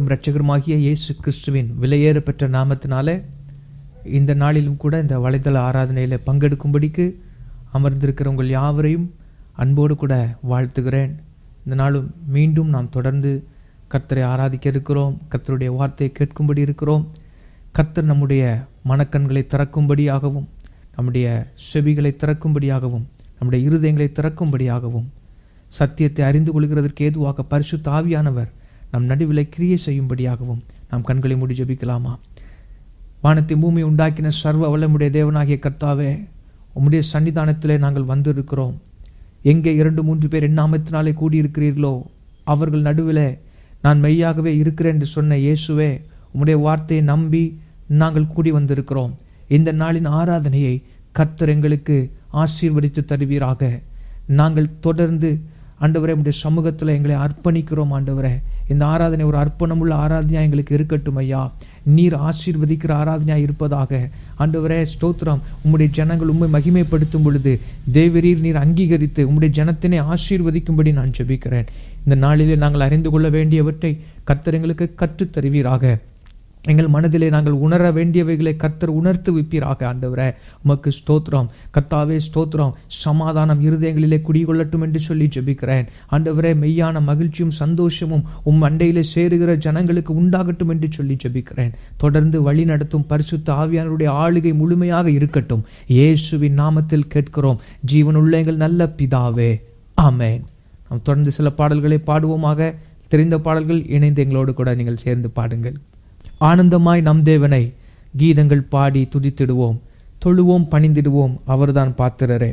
ஆண்டவரும் இரட்சகருமாகிய இயேசு கிறிஸ்துவின் விலையேற பெற்ற நாமத்தினாலே இந்த நாளிலும் கூட இந்த வலைதள ஆராதனையில் பங்கெடுக்கும்படிக்கு அமர்ந்திருக்கிற உங்கள் யாவரையும் அன்போடு கூட வாழ்த்துகிறேன் இந்த நாளும் மீண்டும் நாம் தொடர்ந்து கர்த்தரை ஆராதிக்க இருக்கிறோம் கர்த்தருடைய வார்த்தையை கேட்கும்படி இருக்கிறோம் கர்த்தர் நம்முடைய மனக்கண்களை திறக்கும்படியாகவும் நம்முடைய செவிகளை திறக்கும்படியாகவும் நம்முடைய இருதயங்களை திறக்கும்படியாகவும் சத்தியத்தை அறிந்து கொள்கிறதற்கு ஏதுவாக பரிசுத்த ஆவியானவர் நம் நடுவிலை கிரியை செய்யும்படியாகவும் நாம் கண்களை மூடி ஜெபிக்கலாமா வானத்தை பூமி உண்டாக்கின சர்வ வல்லமுடைய தேவனாகிய கர்த்தாவே உம்முடைய சன்னிதானத்திலே நாங்கள் வந்திருக்கிறோம் எங்கே இரண்டு மூன்று பேர் எண்ணாமத்தினாலே கூடியிருக்கிறீர்களோ அவர்கள் நடுவிலே நான் மெய்யாகவே இருக்கிறேன் என்று சொன்ன இயேசுவே உம்முடைய வார்த்தையை நம்பி நாங்கள் கூடி வந்திருக்கிறோம் இந்த நாளின் ஆராதனையை கர்த்தர் எங்களுக்கு ஆசீர்வதித்து தருவீராக நாங்கள் தொடர்ந்து ஆண்டவரே உடைய சமூகத்தில் எங்களை அர்ப்பணிக்கிறோம் ஆண்டவரே இந்த ஆராதனை ஒரு அர்ப்பணமுள்ள ஆராதனையா எங்களுக்கு இருக்கட்டும் ஐயா நீர் ஆசீர்வதிக்கிற ஆராதனையா இருப்பதாக ஆண்டவரே ஸ்தோத்திரம் உம்முடைய ஜனங்கள் உண்மை மகிமைப்படுத்தும் பொழுது தேவரீர் நீர் அங்கீகரித்து உம்முடைய ஜனத்தினை ஆசீர்வதிக்கும்படி நான் ஜெபிக்கிறேன் இந்த நாளிலே நாங்கள் அறிந்து கொள்ள வேண்டியவற்றை கர்த்தர் எங்களுக்கு கற்றுத் தருவீராக எங்கள் மனதிலே நாங்கள் உணர வேண்டியவைகளை கர்த்தர் உணர்த்து வைப்பீராக ஆண்டவரே உமக்கு ஸ்தோத்திரம் கர்த்தாவே ஸ்தோத்திரம் சமாதானம் இருதயங்களிலே குடிகொள்ளட்டும் என்று சொல்லி ஜெபிக்கிறேன் ஆண்டவரே மெய்யான மகிழ்ச்சியும் சந்தோஷமும் உம் அண்டையிலே சேருகிற ஜனங்களுக்கு உண்டாகட்டும் என்று சொல்லி ஜெபிக்கிறேன் தொடர்ந்து வழி நடத்தும் பரிசுத்த ஆவியானருடைய ஆளுகை முழுமையாக இருக்கட்டும் இயேசுவின் நாமத்தில் கேட்கிறோம் ஜீவனுள்ள எங்கள் நல்ல பிதாவே ஆமேன் நாம் தொடர்ந்து சில பாடல்களை பாடுவோமாக தெரிந்த பாடல்கள் இணைந்து எங்களோடு கூட நீங்கள் சேர்ந்து பாடுங்கள் ஆனந்தமாய் நம் தேவனை கீதங்கள் பாடி துதித்திடுவோம் தொழுவோம் பணிந்திடுவோம் அவர்தான் பாத்திரரே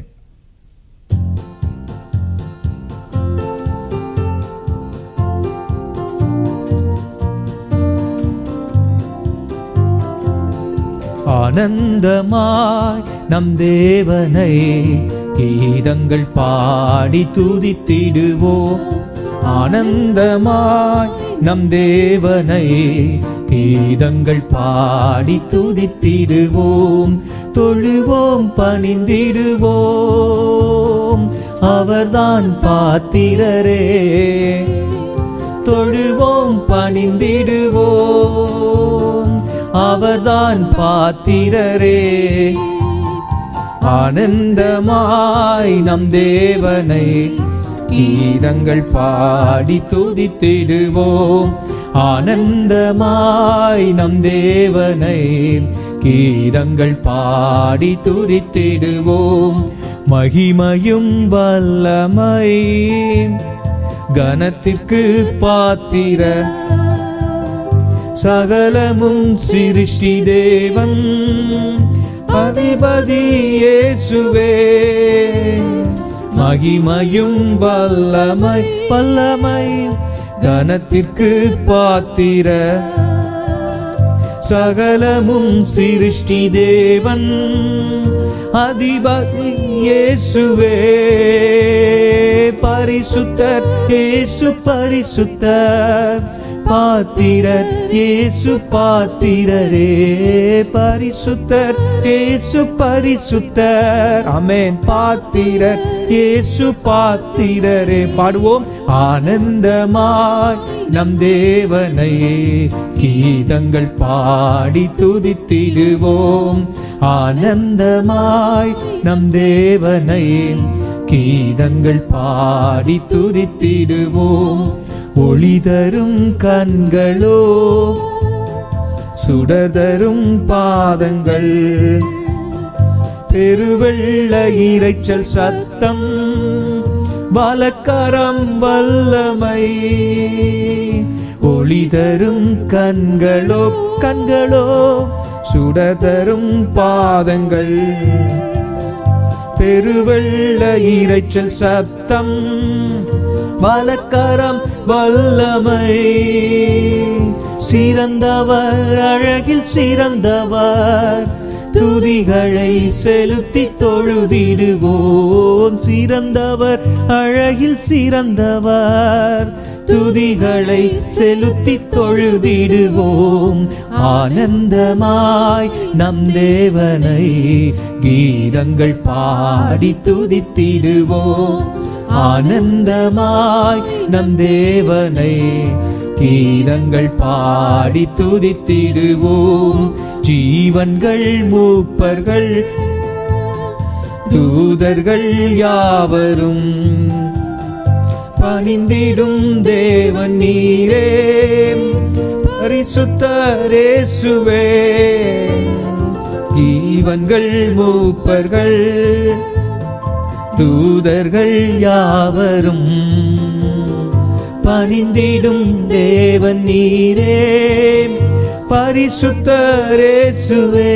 ஆனந்தமாய் நம் தேவனை கீதங்கள் பாடி துதித்திடுவோம் ஆனந்தமாய் நம் தேவனை கீதங்கள் பாடி துதித்திடுவோம் தொழுவோம் பணிந்திடுவோம் அவர்தான் பாத்திரரே தொழுவோம் பணிந்திடுவோம் அவர்தான் பாத்திரரே ஆனந்தமாய் நம் தேவனை கீதங்கள் பாடி துதித்திடுவோம் ஆனந்தமாய் நம் தேவனை கீதங்கள் பாடி துதித்திடுவோம் மகிமையும் வல்லமை கனத்திற்கு பாத்திர சகலமும் சிருஷ்டி தேவன் அதிபதி இயேசுவே மகிமையும் வல்லமை வல்லமை கனத்திற்கு பாத்திர சகலமும் சிருஷ்டி தேவன் அதிபதி இயேசுவே பரிசுத்தர் இயேசு பரிசுத்தர் பாத்திரர் இயேசு பாத்திரரே பரிசுத்தர் இயேசு பரிசுத்தர் அமேன் பாத்திரர் இயேசு பாத்திரரே பாடுவோம் ஆனந்தமாய் நம் தேவனை கீதங்கள் பாடி துதித்திடுவோம் ஆனந்தமாய் நம் தேவனை கீதங்கள் பாடி துதித்திடுவோம் ஒளி தரும் கண்களோ சுடதரும் பாதங்கள் பெருவெள்ள இரைச்சல் சத்தம் பலக்கரம் வல்லமை ஒளி தரும் கண்களோ கண்களோ சுடதரும் பாதங்கள் பெருவெள்ள இரைச்சல் சத்தம் பலக்கரம் வல்லமை சிறந்தவர் அழகில் சிறந்தவர் துதிகளை செலுத்தி தொழுதிடுவோம் சிறந்தவர் அழகில் சிறந்தவர் துதிகளை செலுத்தி தொழுதிடுவோம் ஆனந்தமாய் நம் தேவனை கீதங்கள் பாடி துதித்திடுவோம் ஆனந்தமாய் நம் தேவனை கீதங்கள் பாடி துதித்திடுவோம் ஜீவன்கள் மூப்பர்கள் தூதர்கள் யாவரும் பணிந்திடும் தேவன் நீரே பரிசுத்தரேசுவே ஜீவன்கள் மூப்பர்கள் தூதர்கள் யாவரும் பணிந்திடும் தேவன் நீரே பரிசுத்தரேசுவே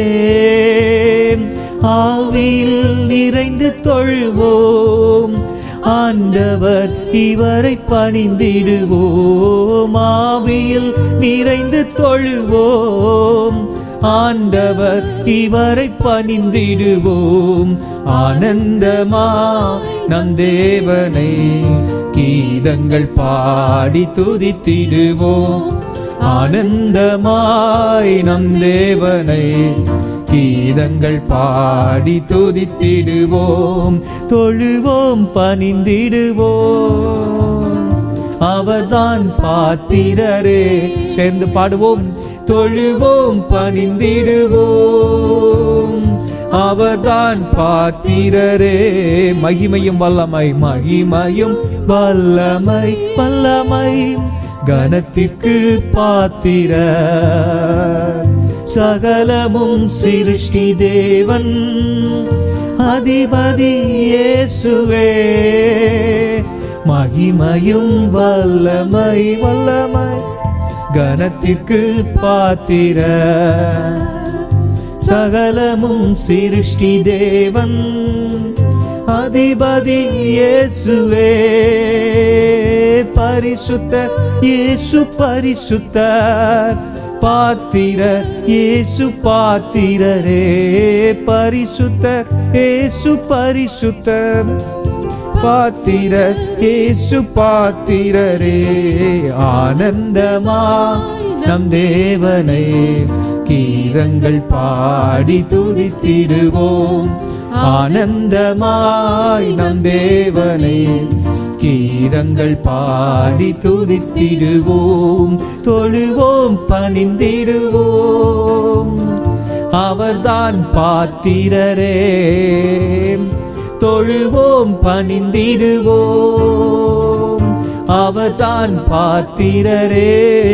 ஆவியில் நிறைந்து தொழுவோம் ஆண்டவர் இவரை பணிந்திடுவோம் ஆவியில் நிறைந்து தொழுவோம் ஆண்டவர் இவரை பணிந்திடுவோம் ஆனந்தமா நம் தேவனை கீதங்கள் பாடி துதித்திடுவோம் ஆனந்தமாய் நம் தேவனை கீதங்கள் பாடி துதித்திடுவோம் தொழுவோம் பணிந்திடுவோம் அவர்தான் பாத்திரரே சேர்ந்து பாடுவோம் தொழுவோம் பணிந்திடுவோம் அவர்தான் பாத்திரரே மகிமையும் வல்லமை மகிமையும் வல்லமை வல்லமை கனத்திற்கு பாத்திர சகலமும் சிருஷ்டி தேவன் அதிபதி இயேசுவே மகிமையும் வல்லமை வல்லமை கனத்திற்கு பாத்திர சகலமும் சிருஷ்டி தேவன் அதிபதி இயேசுவே பரிசுத்த இயேசு பரிசுத்தர் பாத்திர இயேசு பாத்திரரே பரிசுத்தர் இயேசு பரிசுத்தர் பாத்திர இயேசு பாத்திரரே ஆனந்தமா நம் தேவனை கீதங்கள் பாடி துதித்திடுவோம் ஆனந்தமாய் நம் தேவனை கீதங்கள் பாடி துதித்திடுவோம் தொழுவோம் பணிந்திடுவோம் அவர்தான் பாத்திரரே தொழுவோம் பணிந்திடுவோம் அவர்தான் பாத்திரரே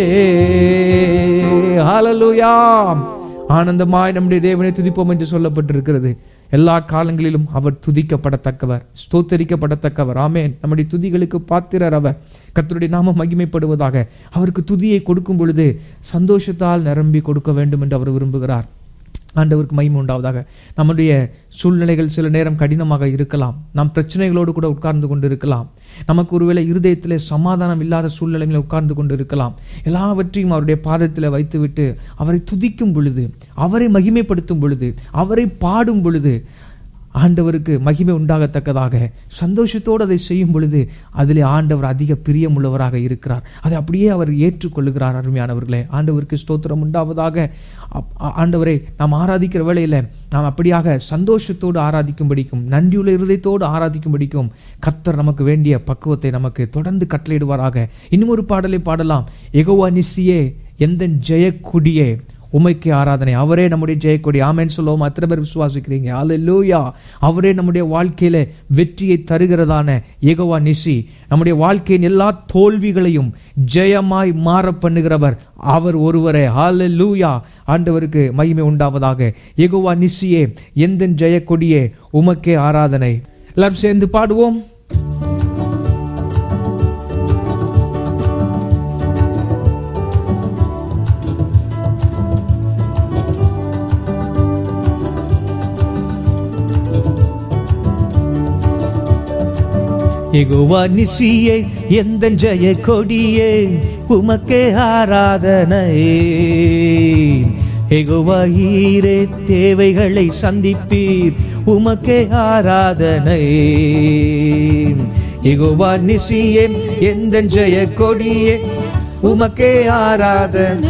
ஹalleluya ஆனந்தமாய் நம்முடைய தேவனை துதிப்போம் என்று சொல்லப்பட்டிருக்கிறது எல்லா காலங்களிலும் அவர் துதிக்கப்படத்தக்கவர் ஸ்தோத்தரிக்கப்படத்தக்கவர் ஆமேன் நம்முடைய துதிகளுக்கு பாத்திரர் அவர் கர்த்தருடைய நாமம் மகிமைப்படுவதாக அவருக்கு துதியை கொடுக்கும் பொழுது சந்தோஷத்தால் நிரம்பி கொடுக்க வேண்டும் என்று அவர் விரும்புகிறார் ஆண்டவருக்கு மகிமை உண்டாவதாக நம்முடைய சூழ்நிலைகள் சில நேரம் கடினமாக இருக்கலாம் நாம் பிரச்சனைகளோடு கூட உட்கார்ந்து கொண்டு இருக்கலாம் நமக்கு ஒருவேளை இருதயத்திலே சமாதானம் இல்லாத சூழ்நிலைகளில் உட்கார்ந்து கொண்டு இருக்கலாம் எல்லாவற்றையும் அவருடைய பாதத்தில் வைத்துவிட்டு அவரை துதிக்கும் பொழுது அவரை மகிமைப்படுத்தும் பொழுது அவரை பாடும் பொழுது ஆண்டவருக்கு மகிமை உண்டாகத்தக்கதாக சந்தோஷத்தோடு அதை செய்யும் பொழுது அதிலே ஆண்டவர் அதிக பிரியமுள்ளவராக இருக்கிறார் அதை அப்படியே அவர் ஏற்றுக்கொள்ளுகிறார் அருமையானவர்களே ஆண்டவருக்கு ஸ்தோத்திரம் உண்டாவதாக அப்- ஆ- ஆண்டவரை நாம் ஆராதிக்கிற வேளையில நாம் அப்படியாக சந்தோஷத்தோடு ஆராதிக்கும்படிக்கும் நன்றியுள்ள இருதயத்தோடு ஆராதிக்கும்படிக்கும் கர்த்தர் நமக்கு வேண்டிய பக்குவத்தை நமக்கு தொடர்ந்து கட்டளையிடுவாராக இன்னும் ஒரு பாடலை பாடலாம் எகோவா நிசியே எந்த ஜெயக்குடியே உமைக்கு ஆராதனை அவரே நம்முடைய ஜெயக்கொடி ஆமேன்னு சொல்லுவோம் அத்தனை பேர் விசுவாசிக்கிறீங்க அல்லேலூயா அவரே நம்முடைய வாழ்க்கையில வெற்றியை தருகிறதான ஏகோவா நிசி நம்முடைய வாழ்க்கையின் எல்லா தோல்விகளையும் ஜெயமாய் மாற பண்ணுகிறவர் அவர் ஒருவரே ஹalleluya ஆண்டவருக்கு மகிமை உண்டாவதாக ஏகோவா நிசியே எந்த ஜெயக்கொடியே உமக்கே ஆராதனை எல்லாரும் சேர்ந்து பாடுவோம் எகுவா நிசியே எந்த ஜெய கொடியே உமக்கே ஆராதனை எகுவா ஈரே தேவைகளை சந்திப்பீர் உமக்கே ஆராதனை எகுவா நிசியே எந்த ஜெய கொடியே உமக்கே ஆராதனை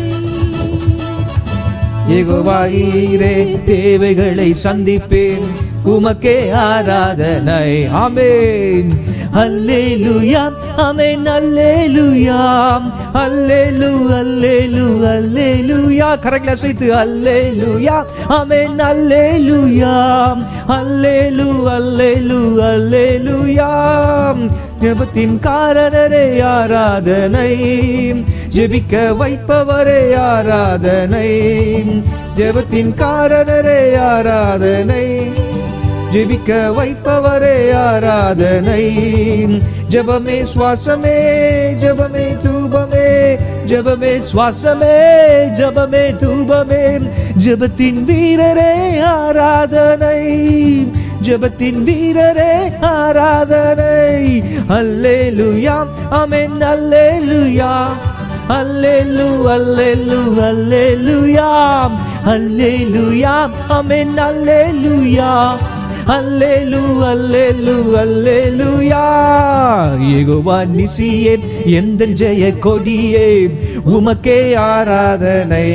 யெகோவாயீரே தேவைகளை சந்திப்பேன் உமக்கே ஆராதனை ஆமென் அல்லேலூயா ஆமென் அல்லேலூயா அல்லேலூ அல்லேலூ அல்லேலூயா கரங்களை அசைத்து அல்லேலூயா ஆமென் அல்லேலூயா அல்லேலூ அல்லேலூ அல்லேலூயா ஜெபத்தின் காரணரே ஆராதனை ஜெபிக்க வைப்பவரே ஆராதனை ஜெபத்தின் காரணரே ஆராதனை ஜெபிக்க வைப்பவரே ஆராதனை ஜெபமே சுவாசமே ஜெபமே தூபமே ஜெபமே சுவாசமே ஜெபமே தூபமே ஜெபத்தின் வீரரே ஆராதனை ஜெபத்தின் வீரரே ஆராதனை அல்லேலூயா ஆமென் அல்லேலூயா அல்லேலு அல்லேலு அல்லேலூயா அல்லேலூயா ஆமென் அல்லேலூயா அல்லேலு அல்லேலு அல்லேலூயா யெகோவா நிசியே எந்த ஜெய கொடியே உமக்கே ஆராதனை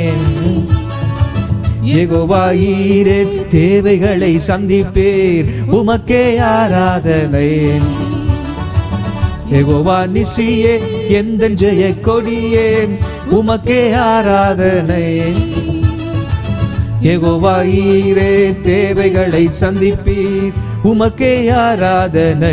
யெகோவா ஈரே தேவைகளை சந்திப்பேர் உமக்கே ஆராதனை யெகோவா நிசியே எந்த ஜெய கொடியே உமக்கே ஆராதனை யெகோவா ஈரே தேவைகளை சந்திப்பீர் உமக்கே ஆராதனை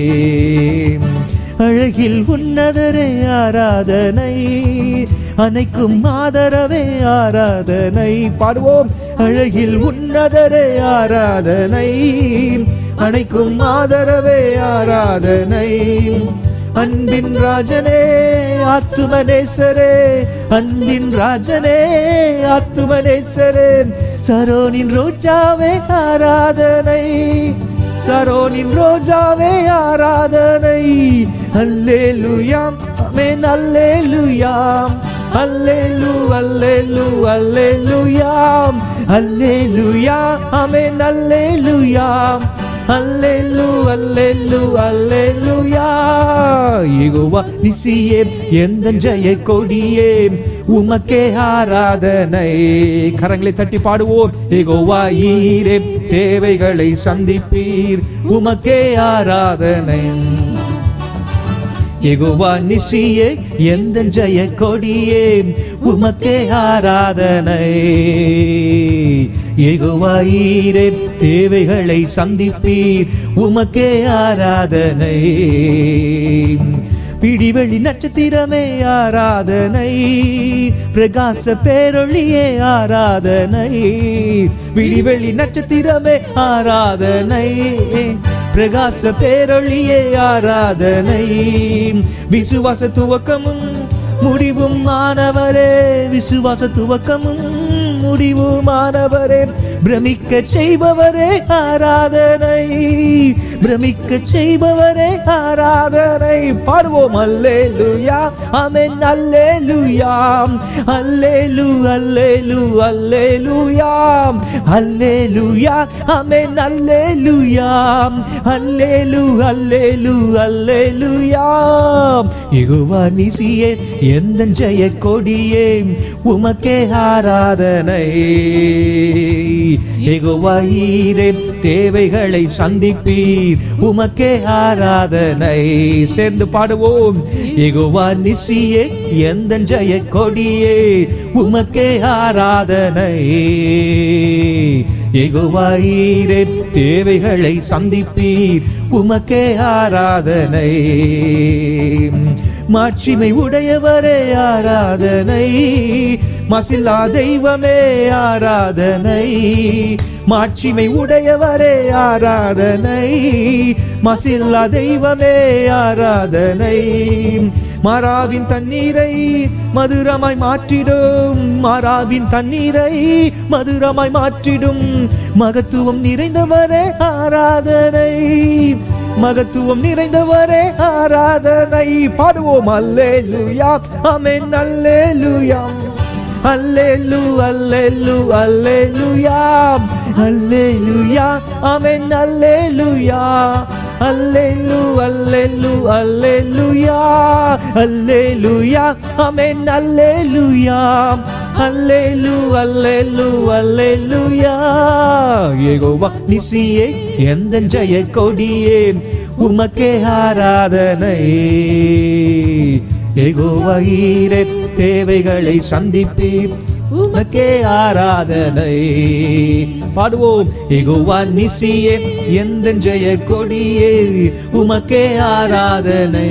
அழகில் உன்னதரே ஆராதனை அனைக்கும் ஆதரவே ஆராதனை பாடுவோம் அழகில் உன்னதரே ஆராதனை அனைக்கும் ஆதரவே ஆராதனை அன்பின் ராஜனே ஆத்துமனேசரே அன்பின் ராஜனே ஆத்துமனேசரே சரோனின் ரோஜாவே ஆராதனை சரோனின் ரோஜாவே ஆராதனை அல்லேலுயாம் அமேன் அல்லேலுயாம் அல்லேலு அல்லேலு அல்லேலுயாம் அல்லேலுயா அமேன் அல்லேலுயாம் அல்லேலு அல்லேலு அல்லேலுயா யெகோவா நிசியே எந்த ஜெய கொடியே உமக்கே ஆராதனை கரங்களை தட்டி பாடுவோம் யெகோவா ஈரே தேவைகளை சந்திப்பீர் உமக்கே ஆராதனை யெகோவா நிசியே எந்த ஜெய கொடியே உமக்கே ஆராதனை யெகோவா ஈரே தேவைகளை சந்திப்பீர் உமக்கே ஆராதனை பிடிவெளி நட்சத்திரமே ஆராதனை பிரகாச பேரொளியே ஆராதனை பிடிவெளி நட்சத்திரமே ஆராதனை பிரகாச பேரொளியே ஆராதனை விசுவாச துவக்கமும் முடிவும் மாணவரே விசுவாச துவக்கமும் முடிவுமானவரே பிரமிக்க செய்பவரே ஆராதனை பிரமிக்க செய்பவரே ஆராதனை பாடுவோம் அல்லேலுயா ஆமென் அல்லேலுயா அல்லேலு அல்லேலு அல்லேலுயா அல்லேலுயா ஆமென் அல்லேலுயா அல்லேலு அல்லேலு அல்லேலுயா யெகோவா நிசியே எந்த ஜெய கொடியே உமக்கே ஆராதனை யெகோவா ஈரே தேவைகளை சந்திப்பீர் உமக்கே ஆராதனை சேர்ந்து பாடுவோம் யெகோவா நிசியே எந்த ஜெய கொடியே உமக்கே ஆராதனை யெகோவா ஈரே தேவைகளை சந்திப்பீர் உமக்கே ஆராதனை மாட்சிமை உடையவரே ஆராதனை மசிலா தெய்வமே ஆராதனை மாட்சிமை உடையவரே ஆராதனை மசில்லா தெய்வமே ஆராதனை மாறாவின் தண்ணீரை மதுரமாய் மாற்றிடும் மாறாவின் தண்ணீரை மதுரமாய் மாற்றிடும் மகத்துவம் நிறைந்தவரே ஆராதனை மகத்துவம் நிறைந்தவரே ஆராதனை பாடுவோம் அல்லேலுயா ஆமென் அல்லேலுயா அல்லேலு அல்லேலு அல்லேலுயா அல்லேலுயா ஆமென் அல்லேலுயா அல்லேலு அல்லேலு அல்லேலுயா அல்லேலுயா ஆமென் அல்லேலுயா அல்லேலு அல்லேலு அல்லேலுயா யெகோவா நிசியே எந்த ஜெய கொடியே உமக்கே ஆராதனை எகோவீரே தேவைகளை சந்திப்பீர் உமக்கே ஆராதனை பாடுவோம் எகோவா நிசியே எந்த ஜெய கொடியே உமக்கே ஆராதனை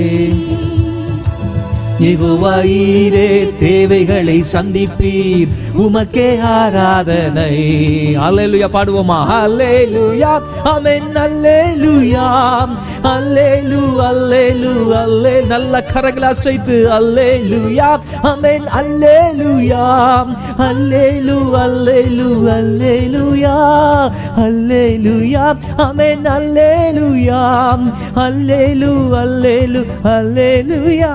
யெகோவாயீரே தேவைகளை சந்திப்பீர் உமக்கே ஆராதனை அல்லேலூயா பாடுவோமா அல்லேலூயா ஆமென் அல்லேலூயா அல்லேலு அல்லேலு அல்லே நல்ல கரங்களை அசைத்து அல்லேலூயா ஆமென் அல்லேலூயா அல்லேலு அல்லேலு அல்லேலூயா அல்லேலூயா ஆமென் அல்லேலூயா அல்லேலு அல்லேலு அல்லேலூயா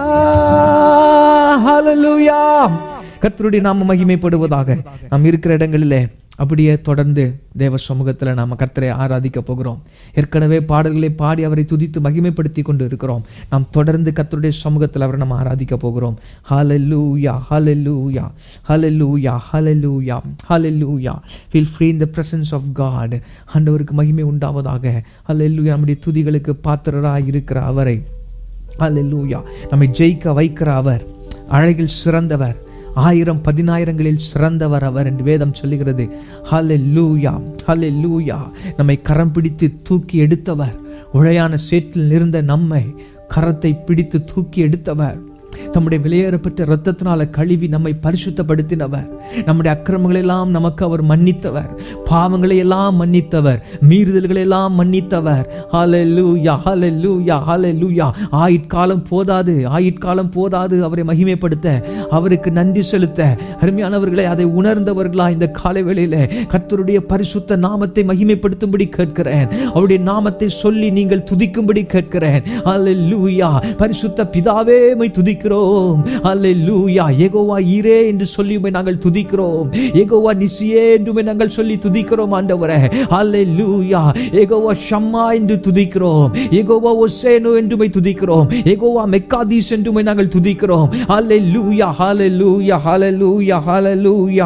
ஹalleluya கர்த்தருடைய நாம மகிமைப்படுவதாக நாம் இருக்கிற இடங்களிலே அப்படியே தொடர்ந்து தேவ சமூகத்துல நாம கர்த்தரை ஆராதிக்க போகிறோம் ஏற்கனவே பாடல்களை பாடி அவரை துதித்து மகிமைப்படுத்தி கொண்டு இருக்கிறோம் நாம் தொடர்ந்து கர்த்தருடைய சமூகத்தில் அவரை நம்ம ஆராதிக்க போகிறோம் ஹalleluya ஹalleluya ஹalleluya ஹalleluya ஹalleluya feel free in the presence of god ஆண்டவருக்கு மகிமை உண்டாவதாக ஹalleluya நம்முடைய துதிகளுக்கு பாத்திரராய் இருக்கிற அவரை ஹalleluya நம்மை ஜெயிக்க வைக்கிற அவர் அழகில் சிறந்தவர் ஆயிரம் பதினாயிரங்களில் சிறந்தவர் அவர் என்று வேதம் சொல்லுகிறது ஹalleluya ஹalleluya நம்மை கரம் பிடித்து தூக்கி எடுத்தவர் உழையான சேற்றில் இருந்த நம்மை கரத்தை பிடித்து தூக்கி எடுத்தவர் தம்முடைய விலையேறப்பட்ட இரத்தத்தினால கழுவி நம்மை பரிசுத்தப்படுத்தினவர் நம்முடைய அக்கிரமங்களை எல்லாம் நமக்கு அவர் மன்னித்தவர் பாவங்களை எல்லாம் மன்னித்தவர் மீறுதல்களை எல்லாம் மன்னித்தவர் ஹalleluya ஹalleluya ஹalleluya ஆயுட்காலம் போதாது ஆயுட்காலம் போதாது அவரை மகிமைப்படுத்த அவருக்கு நன்றி செலுத்த அருமையானவர்களை அதை உணர்ந்தவர்களா இந்த காலை வேளையில கர்த்தருடைய பரிசுத்த நாமத்தை மகிமைப்படுத்தும்படி கேட்கிறேன் அவருடைய நாமத்தை சொல்லி நீங்கள் துதிக்கும்படி கேட்கிறேன் அல்லேலூயா பரிசுத்த பிதாவே மை துதிக்கிறோம் அல்லேலூயா ஏகோவா ஈரே என்று சொல்லி உம்மை நாங்கள் துதிக்கிறோம் ஏகோவா நிசியே என்று உம்மை நாங்கள் சொல்லி துதிக்கிறோம் ஆண்டவரே அல்லேலூயா ஏகோவா ஷம்மா என்று துதிக்கிறோம் ஏகோவா ஒசேனோ என்று உம்மை துதிக்கிறோம் ஏகோவா மெக்காதீஸ் என்று உம்மை நாங்கள் துதிக்கிறோம் அல்லேலூயா ஹalleluya ஹalleluya ஹalleluya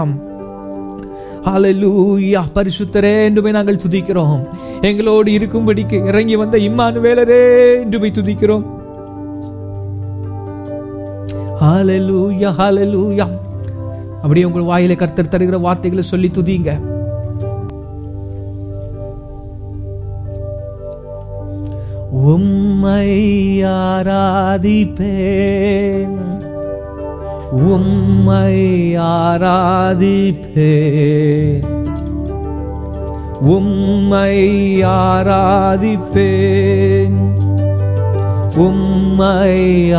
ஹalleluya பரிசுத்தரே என்று நாங்கள் துதிக்கிறோம் எங்களோடு இருக்கும்படிக்கு இறங்கி வந்த இம்மானுவேலரே என்று துதிக்கிறோம் ஹalleluya ஹalleluya அப்படியே உங்கள் வாயில கர்த்தர் தருகிற வார்த்தைகளை சொல்லி துதிங்க உம்மை ஆராதிப்பேன் உம்மை ஆராதிப்பேன் உம்மை ஆராதிப்பேன் உம்மை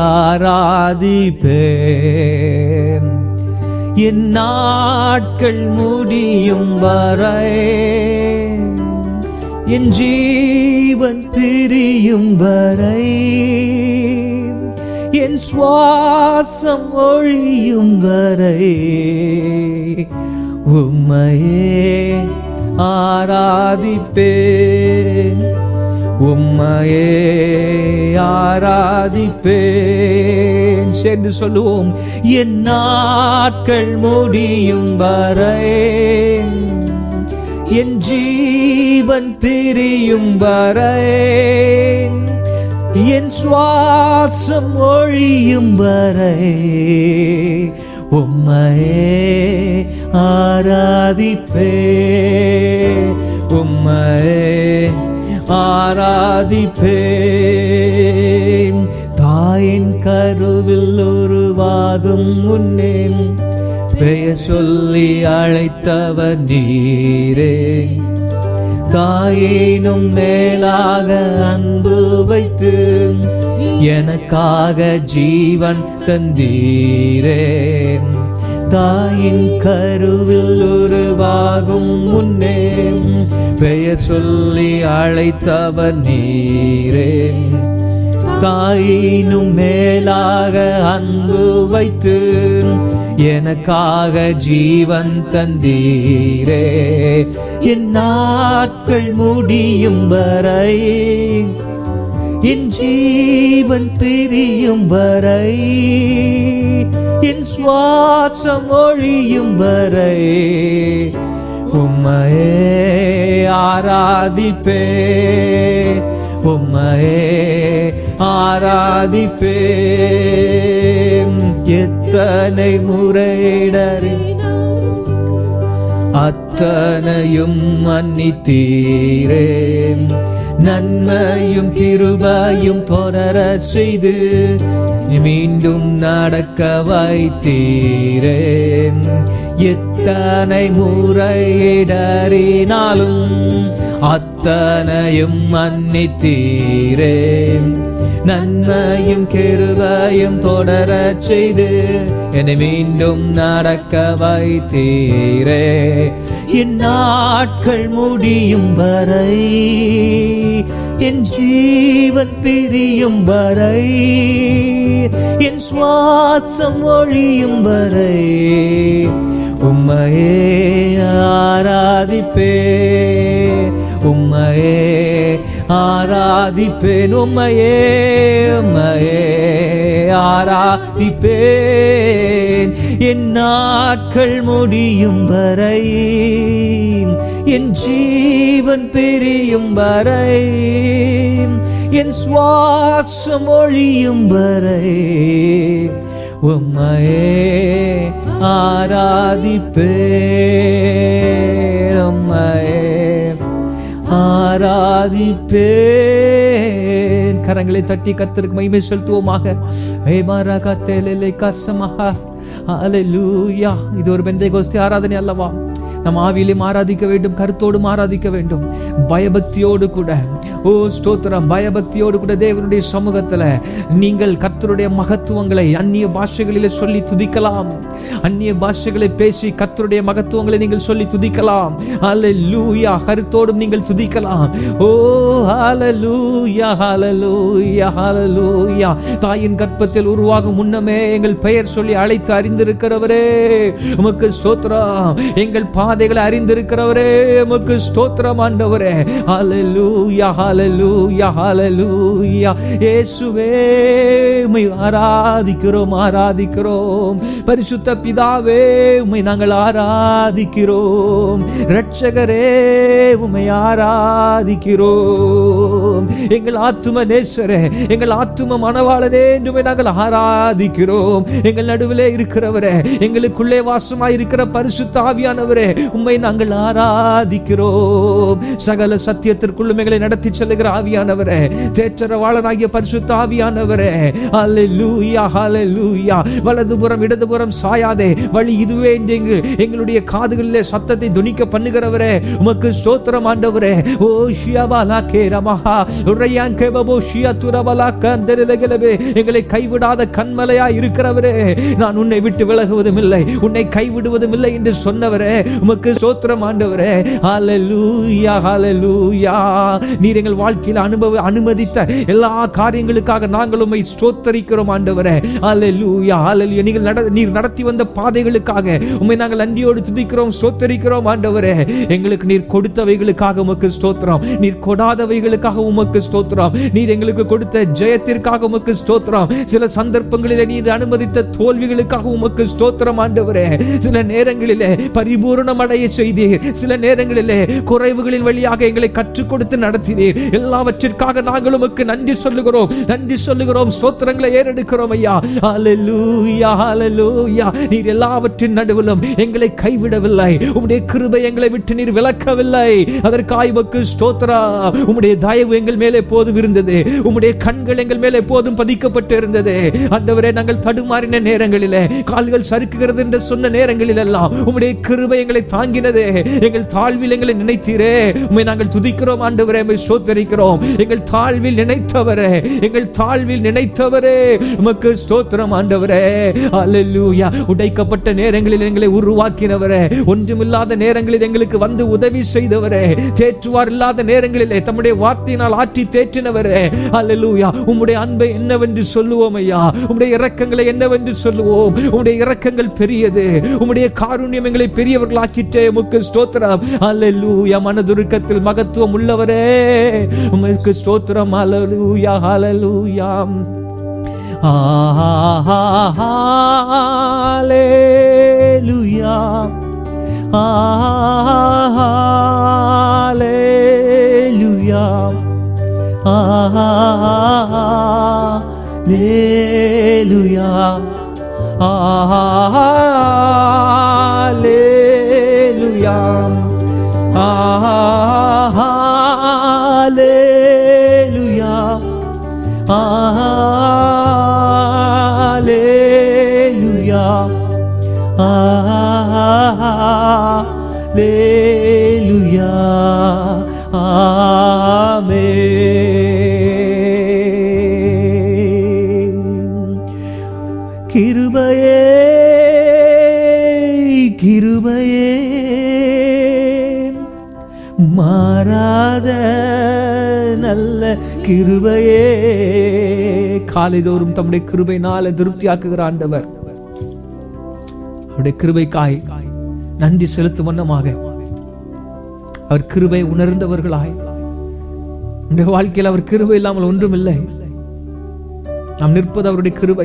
ஆராதிப்பேன் என் நாட்கள் முடியும் வரை என் ஜீவன் பிரியும் வரை என் சுவாசம் ஒழியும் வரை உம்மையே ஆராதிப்பேன் உம்மையே ஆராதிப்பேன் சேர்ந்து சொல்லுவோம் என் நாட்கள் முடியும் வரை என் ஜீவன் பிரியும் வரை என் சுவாசம் ஒழியும் வரை உம்மையே ஆராதிப்பே உம்மையே ஆராதிப்பேன் தாயின் கருவில் உருவாகும் முன்னே பெயர் சொல்லி அழைத்தவர் நீரே தாயினும் மேலாக அன்பு வைத்து எனக்காக ஜீவன் தந்தீரே தாயின் கருவில் உருவாகும் முன்னே பெயர் சொல்லி அழைத்தவர் நீரே தாயினும் மேலாக அன்பு வைத்து எனக்காக ஜீவன் தந்தீரே என் நாட்கள் முடியும் வரை என் ஜீவன் பிரியும் வரை என் சுவாசம் ஒழியும் வரை உம்மையே ஆராதிப்பே உம்மையே ஆராதிப்பேன் எத்தனை முறையிடறி அத்தனையும் மன்னித்தீரே நன்மையும் கிருபையும் தொடர செய்து மீண்டும் நடக்க வைத்தீரே எத்தனை முறையிடறினாலும் அத்தனையும் மன்னித்தீரே நன்மையும் கிருபையும் தொடர செய்து என்னை மீண்டும் நடக்க வைத்தீரே என் நாட்கள் முடியும் வரை என் ஜீவன் பிரியும் வரை என் சுவாசம் ஒழியும் வரை உம்மையே ஆராதிப்பே உம்மையே ஆராதிப்பேன் உம்மையே உம்மையே ஆராதிப்பேன் என் நாட்கள் முடியும் வரை என் ஜீவன் பிரியும் வரை என் சுவாசம் ஒழியும் வரை உம்மையே ஆராதிப்பேன் உம்மையே ஆராதிப்பேன் கரங்களை தட்டி கத்தருக்கு மகிமை செலுத்துவோமாக ஹே மாரா கத்தேலே கசமஹா ஹalleluya இது ஒரு பெந்தை கோஸ்தி ஆராதனை அல்லவா நம் ஆவியிலும் ஆராதிக்க வேண்டும் கருத்தோடும் ஆராதிக்க வேண்டும் பயபக்தியோடு கூட ஓ ஸ்தோத்திரம் பயபக்தியோடு கூட தேவனுடைய சமூகத்துல நீங்கள் கர்த்தருடைய மகத்துவங்களை அந்நிய பாஷைகளிலே சொல்லி துதிக்கலாம் அந்நிய பாஷைகளை பேசி கர்த்தருடைய மகத்துவங்களை நீங்கள் சொல்லி துதிக்கலாம் ஹalleluya கருத்தோடும் நீங்கள் துதிக்கலாம் ஓ ஹalleluya ஹalleluya ஹalleluya தாயின் கற்பத்தில் உருவாகும் முன்னமே எங்கள் பெயர் சொல்லி அழைத்து அறிந்திருக்கிறவரே உமக்கு ஸ்தோத்திரம் எங்கள் பாதைகளை அறிந்திருக்கிறவரே உமக்கு ஸ்தோத்திரம் ஆண்டவரே ஹalleluya ஹalleluya ஹalleluya இயேசுவே உம்மை ஆராதிக்கிறோம் ஆராதிக்கிறோம் பரிசுத்த பிதாவே உம்மை நாங்கள் ஆராதிக்கிறோம் இரட்சகரே உம்மை ஆராதிக்கிறோம் எங்கள் ஆத்தும நேசரே எங்கள் ஆத்தும மனவாளனே என்று நாங்கள் ஆராதிக்கிறோம் எங்கள் நடுவிலே இருக்கிறவரே எங்களுக்குள்ளே வாசமாய் இருக்கிற பரிசுத்த ஆவியானவரே உம்மை நாங்கள் ஆராதிக்கிறோம் சகல சத்தியத்திற்குள்ளும் எங்களை நடத்தி செல்லுகிற ஆவியானவரே தேற்றரவாளனாகிய பரிசுத்த ஆவியானவரே ஹalleluya ஹalleluya வலதுபுறம் இடதுபுறம் சாயாதே வழி இதுவே என்று எங்கு- எங்களுடைய காதுகளிலே சத்தத்தை துணிக்க பண்ணுகிறவரே உமக்கு ஸ்தோத்திரம் ஆண்டவரே ஓ ஷியபாலா கே ரமஹா உரையான் கேபபோ ஷியா துரபலா கந்தரிலகிலவே எங்களை கைவிடாத கண்மலையா இருக்கிறவரே நான் உன்னை விட்டு விலகுவதும் இல்லை உன்னை கைவிடுவதும் இல்லை என்று சொன்னவரே உமக்கு ஸ்தோத்திரம் ஆண்டவரே ஹalleluya ஹalleluya நீர் எங்கள் வாழ்க்கையில் அனுபவ அனுமதித்த எல்லா காரியங்களுக்காக நாங்கள் உம்மை ஸ்தோத்தரிக்கிறோம் ஆண்டவரே ஹalleluya ஹalleluya நீங்கள் நட நீர் நடத்தி வந்த பாதைகளுக்காக உம்மை நாங்கள் நன்றியோடு துதிக்கிறோம் ஸ்தோத்தரிக்கிறோம் ஆண்டவரே எங்களுக்கு நீர் கொடுத்தவைகளுக்காக உமக்கு ஸ்தோத்திரம் நீர் கொடாதவைகளுக்காக உமக்கு ஸ்தோத்திரம் நீர் எங்களுக்கு கொடுத்த ஜெயத்திற்காக உமக்கு ஸ்தோத்திரம் சில சந்தர்ப்பங்களிலே நீர் அனுமதித்த தோல்விகளுக்காக உமக்கு ஸ்தோத்திரம் ஆண்டவரே சில நேரங்களிலே பரிபூரணம் அடைய செய்தீர் சில நேரங்களிலே குறைவுகளின் வழியாக எங்களை கற்றுக் கொடுத்து நடத்தினீர் எல்லாவற்றிற்காக நாங்கள் உமக்கு நன்றி சொல்லுகிறோம் நன்றி சொல்லுகிறோம் ஸ்தோத்திரங்களை ஏறெடுக்கிறோம் ஐயா ஹalleluya ஹalleluya நீர் எல்லாவற்றின் நடுவிலும் எங்களை கைவிடவில்லை உம்முடைய கிருபை எங்களை விட்டு நீர் விலக்கவில்லை அதற்காக உமக்கு ஸ்தோத்திரம் உம்முடைய தயவு எங்கள் மேலே போதும் இருந்தது உம்முடைய கண்கள் எங்கள் மேலே போதும் பதிக்கப்பட்டு இருந்தது ஆண்டவரே நாங்கள் தடுமாறின நேரங்களிலே கால்கள் சறுக்குகிறது என்று சொன்ன நேரங்களில் எல்லாம் உம்முடைய கிருபை எங்களை தாங்கினது எங்கள் தாழ்வில் எங்களை நினைத்தீரே உம்மை நாங்கள் துதிக்கிறோம் ஆண்டவரே உம்மை ஸ்தோத்தரிக்கிறோம் எங்கள் தாழ்வில் நினைத்தவரே எங்கள் தாழ்வில் நினைத்தவரே உமக்கு ஸ்தோத்திரம் ஆண்டவரே அல்லேலூயா உடைக்கப்பட்ட நேரங்களில் எங்களை உருவாக்கினவரே ஒன்றுமில்லாத நேரங்களில் எங்களுக்கு வந்து உதவி செய்தவரே தேற்றுவார் இல்லாத நேரங்களிலே தம்முடைய வார்த்தையினால் ஆற்றி தேற்றினவரே அல்லேலூயா உம்முடைய அன்பை என்னவென்று சொல்லுவோம் ஐயா உம்முடைய இரக்கங்களை என்னவென்று சொல்லுவோம் உம்முடைய இரக்கங்கள் பெரியது உம்முடைய காருண்யம் எங்களை பெரியவர்களாக்கிட்டே உமக்கு ஸ்தோத்திரம் அல்லேலூயா மனதுருக்கத்தில் மகத்துவம் உள்ளவரே உமக்கு ஸ்தோத்திரம் அல்லேலூயா ஹalleluya Hallelujah. Hallelujah. லேலுயா ஆலேலுயா ஆலேலுயா ஆலேலுயா ஆலேலுயா ஆமென் கிருபையே கிருபையே மாறாத நல்ல கிருபையே காலைதோறும் தம்முடைய கிருபைனால திருப்தியாக்குகிற ஆண்டவர் அவருடைய கிருபைக்காய் நன்றி செலுத்தும் வண்ணமாக அவர் கிருபை உணர்ந்தவர்களாய் நம்முடைய வாழ்க்கையில் அவர் கிருபை இல்லாமல் ஒன்றுமில்லை நாம் நிற்பது அவருடைய கிருபை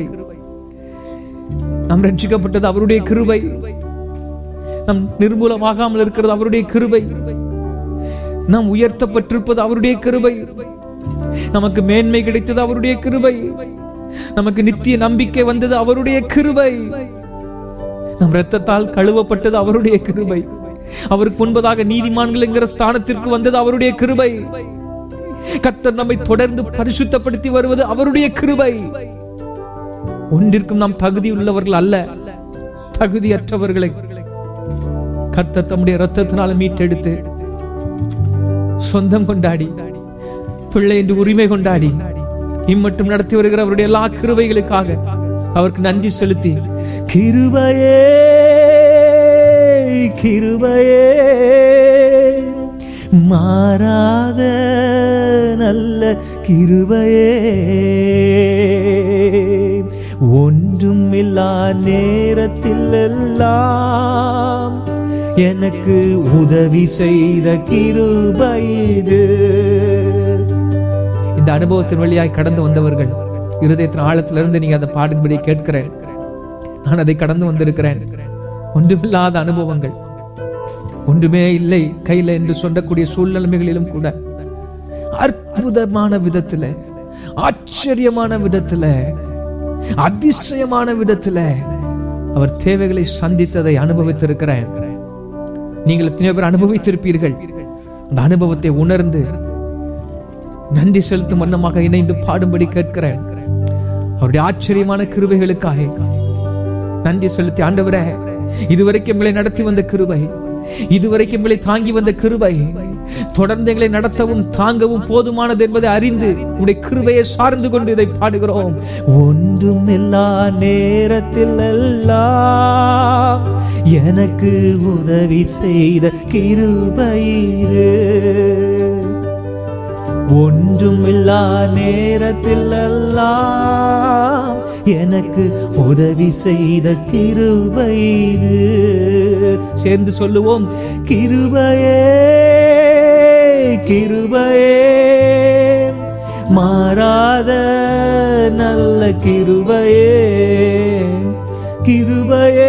நாம் ரட்சிக்கப்பட்டது அவருடைய கிருபை நம் நிர்மூலமாகாமல் இருக்கிறது அவருடைய கிருபை நாம் உயர்த்தப்பட்டிருப்பது அவருடைய கிருபை நமக்கு மேன்மை கிடைத்தது அவருடைய கிருபை நமக்கு நித்திய நம்பிக்கை வந்தது அவருடைய கிருபை நம் இரத்தத்தால் கழுவப்பட்டது அவருடைய கிருபை அவருக்கு முன்பதாக நீதிமான்கள் என்கிற ஸ்தானத்திற்கு வந்தது அவருடைய கிருபை கர்த்தர் நம்மை தொடர்ந்து பரிசுத்தப்படுத்தி வருவது அவருடைய கிருபை ஒன்றிற்கும் நாம் தகுதி உள்ளவர்கள் அல்ல தகுதியற்றவர்களை கர்த்தர் தம்முடைய ரத்தத்தினால மீட்டெடுத்து சொந்தம் கொண்டாடி பிள்ளை என்று உரிமை கொண்டாடி இம்மட்டும் நடத்தி வருகிற அவருடைய எல்லா கிருபைகளுக்காக அவருக்கு நன்றி செலுத்தி கிருபையே கிருபையே மாறாத நல்ல கிருபையே ஒன்றும் இல்லா நேரத்தில் எல்லாம் எனக்கு உதவி செய்த கிருபை இது இந்த அனுபவத்தின் வழியாய் கடந்து வந்தவர்கள் இருதயத்தின் ஆழத்திலிருந்து நீங்க அதை பாடும்படி கேட்கிறேன் நான் அதை கடந்து வந்திருக்கிறேன் ஒன்றுமில்லாத அனுபவங்கள் ஒன்றுமே இல்லை கையில என்று சொல்லக்கூடிய சூழ்நிலைமைகளிலும் கூட அற்புதமான விதத்துல ஆச்சரியமான விதத்துல அதிசயமான விதத்துல அவர் தேவைகளை சந்தித்ததை அனுபவித்திருக்கிறேன் நீங்கள் எத்தனையோ பேர் அனுபவித்திருப்பீர்கள் அந்த அனுபவத்தை உணர்ந்து நன்றி செலுத்தும் வண்ணமாக இணைந்து பாடும்படி கேட்கிறேன் அவருடைய ஆச்சரியமான கிருபைகளுக்காக நன்றி செலுத்தி ஆண்டவரே இதுவரைக்கும் எங்களை நடத்தி வந்த கிருபை இதுவரைக்கும் எங்களை தாங்கி வந்த கிருபை தொடர்ந்து எங்களை நடத்தவும் தாங்கவும் போதுமானது என்பதை அறிந்து உடைய கிருபையை சார்ந்து கொண்டு இதை பாடுகிறோம் ஒன்றும் எல்லா நேரத்தில் எல்லாம் எனக்கு உதவி செய்த கிருபை இது ஒன்றும் இல்லா நேரத்தில் எல்லாம் எனக்கு உதவி செய்த கிருபை இது சேர்ந்து சொல்லுவோம் கிருபையே கிருபையே மாறாத நல்ல கிருபையே கிருபையே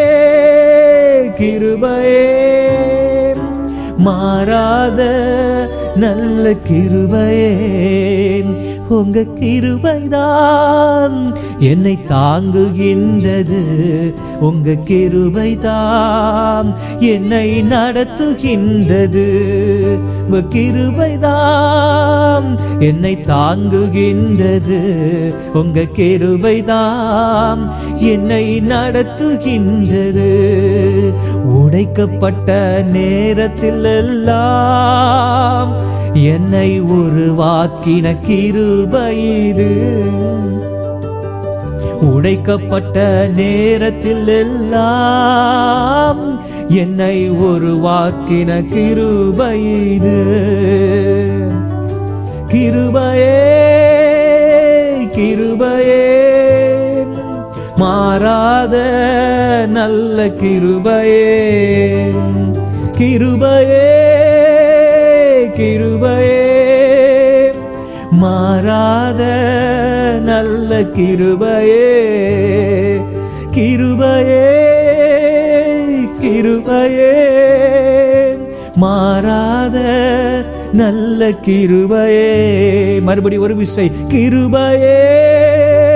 கிருபையே மாறாத நல்ல கிருபையே உங்க கிருபைதான் என்னை தாங்குகின்றது உங்க கிருபைதான் என்னை நடத்துகின்றது உங்க கிருபைதான் என்னை தாங்குகின்றது உங்க கிருபைதான் என்னை நடத்துகின்றது உடைக்கப்பட்ட நேரத்தில் எல்லாம் என்னை உருவாக்கின கிருபை இது உடைக்கப்பட்ட நேரத்தில் எல்லாம் என்னை உருவாக்கின கிருபை இது கிருபையே கிருபையே மாறாத நல்ல கிருபையே கிருபையே கிருபையே மாறாத நல்ல கிருபையே கிருபையே கிருபையே மாறாத நல்ல கிருபையே மறுபடி ஒரு விசை கிருபையே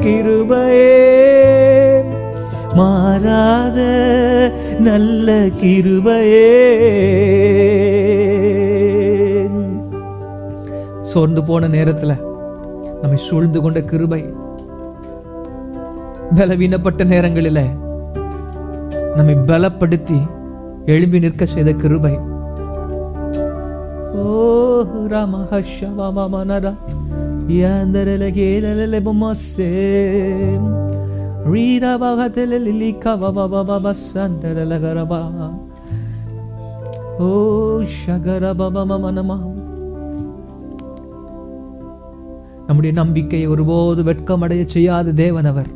கிருபையே மாறாத நல்ல கிருபையே சோர்ந்து போன நேரத்துல நம்மை சூழ்ந்து கொண்ட கிருபை பலவீனப்பட்ட நேரங்களில நம்மை பலப்படுத்தி எழும்பி நிற்க செய்த கிருபை ஓ ராமஹஷவமனரா ಯಾಂದರಲಗೇಲಲೆ ಬೊಮ್ಮಸೆ ರೀರ ಬಗತಲಲಿ ಕವಬಬಬ ಸಂದರಲಗರಬ ಓ ಶಗರ பபமனமா நம்முடைய நம்பிக்கையை ஒருபோது வெட்கமடைய செய்யாத தேவன் அவர்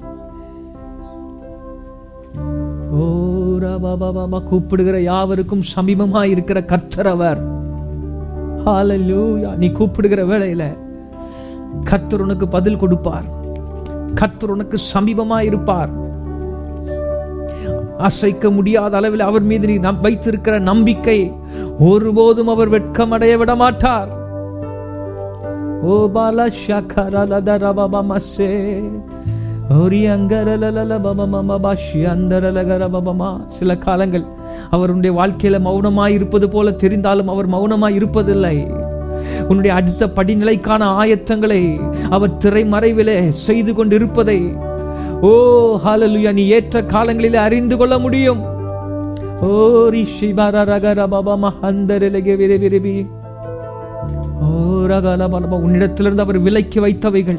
ஓ ரபபபப கூப்பிடுகிற யாவருக்கும் சமீபமாய் இருக்கிற கர்த்தர் அவர் ஹalleluya நீ கூப்பிடுகிற வேளையில கர்த்தர் உனக்கு பதில் கொடுப்பார் கர்த்தர் உனக்கு சமீபமாய் இருப்பார் அசைக்க முடியாத அளவில் அவர் மீது நீ நம் வைத்திருக்கிற நம்பிக்கை ஒருபோதும் அவர் வெட்கமடைய விட மாட்டார் ஓ பால ஷகரலதரபமசே சில காலங்கள் அவருடைய வாழ்க்கையில மௌனமாய் இருப்பது போல தெரிந்தாலும் அவர் மௌனமாய் இருப்பதில்லை உன்னுடைய அடுத்த படிநிலைக்கான ஆயத்தங்களை அவர் திரைமறைவிலே செய்து கொண்டிருப்பதை ஓ ஹalleluya நீ ஏற்ற காலங்களிலே அறிந்து கொள்ள முடியும் ஓ ரிஷி பரரகரபபம ஹந்தரலகே விரி விரிவி ஓ ரகலபலப உன்னிடத்திலிருந்து அவர் விலைக்கு வைத்தவைகள்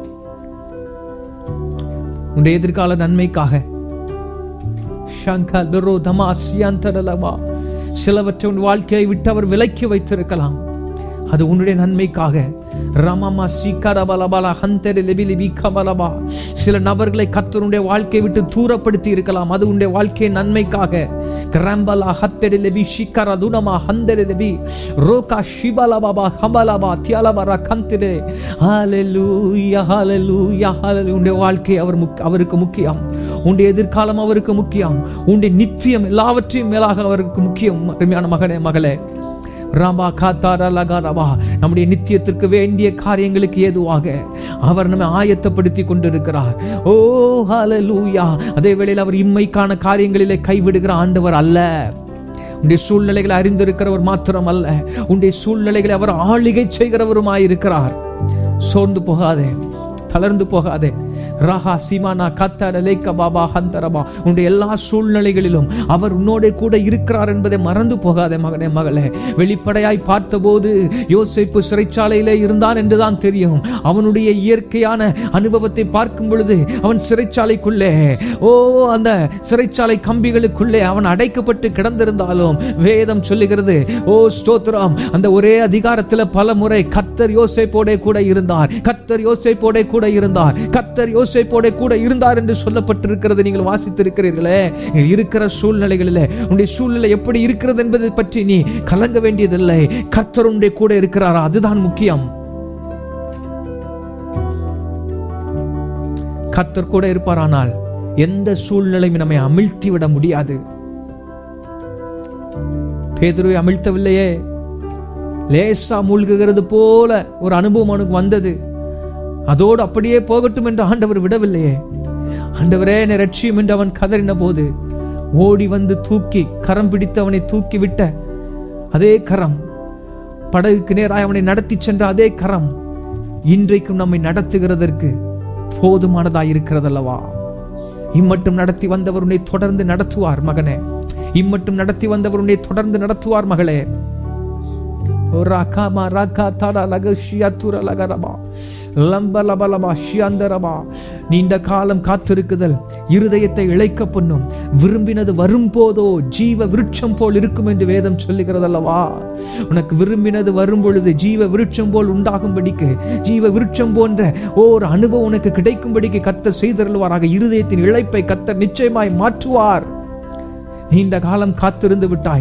உன்னுடைய எதிர்கால நன்மைக்காக ஷங்கல் பெரோ தமாசியந்தரலவா சிலவற்றை உன் வாழ்க்கையை விட்டு அவர் விலக்கி வைத்திருக்கலாம் அது உன்னுடைய நன்மைக்காக ரமமா சீக்கரபலபல ஹந்தரி லெபிலி வீக்கபலபா சில நபர்களை கத்தருடைய வாழ்க்கையை விட்டு தூரப்படுத்தி இருக்கலாம் அது உன்னுடைய வாழ்க்கையின் நன்மைக்காக கிரம்பலா ஹத்தரி லெபி ஷிக்கர துனமா ஹந்தரி லெபி ரோகா ஷிபலபாபா ஹபலபா தியாலபரா கந்திரே ஹalleluya ஹalleluya ஹalleluya உன்னுடைய வாழ்க்கை அவர் முக்- அவருக்கு முக்கியம் உன்னுடைய எதிர்காலம் அவருக்கு முக்கியம் உன்னுடைய நித்தியம் எல்லாவற்றையும் மேலாக அவருக்கு முக்கியம் அருமையான மகனே மகளே ராமா காத்தாரா லகாரபா நம்முடைய நித்தியத்திற்கு வேண்டிய காரியங்களுக்கு ஏதுவாக அவர் நம்மை ஆயத்தப்படுத்தி கொண்டிருக்கிறார் ஓ ஹalleluya அதே வேளையில் அவர் இம்மைக்கான காரியங்களிலே கைவிடுகிற ஆண்டவர் அல்ல உன்னுடைய சூழ்நிலைகளை அறிந்திருக்கிறவர் மாத்திரம் அல்ல உன்னுடைய சூழ்நிலைகளை அவர் ஆளுகை செய்கிறவருமாயிருக்கிறார் சோர்ந்து போகாதே தளர்ந்து போகாதே ராஹா சீமானா கத்தார லேக்க பாபா ஹந்தரபா உன்னுடைய எல்லா சூழ்நிலைகளிலும் அவர் உன்னோட கூட இருக்கிறார் என்பதை மறந்து போகாதே மகனே மகளே வெளிப்படையாய் பார்த்தபோது யோசேப்பு சிறைச்சாலையிலே இருந்தான் என்றுதான் தெரியும் அவனுடைய இயற்கையான அனுபவத்தை பார்க்கும் பொழுது அவன் சிறைச்சாலைக்குள்ளே ஓ அந்த சிறைச்சாலை கம்பிகளுக்குள்ளே அவன் அடைக்கப்பட்டு கிடந்திருந்தாலும் வேதம் சொல்லுகிறது ஓ ஸ்தோத்திரம் அந்த ஒரே அதிகாரத்துல பல முறை கத்தர் யோசேப்போட கூட இருந்தார் கத்தர் யோசேப்போட கூட இருந்தார் கத்தர் யோசேப்போட கூட இருந்தார் என்று சொல்லப்பட்டிருக்கிறது நீங்கள் வாசித்திருக்கிறீர்களே இருக்கிற சூழ்நிலைகளிலே உன்னுடைய சூழ்நிலை எப்படி இருக்கிறது என்பதை பற்றி நீ கலங்க வேண்டியதில்லை கர்த்தர் உன்னுடைய கூட இருக்கிறாரா அதுதான் முக்கியம் கர்த்தர் கூட இருப்பாரானால் எந்த சூழ்நிலையும் நம்மை அமிழ்த்தி விட முடியாது பேதுருவை அமிழ்த்தவில்லையே லேசா மூழ்குகிறது போல ஒரு அனுபவம் அவனுக்கு வந்தது அதோடு அப்படியே போகட்டும் என்று ஆண்டவர் விடவில்லையே ஆண்டவரே என்னை ரட்சியும் என்று அவன் கதறின போது ஓடி வந்து தூக்கி கரம் பிடித்து அவனை தூக்கி விட்ட அதே கரம் படகுக்கு நேராக அவனை நடத்தி சென்ற அதே கரம் இன்றைக்கும் நம்மை நடத்துகிறதற்கு போதுமானதாய் இருக்கிறதல்லவா இம்மட்டும் நடத்தி வந்தவர் உன்னை தொடர்ந்து நடத்துவார் மகனே இம்மட்டும் நடத்தி வந்தவர் உன்னை தொடர்ந்து நடத்துவார் மகளே ஓ ராகாமா ராகா தாடா லக ஷியாத்துர லகரபா லம்ப லபலபா ஷியாந்தரபா நீண்ட காலம் காத்திருக்குதல் இருதயத்தை இழைக்க பண்ணும் விரும்பினது வரும்போதோ ஜீவ விருட்சம் போல் இருக்கும் என்று வேதம் சொல்லுகிறதல்லவா உனக்கு விரும்பினது வரும் பொழுது ஜீவ விருட்சம் போல் உண்டாகும்படிக்கு ஜீவ விருட்சம் போன்ற ஓர் அனுபவம் உனக்கு கிடைக்கும்படிக்கு கத்தர் செய்தருள்வாராக இருதயத்தின் இழைப்பை கத்தர் நிச்சயமாய் மாற்றுவார் நீண்ட காலம் காத்திருந்து விட்டாய்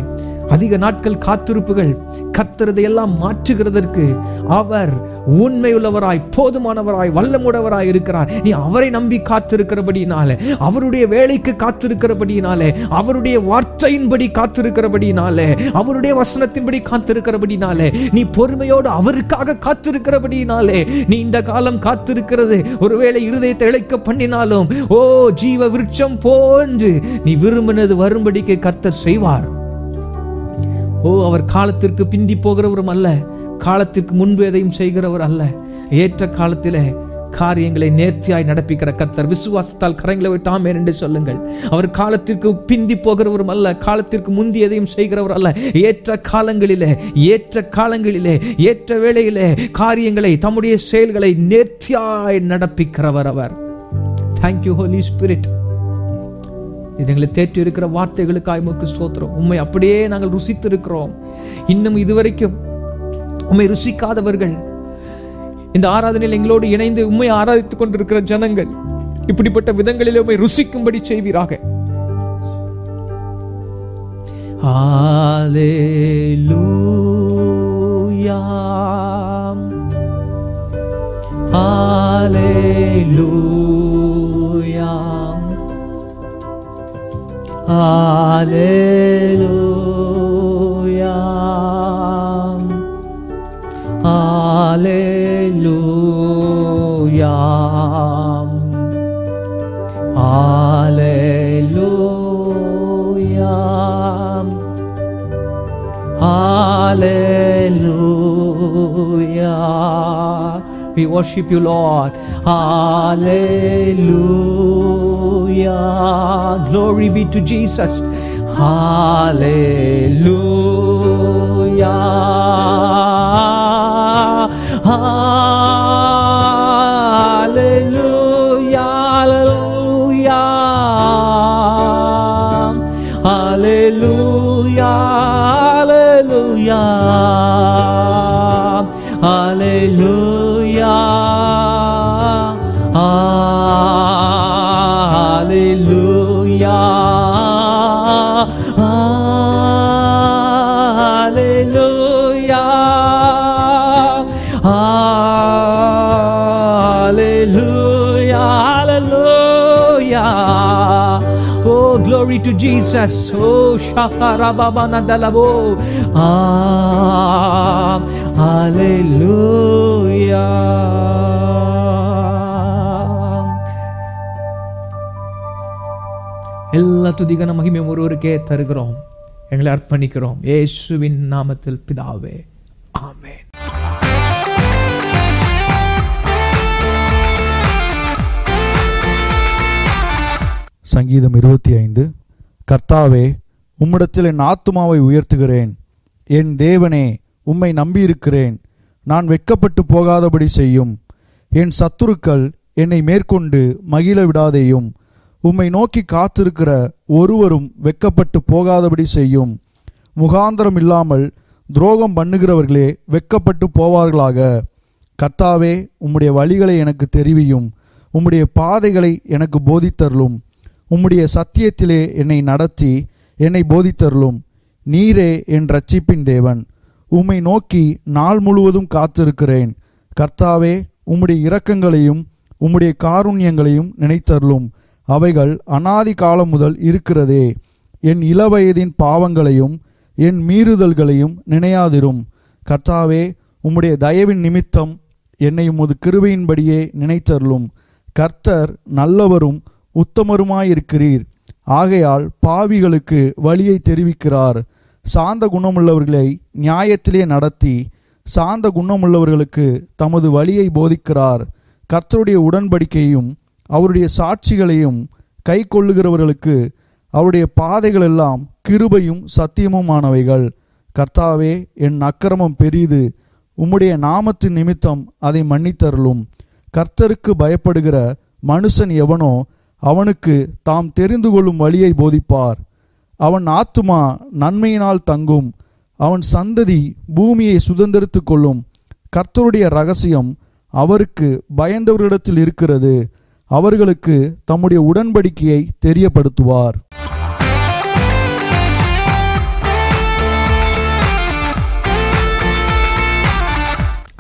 அதிக நாட்கள் காத்திருப்புகள் கத்துறதை எல்லாம் மாற்றுகிறதற்கு அவர் உண்மையுள்ளவராய் போதுமானவராய் வல்லமுடவராய் இருக்கிறார் நீ அவரை நம்பி காத்திருக்கிறபடினாலே அவருடைய வேலைக்கு காத்திருக்கிறபடினாலே அவருடைய வார்த்தையின்படி காத்திருக்கிறபடினாலே அவருடைய வசனத்தின்படி காத்திருக்கிறபடினாலே நீ பொறுமையோடு அவருக்காக காத்திருக்கிறபடினாலே நீ இந்த காலம் காத்திருக்கிறது ஒருவேளை இருதயத்தை இழைக்க பண்ணினாலும் ஓ ஜீவ விருட்சம் போன்று நீ விரும்பினது வரும்படிக்கு கர்த்தர் செய்வார் ஓ அவர் காலத்திற்கு பிந்தி போகிறவரும் அல்ல காலத்திற்கு முன்பு எதையும் செய்கிறவர் அல்ல ஏற்ற காலத்திலே காரியங்களை நேர்த்தியாய் நடப்பிக்கிற கர்த்தர் விசுவாசத்தால் கரங்களை விட்டாமே என்று சொல்லுங்கள் அவர் காலத்திற்கு பிந்தி போகிறவரும் அல்ல காலத்திற்கு முந்தி எதையும் செய்கிறவர் அல்ல ஏற்ற காலங்களிலே ஏற்ற காலங்களிலே ஏற்ற வேளையிலே காரியங்களை தம்முடைய செயல்களை நேர்த்தியாய் நடப்பிக்கிறவர் அவர் தேங்க்யூ ஹோலி ஸ்பிரிட் எங்களை தேற்றி இருக்கிற வார்த்தைகளுக்காய் உமக்கு ஸ்தோத்திரம் உண்மை அப்படியே நாங்கள் ருசித்து இருக்கிறோம் இன்னும் இதுவரைக்கும் உண்மை ருசிக்காதவர்கள் இந்த ஆராதனையில் எங்களோடு இணைந்து உண்மை ஆராதித்துக் கொண்டிருக்கிற ஜனங்கள் இப்படிப்பட்ட விதங்களில் உண்மை ருசிக்கும்படி செய்வீராக Hallelujah. Hallelujah. Hallelujah. Hallelujah. Hallelujah. We worship you, Lord. Hallelujah. Glory be to Jesus. Hallelujah. Hallelujah. Hallelujah. Hallelujah. Hallelujah. Hallelujah. Hallelujah. Hallelujah. Hallelujah. Oh, glory to Jesus. Oh, Shakarababana Dalabo. Ah, Hallelujah. எல்லா துதிகன மகிமை ஒருவருக்கே தருகிறோம் எங்களை அர்ப்பணிக்கிறோம் இயேசுவின் நாமத்தில் பிதாவே ஆமென் சங்கீதம் இருபத்தி ஐந்து கர்த்தாவே உம்மிடத்தில் என் ஆத்துமாவை உயர்த்துகிறேன் என் தேவனே உம்மை நம்பியிருக்கிறேன் நான் வெட்கப்பட்டு போகாதபடி செய்யும் என் சத்துருக்கள் என்னை மேற்கொண்டு மகிழ விடாதேயும் உம்மை நோக்கி காத்திருக்கிற ஒருவரும் வெட்கப்பட்டு போகாதபடி செய்யும் முகாந்திரம் இல்லாமல் துரோகம் பண்ணுகிறவர்களே வெட்கப்பட்டு போவார்களாக கர்த்தாவே உம்முடைய வழிகளை எனக்கு தெரிவியும் உம்முடைய பாதைகளை எனக்கு போதித்தருளும் உம்முடைய சத்தியத்திலே என்னை நடத்தி என்னை போதித்தருளும் நீரே என் ரட்சிப்பின் தேவன் உம்மை நோக்கி நாள் முழுவதும் காத்திருக்கிறேன் கர்த்தாவே உம்முடைய இரக்கங்களையும் உம்முடைய காருண்யங்களையும் நினைத்தருளும் அவைகள் அனாதி காலம் முதல் இருக்கிறதே என் இளவயதின் பாவங்களையும் என் மீறுதல்களையும் நினையாதிரும் கர்த்தாவே உம்முடைய தயவின் நிமித்தம் என்னை உமது கிருபையின்படியே நினைத்தருளும் கர்த்தர் நல்லவரும் உத்தமருமாயிருக்கிறீர் ஆகையால் பாவிகளுக்கு வழியை தெரிவிக்கிறார் சாந்த குணமுள்ளவர்களை நியாயத்திலே நடத்தி சாந்த குணமுள்ளவர்களுக்கு தமது வழியை போதிக்கிறார் கர்த்தருடைய உடன்படிக்கையும் அவருடைய சாட்சிகளையும் கை கொள்ளுகிறவர்களுக்கு அவருடைய பாதைகள் எல்லாம் கிருபையும் சத்தியமுமானவைகள் கர்த்தாவே என் அக்கிரமம் பெரிது உம்முடைய நாமத்தின் நிமித்தம் அதை மன்னித்தருளும் கர்த்தருக்கு பயப்படுகிற மனுஷன் எவனோ அவனுக்கு தாம் தெரிந்து கொள்ளும் வழியை போதிப்பார் அவன் ஆத்துமா நன்மையினால் தங்கும் அவன் சந்ததி பூமியை சுதந்திரித்துக் கொள்ளும் கர்த்தருடைய ரகசியம் அவருக்கு பயந்தவர்களிடத்தில் இருக்கிறது அவர்களுக்கு தம்முடைய உடன்படிக்கையை தெரியப்படுத்துவார்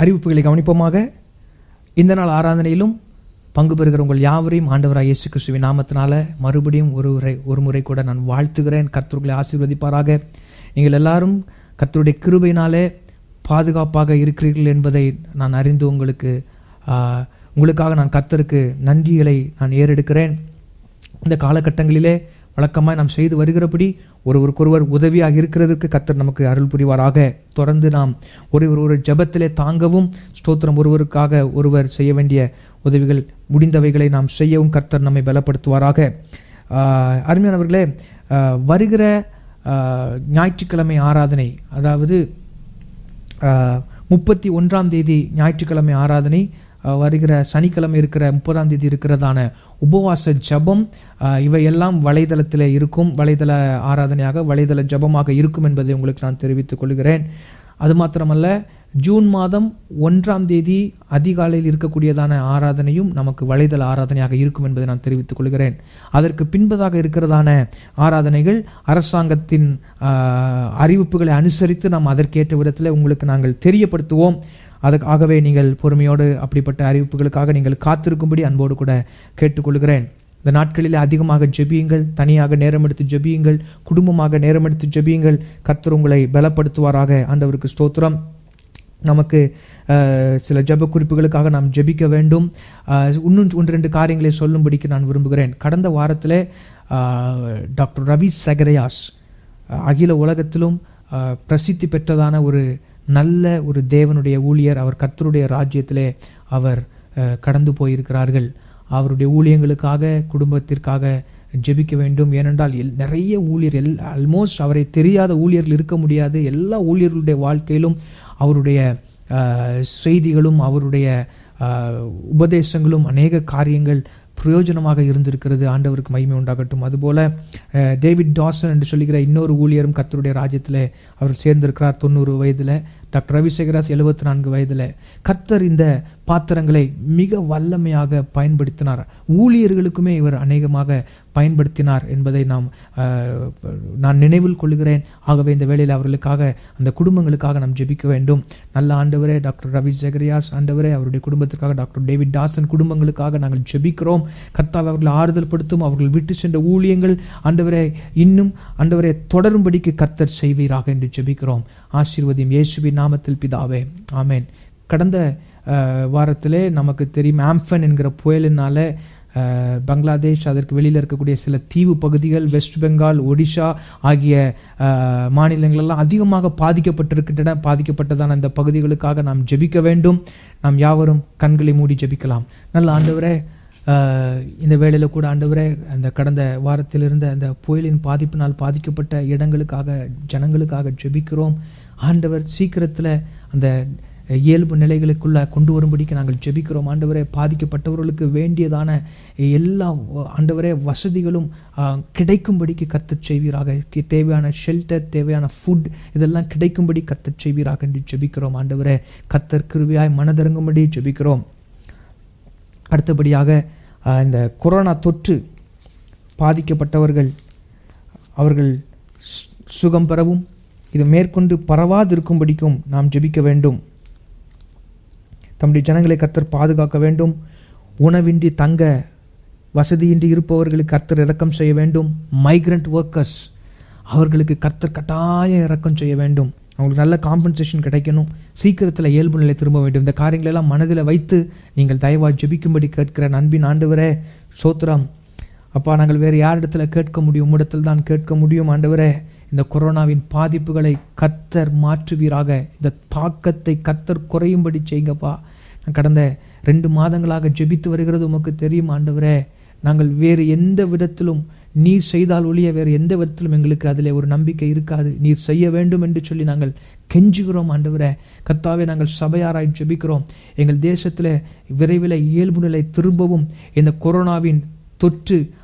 அறிவிப்புகளை கவனிப்போமாக இந்த நாள் ஆராதனையிலும் பங்கு பெறுகிற உங்கள் யாவரையும் ஆண்டவராய் இயேசு கிறிஸ்துவின் நாமத்தினால மறுபடியும் ஒரு முறை ஒரு முறை கூட நான் வாழ்த்துகிறேன் கர்த்தர்களை ஆசீர்வதிப்பாராக நீங்கள் எல்லாரும் கர்த்தருடைய கிருபையினாலே பாதுகாப்பாக இருக்கிறீர்கள் என்பதை நான் அறிந்து உங்களுக்கு ஆஹ், உங்களுக்காக நான் கர்த்தருக்கு நன்றிகளை நான் ஏறெடுக்கிறேன் இந்த காலகட்டங்களிலே வழக்கமாய் நாம் செய்து வருகிறபடி ஒருவருக்கொருவர் உதவியாக இருக்கிறதற்கு கர்த்தர் நமக்கு அருள் புரிவாராக தொடர்ந்து நாம் ஒருவர் ஒரு ஜெபத்திலே தாங்கவும் ஸ்தோத்திரம் ஒருவருக்காக ஒருவர் செய்ய வேண்டிய உதவிகள் முடிந்தவைகளை நாம் செய்யவும் கர்த்தர் நம்மை பலப்படுத்துவாராக ஆஹ், அருமையானவர்களே ஆஹ், வருகிற ஆஹ், ஞாயிற்றுக்கிழமை ஆராதனை அதாவது முப்பத்தி ஒன்றாம் தேதி ஞாயிற்றுக்கிழமை ஆராதனை அஹ், வருகிற சனிக்கிழமை இருக்கிற முப்பதாம் தேதி இருக்கிறதான உபவாச ஜபம் அஹ், இவையெல்லாம் வலைதளத்தில் இருக்கும் வலைதள ஆராதனையாக வலைதள ஜபமாக இருக்கும் என்பதை உங்களுக்கு நான் தெரிவித்துக் கொள்கிறேன் அது மாத்திரமல்ல ஜூன் மாதம் ஒன்றாம் தேதி அதிகாலையில் இருக்கக்கூடியதான ஆராதனையும் நமக்கு வலைதள ஆராதனையாக இருக்கும் என்பதை நான் தெரிவித்துக் கொள்கிறேன் அதற்கு பின்பதாக இருக்கிறதான ஆராதனைகள் அரசாங்கத்தின் ஆஹ், அறிவிப்புகளை அனுசரித்து நாம் அதற்கேற்ற விதத்தில் உங்களுக்கு நாங்கள் தெரியப்படுத்துவோம் அதுக்காகவே நீங்கள் பொறுமையோடு அப்படிப்பட்ட அறிவிப்புகளுக்காக நீங்கள் காத்திருக்கும்படி அன்போடு கூட கேட்டுக்கொள்கிறேன் இந்த நாட்களில் அதிகமாக ஜெபியுங்கள் தனியாக நேரம் எடுத்து ஜெபியுங்கள் குடும்பமாக நேரம் எடுத்து ஜெபியுங்கள் கர்த்தர் உங்களை பலப்படுத்துவாராக ஆண்டவருக்கு ஸ்தோத்திரம் நமக்கு அஹ், சில ஜெப குறிப்புகளுக்காக நாம் ஜெபிக்க வேண்டும் அஹ், இன்னும் ஒன்று ரெண்டு காரியங்களை சொல்லும்படிக்கு நான் விரும்புகிறேன் கடந்த வாரத்தில் டாக்டர் ரவி சகரையாஸ் அஹ், அகில உலகத்திலும் அஹ், பிரசித்தி பெற்றதான ஒரு நல்ல ஒரு தேவனுடைய ஊழியர் அவர் கர்த்தருடைய ராஜ்யத்திலே அவர் அஹ், கடந்து போயிருக்கிறார்கள் அவருடைய ஊழியங்களுக்காக குடும்பத்திற்காக ஜெபிக்க வேண்டும் ஏனென்றால் எல் நிறைய ஊழியர் எல் ஆல்மோஸ்ட் அவரை தெரியாத ஊழியர்கள் இருக்க முடியாது எல்லா ஊழியர்களுடைய வாழ்க்கையிலும் அவருடைய அஹ், செய்திகளும் அவருடைய அஹ், உபதேசங்களும் அநேக காரியங்கள் பிரயோஜனமாக இருந்திருக்கிறது ஆண்டவருக்கு மகிமை உண்டாகட்டும் அதுபோல அஹ், டேவிட் டாசன் என்று சொல்லுகிற இன்னொரு ஊழியரும் கர்த்தருடைய ராஜ்யத்தில் அவர் சேர்ந்திருக்கிறார் தொண்ணூறு வயதில் டாக்டர் ரவிசேகராஸ் எழுபத்தி நான்கு வயதில் கர்த்தர் இந்த பாத்திரங்களை மிக வல்லமையாக பயன்படுத்தினார் ஊழியர்களுக்குமே இவர் அநேகமாக பயன்படுத்தினார் என்பதை நாம் அஹ், நான் நினைவில் கொள்கிறேன் ஆகவே இந்த வேளையில் அவர்களுக்காக அந்த குடும்பங்களுக்காக நாம் ஜெபிக்க வேண்டும் நல்ல ஆண்டவரே டாக்டர் ரவி ஜெகரியாஸ் ஆண்டவரே அவருடைய குடும்பத்திற்காக டாக்டர் டேவிட் தாசன் குடும்பங்களுக்காக நாங்கள் ஜெபிக்கிறோம் கர்த்தாவை அவர்களை ஆறுதல் படுத்தும் அவர்கள் விட்டு சென்ற ஊழியங்கள் ஆண்டவரே இன்னும் ஆண்டவரே தொடரும்படிக்கு கர்த்தர் செய்வீராக என்று ஜெபிக்கிறோம் ஆசீர்வதியும் இயேசுவின் நாமத்தில் பிதாவே ஆமென் கடந்த அஹ், வாரத்திலே நமக்கு தெரியும் ஆம்ஃபன் என்கிற புயலினால அஹ், பங்களாதேஷ் அதற்கு வெளியில் இருக்கக்கூடிய சில தீவு பகுதிகள் வெஸ்ட் பெங்கால் ஒடிஷா ஆகிய அஹ், மாநிலங்களெல்லாம் அதிகமாக பாதிக்கப்பட்டிருக்கின்றன பாதிக்கப்பட்டதான இந்த பகுதிகளுக்காக நாம் ஜெபிக்க வேண்டும் நாம் யாவரும் கண்களை மூடி ஜெபிக்கலாம் நல்ல ஆண்டவரே அஹ், இந்த வேளையில் கூட ஆண்டவரே அந்த கடந்த வாரத்தில் இருந்த அந்த புயலின் பாதிப்பினால் பாதிக்கப்பட்ட இடங்களுக்காக ஜனங்களுக்காக ஜெபிக்கிறோம் ஆண்டவர் சீக்கிரத்தில் அந்த இயல்பு நிலைகளுக்குள்ள கொண்டு வரும்படிக்கு நாங்கள் ஜெபிக்கிறோம் ஆண்டவரே பாதிக்கப்பட்டவர்களுக்கு வேண்டியதான எல்லா ஆண்டவரே வசதிகளும் ஆ, கிடைக்கும்படிக்கு கத்தச் செய்வீராக கி- தேவையான ஷெல்டர் தேவையான ஃபுட் இதெல்லாம் கிடைக்கும்படி கத்தச் செய்வீராக என்று ஜெபிக்கிறோம் ஆண்டவரே கத்தர் கிருவியாய் மனதிறங்கும்படி ஜெபிக்கிறோம் அடுத்தபடியாக ஆ, இந்த கொரோனா தொற்று பாதிக்கப்பட்டவர்கள் அவர்கள் சு- சுகம் பெறவும் இது மேற்கொண்டு பரவாதிருக்கும்படிக்கும் நாம் ஜெபிக்க வேண்டும் தம்முடைய ஜனங்களை கர்த்தர் பாதுகாக்க வேண்டும் உணவின்றி தங்க வசதியின்றி இருப்பவர்களுக்கு கர்த்தர் இரக்கம் செய்ய வேண்டும் மைக்ரண்ட் ஒர்க்கர்ஸ் அவர்களுக்கு கர்த்தர் கட்டாயம் இரக்கம் செய்ய வேண்டும் அவங்களுக்கு நல்ல காம்பன்சேஷன் கிடைக்கணும் சீக்கிரத்தில் இயல்பு நிலை திரும்ப வேண்டும் இந்த காரியங்களெல்லாம் மனதில் வைத்து நீங்கள் தயவாக ஜெபிக்கும்படி கேட்கிற அன்பின் ஆண்டவரே சோத்ரம் அப்பா நாங்கள் வேறு யாரிடத்துல கேட்க முடியும் உம்மிடத்தில் தான் கேட்க முடியும் ஆண்டவரே இந்த கொரோனாவின் பாதிப்புகளை கத்தர் மாற்றுவீராக இந்த தாக்கத்தை கத்தர் குறையும்படி செய்யுங்கப்பா நான் கடந்த ரெண்டு மாதங்களாக ஜெபித்து வருகிறது உமக்கு தெரியும் ஆண்டவரே நாங்கள் வேறு எந்த விதத்திலும் நீர் செய்தால் ஒழிய வேறு எந்த விதத்திலும் எங்களுக்கு அதில் ஒரு நம்பிக்கை இருக்காது நீர் செய்ய வேண்டும் என்று சொல்லி நாங்கள் கெஞ்சுகிறோம் ஆண்டவரே கர்த்தாவே நாங்கள் சபையாராய் ஜெபிக்கிறோம் எங்கள் தேசத்தில் விரைவில் இயல்பு நிலை திரும்பவும் இந்த கொரோனாவின் தொற்று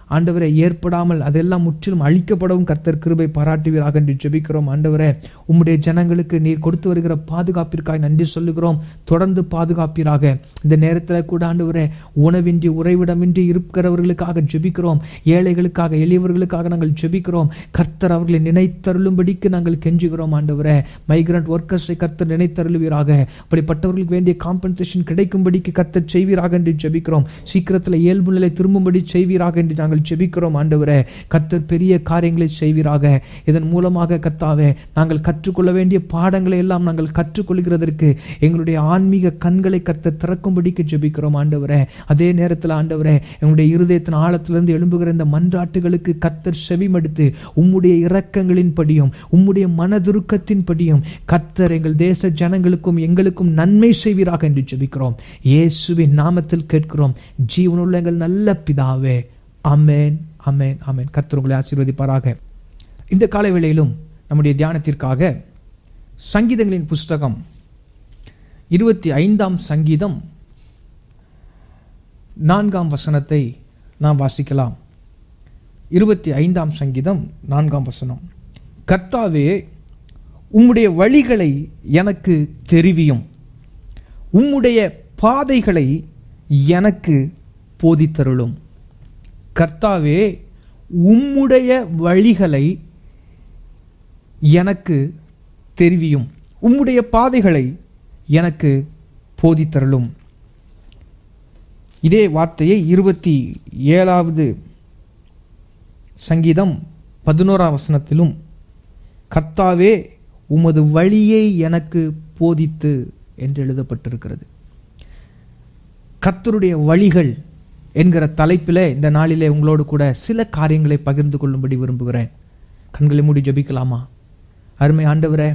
ஆண்டவரை ஏற்படாமல் அதெல்லாம் முற்றிலும் அழிக்கப்படவும் கர்த்தர் கிருபை பாராட்டுவீராக என்று ஜெபிக்கிறோம் ஆண்டவரே உம்முடைய ஜனங்களுக்கு நீர் கொடுத்து வருகிற பாதுகாப்பிற்காக நன்றி சொல்லுகிறோம் தொடர்ந்து பாதுகாப்பீராக இந்த நேரத்தில் கூட ஆண்டவரே உணவின்றி உறைவிடமின்றி இருக்கிறவர்களுக்காக ஜெபிக்கிறோம் ஏழைகளுக்காக எளியவர்களுக்காக நாங்கள் ஜெபிக்கிறோம் கர்த்தர் அவர்களை நினைத்தருளும்படிக்கு நாங்கள் கெஞ்சுகிறோம் ஆண்டவரே மைக்ரண்ட் ஒர்க்கர்ஸை கர்த்தர் நினைத்தருளுவீராக அப்படிப்பட்டவர்களுக்கு வேண்டிய காம்பன்சேஷன் கிடைக்கும்படிக்கு கர்த்தர் செய்வீராக என்று ஜெபிக்கிறோம் சீக்கிரத்தில் இயல்பு நிலை திரும்பும்படி செய்வீராக என்று நாங்கள் ஜெபிக்கிறோம் ஆண்டவரே கர்த்தர் பெரிய காரியங்களை செய்வீராக இதன் மூலமாக கர்த்தாவே நாங்கள் கற்றுக்கொள்ள வேண்டிய பாடங்களை எல்லாம் நாங்கள் கற்றுக்கொள்கிறதற்கு எங்களுடைய ஆன்மீக கண்களை கர்த்தர் திறக்கும்படிக்கு ஜெபிக்கிறோம் ஆண்டவரே அதே நேரத்தில் ஆண்டவரே எங்களுடைய இருதயத்தின் ஆழத்திலிருந்து எழும்புகிற இந்த மன்றாட்டுகளுக்கு கர்த்தர் செவிமடுத்து உம்முடைய இரக்கங்களின் படியும் உம்முடைய மனதுருக்கத்தின் படியும் கர்த்தர் எங்கள் தேச ஜனங்களுக்கும் எங்களுக்கும் நன்மை செய்வீராக என்று ஜெபிக்கிறோம் இயேசுவின் நாமத்தில் கேட்கிறோம் ஜீவனுள்ள எங்கள் நல்ல பிதாவே அமேன் அமேன் அமேன் கர்த்தர் உங்களை ஆசீர்வதிப்பாராக இந்த காலை வேளையிலும் நம்முடைய தியானத்திற்காக சங்கீதங்களின் புஸ்தகம் இருபத்தி ஐந்தாம் சங்கீதம் நான்காம் வசனத்தை நாம் வாசிக்கலாம் இருபத்தி ஐந்தாம் சங்கீதம் நான்காம் வசனம் கர்த்தாவே உம்முடைய வழிகளை எனக்கு தெரிவியும் உம்முடைய பாதைகளை எனக்கு போதித்தருளும் கர்த்தாவே உம்முடைய வழிகளை எனக்கு தெரிவியும் உம்முடைய பாதைகளை எனக்கு போதித்தருளும் இதே வார்த்தையை இருபத்தி ஏழாவது சங்கீதம் பதினோராம் வசனத்திலும் கர்த்தாவே உமது வழியை எனக்கு போதித்து என்று எழுதப்பட்டிருக்கிறது கர்த்தருடைய வழிகள் என்கிற தலைப்பில் இந்த நாளிலே உங்களோடு கூட சில காரியங்களை பகிர்ந்து கொள்ளும்படி விரும்புகிறேன் கண்களை மூடி ஜபிக்கலாமா அருமை ஆண்டவரே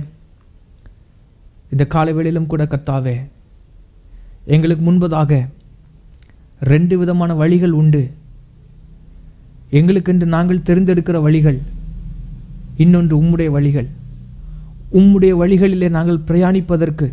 இந்த காலை வேளையிலும் கூட கர்த்தாவே எங்களுக்கு முன்பதாக ரெண்டு விதமான வழிகள் உண்டு எங்களுக்கென்று நாங்கள் தெரிந்தெடுக்கிற வழிகள் இன்னொன்று உம்முடைய வழிகள் உம்முடைய வழிகளிலே நாங்கள் பிரயாணிப்பதற்கு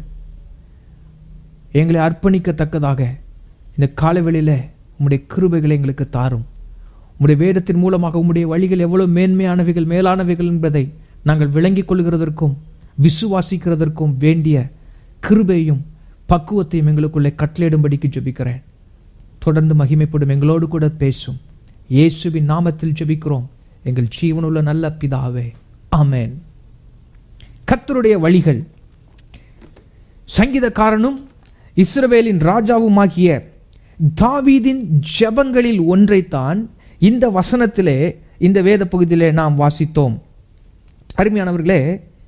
எங்களை அர்ப்பணிக்கத்தக்கதாக இந்த காலவெளியில் உம்முடைய கிருபைகளை எங்களுக்கு தாரும் உம்முடைய வேதத்தின் மூலமாக உம்முடைய வழிகள் எவ்வளவு மேன்மையானவைகள் மேலானவைகள் என்பதை நாங்கள் விளங்கிக் கொள்கிறதற்கும் விசுவாசிக்கிறதற்கும் வேண்டிய கிருபையும் பக்குவத்தையும் எங்களுக்குள்ளே கட்டளையிடும்படிக்கு ஜெபிக்கிறேன் தொடர்ந்து மகிமைப்படும் எங்களோடு கூட பேசும் இயேசுவின் நாமத்தில் ஜெபிக்கிறோம் எங்கள் ஜீவனுள்ள நல்ல பிதாவே ஆமென் கர்த்தருடைய வழிகள் சங்கீதக்காரனும் இஸ்ரவேலின் ராஜாவுமாகிய தாவீதின் ஜெபங்களில் ஒன்றைத்தான் இந்த வசனத்திலே இந்த வேத பகுதியிலே நாம் வாசித்தோம் அருமையானவர்களே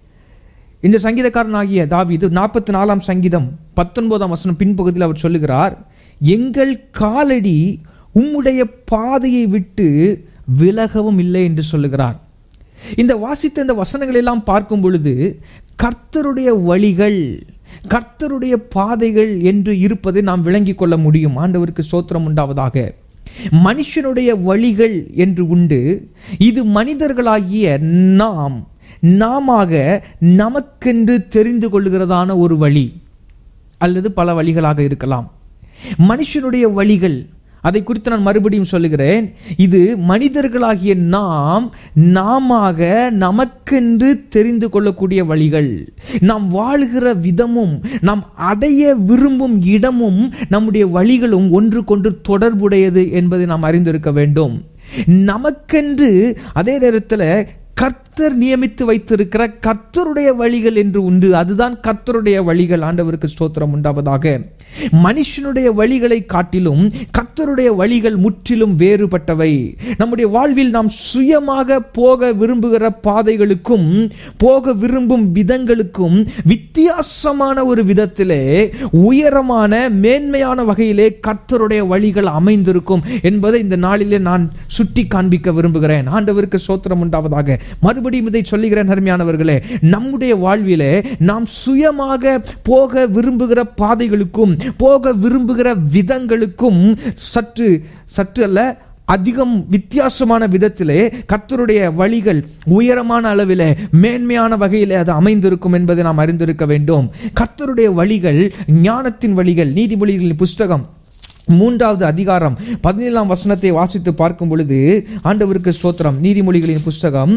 இந்த சங்கீதக்காரனாகிய தாவீது நாற்பத்தி நாலாம் சங்கீதம் பத்தொன்பதாம் வசனம் பின்பகுதியில் அவர் சொல்லுகிறார் எங்கள் காலடி உம்முடைய பாதையை விட்டு விலகவும் இல்லை என்று சொல்லுகிறார் இந்த வாசித்த இந்த வசனங்கள் எல்லாம் பார்க்கும் பொழுது கர்த்தருடைய வழிகள் கர்த்தருடைய பாதைகள் என்று இருப்பதை நாம் விளங்கிக் கொள்ள முடியும் ஆண்டவருக்கு சோத்திரம் உண்டாவதாக மனுஷனுடைய வழிகள் என்று உண்டு இது மனிதர்களாகிய நாம் நாமாக நமக்கென்று தெரிந்து கொள்கிறதான ஒரு வழி அல்லது பல வழிகளாக இருக்கலாம் மனுஷனுடைய வழிகள் அதை குறித்து நான் மறுபடியும் சொல்லுகிறேன் இது மனிதர்களாகிய நாம் நாமாக நமக்கென்று தெரிந்து கொள்ளக்கூடிய வழிகள் நாம் வாழுகிற விதமும் நாம் அடைய விரும்பும் இடமும் நம்முடைய வழிகளும் ஒன்றுக்கொன்று தொடர்புடையது என்பதை நாம் அறிந்திருக்க வேண்டும் நமக்கென்று அதே நேரத்தில் கர்த்தர் நியமித்து வைத்திருக்கிற கர்த்தருடைய வழிகள் என்று உண்டு அதுதான் கர்த்தருடைய வழிகள் ஆண்டவருக்கு ஸ்தோத்திரம் உண்டாவதாக மனுஷனுடைய வழிகளை காட்டிலும் கர்த்தருடைய வழிகள் முற்றிலும் வேறுபட்டவை நம்முடைய வாழ்வில் நாம் சுயமாக போக விரும்புகிற பாதைகளுக்கும் போக விரும்பும் விதங்களுக்கும் வித்தியாசமான ஒரு விதத்திலே உயரமான மேன்மையான வகையிலே கர்த்தருடைய வழிகள் அமைந்திருக்கும் என்பதை இந்த நாளிலே நான் சுட்டி காண்பிக்க விரும்புகிறேன் ஆண்டவருக்கு சோத்திரம் உண்டாவதாக மறுபடியும் இதை சொல்லுகிறேன் அருமையானவர்களே நம்முடைய வாழ்விலே நாம் சுயமாக போக விரும்புகிற பாதைகளுக்கும் போக விரும்புகிற விதங்களுக்கும் சற்று சற்று அல்ல அதிகம் வித்தியாசமான விதத்திலே கர்த்தருடைய வழிகள் உயரமான அளவிலே மேன்மையான வகையிலே அது அமைந்திருக்கும் என்பதை நாம் அறிந்திருக்க வேண்டும் கர்த்தருடைய வழிகள் ஞானத்தின் வழிகள் நீதிமொழிகளின் புஸ்தகம் மூன்றாவது அதிகாரம் பதினேழாம் வசனத்தை வாசித்து பார்க்கும் பொழுது ஆண்டவருக்கு ஸ்தோத்திரம் நீதிமொழிகளின் புஸ்தகம்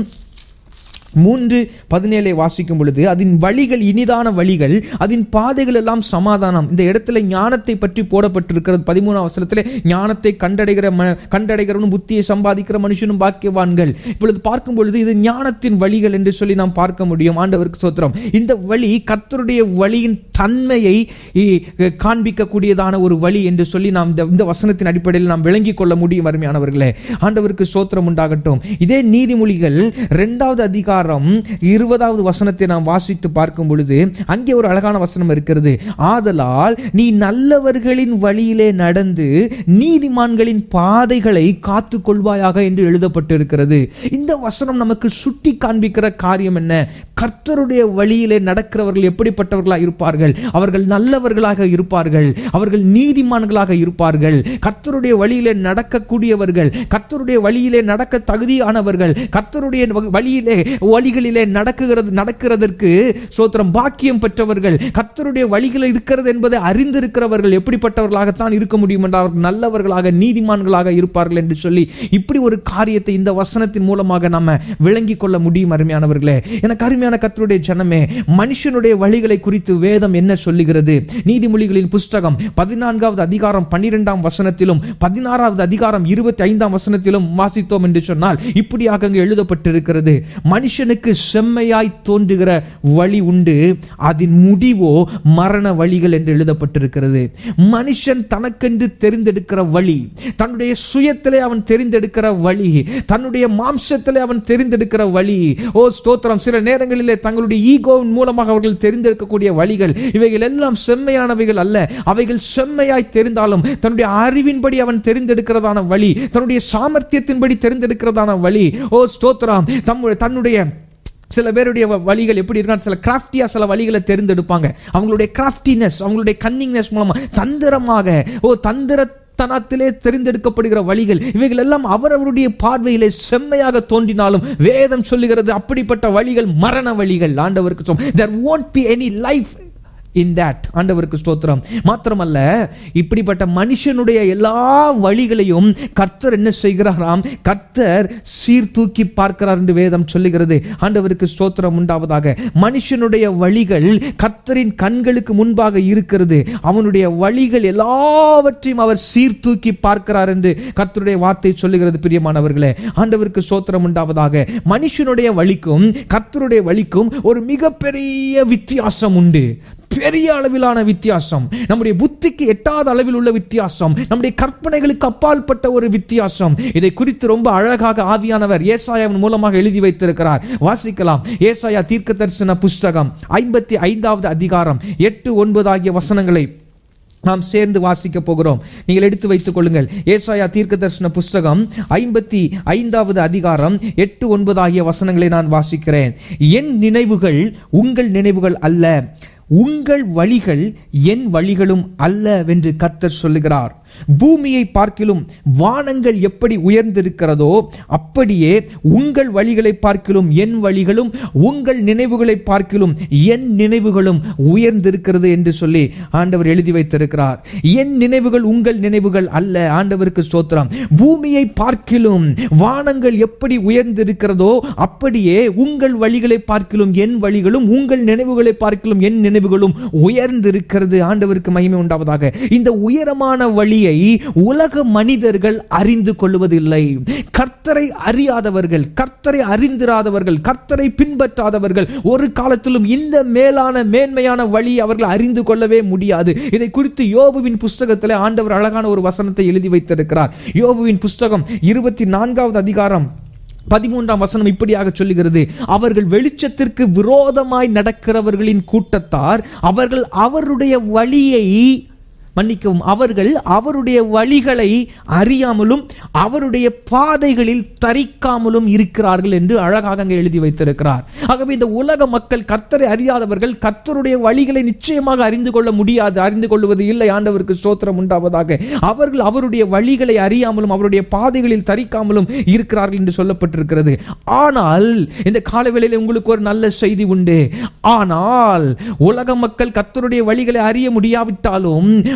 மூன்று பதினேழை வாசிக்கும் பொழுது அதன் வழிகள் இனிதான வழிகள் அதன் பாதைகள் எல்லாம் சமாதானம் இந்த இடத்துல ஞானத்தை பற்றி போடப்பட்டிருக்கிறது பதிமூணாம் வசனத்திலே ஞானத்தை கண்டடைகிற ம கண்டடைகிறவனும் புத்தியை சம்பாதிக்கிற மனுஷனும் பாக்கியவான்கள் இப்பொழுது பார்க்கும் பொழுது இது ஞானத்தின் வழிகள் என்று சொல்லி நாம் பார்க்க முடியும் ஆண்டவருக்கு சோத்திரம் இந்த வழி கர்த்தருடைய வழியின் தன்மையை இ- காண்பிக்கக்கூடியதான ஒரு வழி என்று சொல்லி நாம் இந்த இந்த வசனத்தின் அடிப்படையில் நாம் விளங்கிக் கொள்ள முடியும் அருமையானவர்களே ஆண்டவருக்கு சோத்திரம் உண்டாகட்டும் இதே நீதிமொழிகள் இரண்டாவது அதிகாரம் இருபதாவது வசனத்தை நாம் வாசித்து பார்க்கும் பொழுது அங்கே ஒரு அழகான வசனம் இருக்கிறது ஆதலால் நீ நல்லவர்களின் வழியிலே நடந்து நீதிமான்களின் பாதைகளை காத்து கொள்வாயாக என்று எழுதப்பட்டிருக்கிறது இந்த வசனம் நமக்கு சுட்டி காண்பிக்கிற காரியம் என்ன கர்த்தருடைய வழியிலே நடக்கிறவர்கள் எப்படிப்பட்டவர்களாக இருப்பார்கள் அவர்கள் நல்லவர்களாக இருப்பார்கள் அவர்கள் நீதிமான்களாக இருப்பார்கள் கர்த்தருடைய வழியிலே நடக்கக்கூடியவர்கள் கர்த்தருடைய வழியிலே நடக்க தகுதியானவர்கள் கர்த்தருடைய வ- வழியிலே வழிகளிலே நடக்குகிறது நடக்கிறதற்கு சோத்திரம் பாக்கியம் பெற்றவர்கள் கர்த்தருடைய வழிகள் இருக்கிறது என்பதை அறிந்திருக்கிறவர்கள் எப்படிப்பட்டவர்களாகத்தான் இருக்க முடியும் என்றால் அவர்கள் நல்லவர்களாக நீதிமான்களாக இருப்பார்கள் என்று சொல்லி இப்படி ஒரு காரியத்தை இந்த வசனத்தின் மூலமாக நம்ம விளங்கிக் கொள்ள முடியும் அருமையானவர்களே எனக்கு அருமையான கர்த்தருடைய ஜனமே மனுஷனுடைய வழிகளை குறித்து வேதம் என்ன சொல்லுகிறது நீதிமொழிகளின் புஸ்தகம் பதினான்காவது அதிகாரம் பன்னிரெண்டாம் வசனத்திலும் பதினாறாவது அதிகாரம் இருபத்தி ஐந்தாம் வசனத்திலும் வாசித்தோம் என்று சொன்னால் இப்படியாக அங்கு எழுதப்பட்டிருக்கிறது மனுஷனுக்கு செம்மையாய் தோன்றுகிற வழி உண்டு அதன் முடிவோ மரண வழிகள் என்று எழுதப்பட்டிருக்கிறது மனுஷன் தனக்கென்று தெரிந்தெடுக்கிற வழி தன்னுடைய சுயத்திலே அவன் தெரிந்தெடுக்கிற வழி தன்னுடைய மாம்சத்திலே அவன் தெரிந்தெடுக்கிற வழி ஓ ஸ்தோத்திரம் சில நேரங்களிலே தங்களுடைய ஈகோவின் மூலமாக அவர்கள் தெரிந்தெடுக்கக்கூடிய வழிகள் இவைகள் எல்லாம் செம்மையானவைகள் அல்ல அவைகள் செம்மையாய் தெரிந்தாலும் தன்னுடைய அறிவின்படி அவன் தெரிந்தெடுக்கிறதான வழி தன்னுடைய சாமர்த்தியத்தின்படி தெரிந்தெடுக்கிறதான வழி ஓ ஸ்தோத்திரம் தம்முடைய தன்னுடைய சில பேருடைய வ- வழிகள் எப்படி இருக்கான்னு சில கிராஃப்டியா சில வழிகளை தேர்ந்தெடுப்பாங்க அவங்களுடைய கிராஃப்டினஸ் அவங்களுடைய கன்னிங்னஸ் மூலமா தந்திரமாக ஓ தந்திர தனத்திலே தெரிந்தெடுக்கப்படுகிற வழிகள் இவைகள் எல்லாம் அவரவருடைய பார்வையிலே செம்மையாக தோன்றினாலும் வேதம் சொல்லுகிறது அப்படிப்பட்ட வழிகள் மரண வழிகள் ஆண்டவருக்கு சொல் there won't be any life in that ஆண்டவருக்கு ஸ்தோத்திரம் மாத்திரமல்ல இப்படிப்பட்ட மனுஷனுடைய எல்லா வழிகளையும் கர்த்தர் என்ன செய்கிறாராம் கர்த்தர் சீர்தூக்கி பார்க்கிறார் என்று வேதம் சொல்லுகிறது ஆண்டவருக்கு ஸ்தோத்திரம் உண்டாவதாக மனுஷனுடைய வழிகள் கர்த்தரின் கண்களுக்கு முன்பாக இருக்கிறது அவனுடைய வழிகள் எல்லாவற்றையும் அவர் சீர்தூக்கி பார்க்கிறார் என்று கர்த்தருடைய வார்த்தை சொல்லுகிறது பிரியமானவர்களே ஆண்டவருக்கு ஸ்தோத்திரம் உண்டாவதாக மனுஷனுடைய வழிக்கும் கர்த்தருடைய வழிக்கும் ஒரு மிகப்பெரிய வித்தியாசம் உண்டு பெரிய அளவிலான வித்தியாசம் நம்முடைய புத்திக்கு எட்டாத அளவில் உள்ள வித்தியாசம் நம்முடைய கற்பனைகளுக்கு அப்பாற்பட்ட ஒரு வித்தியாசம் இதை குறித்து ரொம்ப அழகாக ஆவியானவர் ஏசாயாவின் மூலமாக எழுதி வைத்திருக்கிறார் வாசிக்கலாம் ஏசாயா தீர்க்க தரிசன புஸ்தகம் ஐம்பத்தி ஐந்தாவது அதிகாரம் எட்டு ஒன்பது ஆகிய வசனங்களை நாம் சேர்ந்து வாசிக்க போகிறோம் நீங்கள் எடுத்து வைத்துக் கொள்ளுங்கள் ஏசாயா தீர்க்க தரிசன புஸ்தகம் ஐம்பத்தி ஐந்தாவது அதிகாரம் எட்டு ஒன்பது ஆகிய வசனங்களை நான் வாசிக்கிறேன் என் நினைவுகள் உங்கள் நினைவுகள் அல்ல உங்கள் வழிகள் என் வழிகளும் அல்லவென்று கர்த்தர் சொல்லுகிறார் பூமியை பார்க்கிலும் வானங்கள் எப்படி உயர்ந்திருக்கிறதோ அப்படியே உங்கள் வழிகளை பார்க்கிலும் என் வழிகளும் உங்கள் நினைவுகளை பார்க்கிலும் என் நினைவுகளும் உயர்ந்திருக்கிறது என்று சொல்லி ஆண்டவர் எழுதி வைத்திருக்கிறார் என் நினைவுகள் உங்கள் நினைவுகள் அல்ல ஆண்டவருக்கு ஸ்தோத்திரம் பூமியை பார்க்கிலும் வானங்கள் எப்படி உயர்ந்திருக்கிறதோ அப்படியே உங்கள் வழிகளை பார்க்கிலும் என் வழிகளும் உங்கள் நினைவுகளை பார்க்கிலும் என் நினைவுகளும் உயர்ந்திருக்கிறது ஆண்டவருக்கு மகிமை உண்டாவதாக இந்த உயரமான வழியை உலக மனிதர்கள் அறிந்து கொள்வதில்லை கர்த்தரை அறியாதவர்கள் கர்த்தரை அறிந்திராதவர்கள் கர்த்தரை பின்பற்றாதவர்கள் ஒரு காலத்திலும் இந்த மேலான மேன்மையான வழி அவர்கள் அறிந்து கொள்ளவே முடியாது இதை குறித்து யோபுவின் புஸ்தகத்தில் ஆண்டவர் அழகான ஒரு வசனத்தை எழுதி வைத்திருக்கிறார் யோபுவின் புஸ்தகம் இருபத்தி நான்காவது அதிகாரம் பதிமூன்றாம் வசனம் இப்படியாக சொல்லுகிறது அவர்கள் வெளிச்சத்திற்கு விரோதமாய் நடக்கிறவர்களின் கூட்டத்தார் அவர்கள் அவருடைய வழியை மன்னிக்கவும் அவர்கள் அவருடைய வழிகளை அறியாமலும் அவருடைய பாதைகளில் தரிக்காமலும் இருக்கிறார்கள் என்று அழகாக அங்கே எழுதி வைத்திருக்கிறார் ஆகவே இந்த உலக மக்கள் கர்த்தரை அறியாதவர்கள் கர்த்தருடைய வழிகளை நிச்சயமாக அறிந்து கொள்ள முடியாது அறிந்து கொள்வது இல்லை ஆண்டவருக்கு ஸ்தோத்திரம் உண்டாவதாக அவர்கள் அவருடைய வழிகளை அறியாமலும் அவருடைய பாதைகளில் தரிக்காமலும் இருக்கிறார்கள் என்று சொல்லப்பட்டிருக்கிறது ஆனால் இந்த காலவேளையில் உங்களுக்கு ஒரு நல்ல செய்தி உண்டு ஆனால் உலக மக்கள் கர்த்தருடைய வழிகளை அறிய முடியாவிட்டாலும்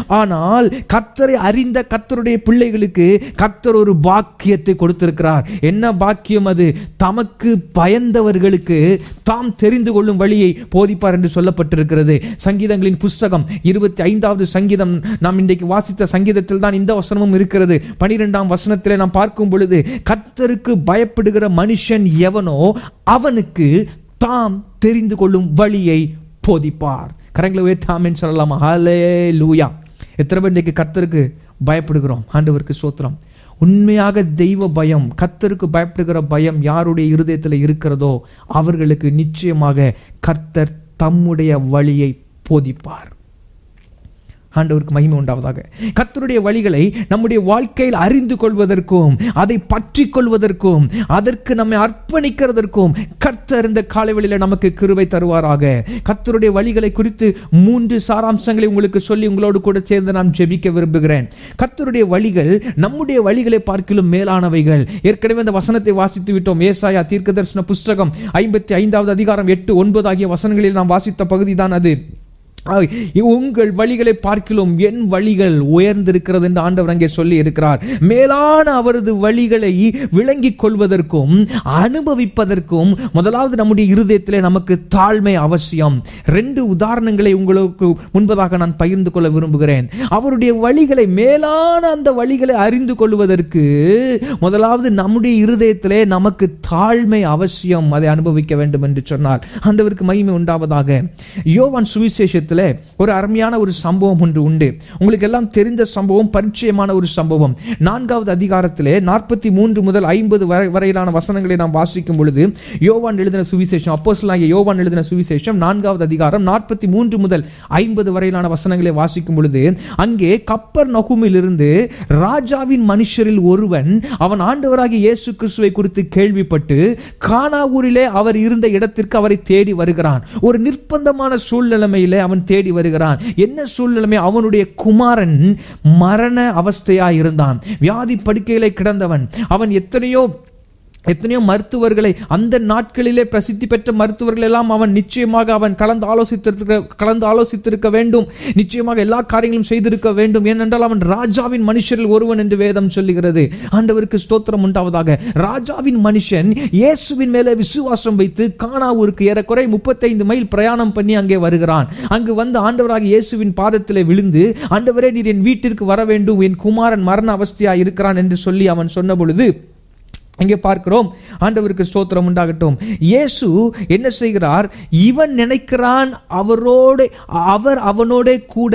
ஆனால் கர்த்தரை அறிந்த கர்த்தருடைய பிள்ளைகளுக்கு கர்த்தர் ஒரு பாக்கியத்தை கொடுத்திருக்கிறார் என்ன பாக்கியம் அது தமக்கு பயந்தவர்களுக்கு தாம் தெரிந்து கொள்ளும் வழியை போதிப்பார் என்று சொல்லப்பட்டிருக்கிறது சங்கீதங்களின் புஸ்தகம் இருபத்தி ஐந்தாவது சங்கீதம் நாம் இன்றைக்கு வாசித்த சங்கீதத்தில் தான் இந்த வசனமும் இருக்கிறது பனிரெண்டாம் வசனத்திலே நாம் பார்க்கும் பொழுது கர்த்தருக்கு பயப்படுகிற மனுஷன் எவனோ அவனுக்கு தாம் தெரிந்து கொள்ளும் வழியை போதிப்பார் கரங்களை உயர்த்தாமேன்னு சொல்லலாமா ஹலே லூயா எத்தனை பேர் இன்றைக்கு கர்த்தருக்கு பயப்படுகிறோம் ஆண்டவருக்கு சோத்திரம் உண்மையாக தெய்வ பயம் கர்த்தருக்கு பயப்படுகிற பயம் யாருடைய இருதயத்தில் இருக்கிறதோ அவர்களுக்கு நிச்சயமாக கர்த்தர் தம்முடைய வழியை போதிப்பார் ஆண்டவருக்கு மகிமை உண்டாவதாக கர்த்தருடைய வழிகளை நம்முடைய வாழ்க்கையில் அறிந்து கொள்வதற்கும் அதை பற்றி கொள்வதற்கும் அதற்கு நம்மை அர்ப்பணிக்கிறதற்கும் கர்த்தர் இந்த காலவெளியில நமக்கு கிருபை தருவாராக கர்த்தருடைய வழிகளை குறித்து மூன்று சாராம்சங்களை உங்களுக்கு சொல்லி உங்களோடு கூட சேர்ந்து நான் ஜெபிக்க விரும்புகிறேன் கர்த்தருடைய வழிகள் நம்முடைய வழிகளை பார்க்கிலும் மேலானவைகள் ஏற்கனவே அந்த வசனத்தை வாசித்து விட்டோம் ஏசாயா தீர்க்கதரிசன புஸ்தகம் ஐம்பத்தி ஐந்தாவது அதிகாரம் எட்டு ஒன்பது ஆகிய வசனங்களில் நாம் வாசித்த பகுதி தான் அது ஆய், உங்கள் வழிகளை பார்க்கிலும் என் வழிகள் உயர்ந்திருக்கிறது என்று ஆண்டவர் அங்கே சொல்லி இருக்கிறார் மேலான அவரது வழிகளை விளங்கிக் கொள்வதற்கும் அனுபவிப்பதற்கும் முதலாவது நம்முடைய இருதயத்திலே நமக்கு தாழ்மை அவசியம் ரெண்டு உதாரணங்களை உங்களுக்கு முன்பதாக நான் பகிர்ந்து கொள்ள விரும்புகிறேன் அவருடைய வழிகளை மேலான அந்த வழிகளை அறிந்து கொள்வதற்கு முதலாவது நம்முடைய இருதயத்திலே நமக்கு தாழ்மை அவசியம் அதை அனுபவிக்க வேண்டும் என்று சொன்னார் ஆண்டவருக்கு மகிமை உண்டாவதாக யோவான் சுவிசேஷத்தில் ஒரு அருமையான ஒரு சம்பவம் ஒன்று உண்டு உங்களுக்கு எல்லாம் தெரிந்த சம்பவம் பரிச்சயமான ஒரு சம்பவம் நான்காவது அதிகாரத்திலே நாற்பத்தி மூன்று முதல் ஐம்பது வரை வரையிலான வசனங்களை நாம் வாசிக்கும் பொழுது யோவான் எழுதின சுவிசேஷம் அப்போஸ்தலனாகிய யோவான் எழுதின சுவிசேஷம் நான்காவது அதிகாரம் நாற்பத்தி மூன்று முதல் ஐம்பது வரையிலான வசனங்களை வாசிக்கும் பொழுது அங்கே கப்பர் நகுமிலிருந்து ராஜாவின் மனுஷரில் ஒருவன் அவன் ஆண்டவராகிய இயேசு கிறிஸ்துவை குறித்து கேள்விப்பட்டு கானாவூரிலே அவர் இருந்த இடத்திற்கு அவரை தேடி வருகிறான் ஒரு நிர்பந்தமான சூழ்நிலைமையிலே அவன் தேடி வருகிறான் என்ன சூழ்நிலைமை அவனுடைய குமாரன் மரண அவஸ்தையா இருந்தான் வியாதி படுக்கையிலே கிடந்தவன் அவன் எத்தனையோ எத்தனையோ மருத்துவர்களை அந்த நாட்களிலே பிரசித்தி பெற்ற மருத்துவர்கள் எல்லாம் அவன் நிச்சயமாக அவன் கலந்து ஆலோசித்திருக்க கலந்து ஆலோசித்திருக்க வேண்டும் நிச்சயமாக எல்லா காரியங்களும் செய்திருக்க வேண்டும் ஏனென்றால் அவன் ராஜாவின் மனுஷரில் ஒருவன் என்று வேதம் சொல்லுகிறது ஆண்டவருக்கு ஸ்தோத்திரம் உண்டாவதாக ராஜாவின் மனுஷன் இயேசுவின் மேலே விசுவாசம் வைத்து கானாவூருக்கு ஏறக்குறை முப்பத்தைந்து மைல் பிரயாணம் பண்ணி அங்கே வருகிறான் அங்கு வந்து ஆண்டவராக இயேசுவின் பாதத்திலே விழுந்து ஆண்டவரே நீர் என் வீட்டிற்கு வர வேண்டும் என் குமாரன் மரண அவஸ்தையா இருக்கிறான் என்று சொல்லி அவன் சொன்ன பொழுது இங்கே பார்க்கிறோம் ஆண்டவருக்கு ஸ்தோத்திரம் உண்டாகட்டும் இயேசு என்ன செய்கிறார் இவன் நினைக்கிறான் அவரோடு அவர் அவனோட கூட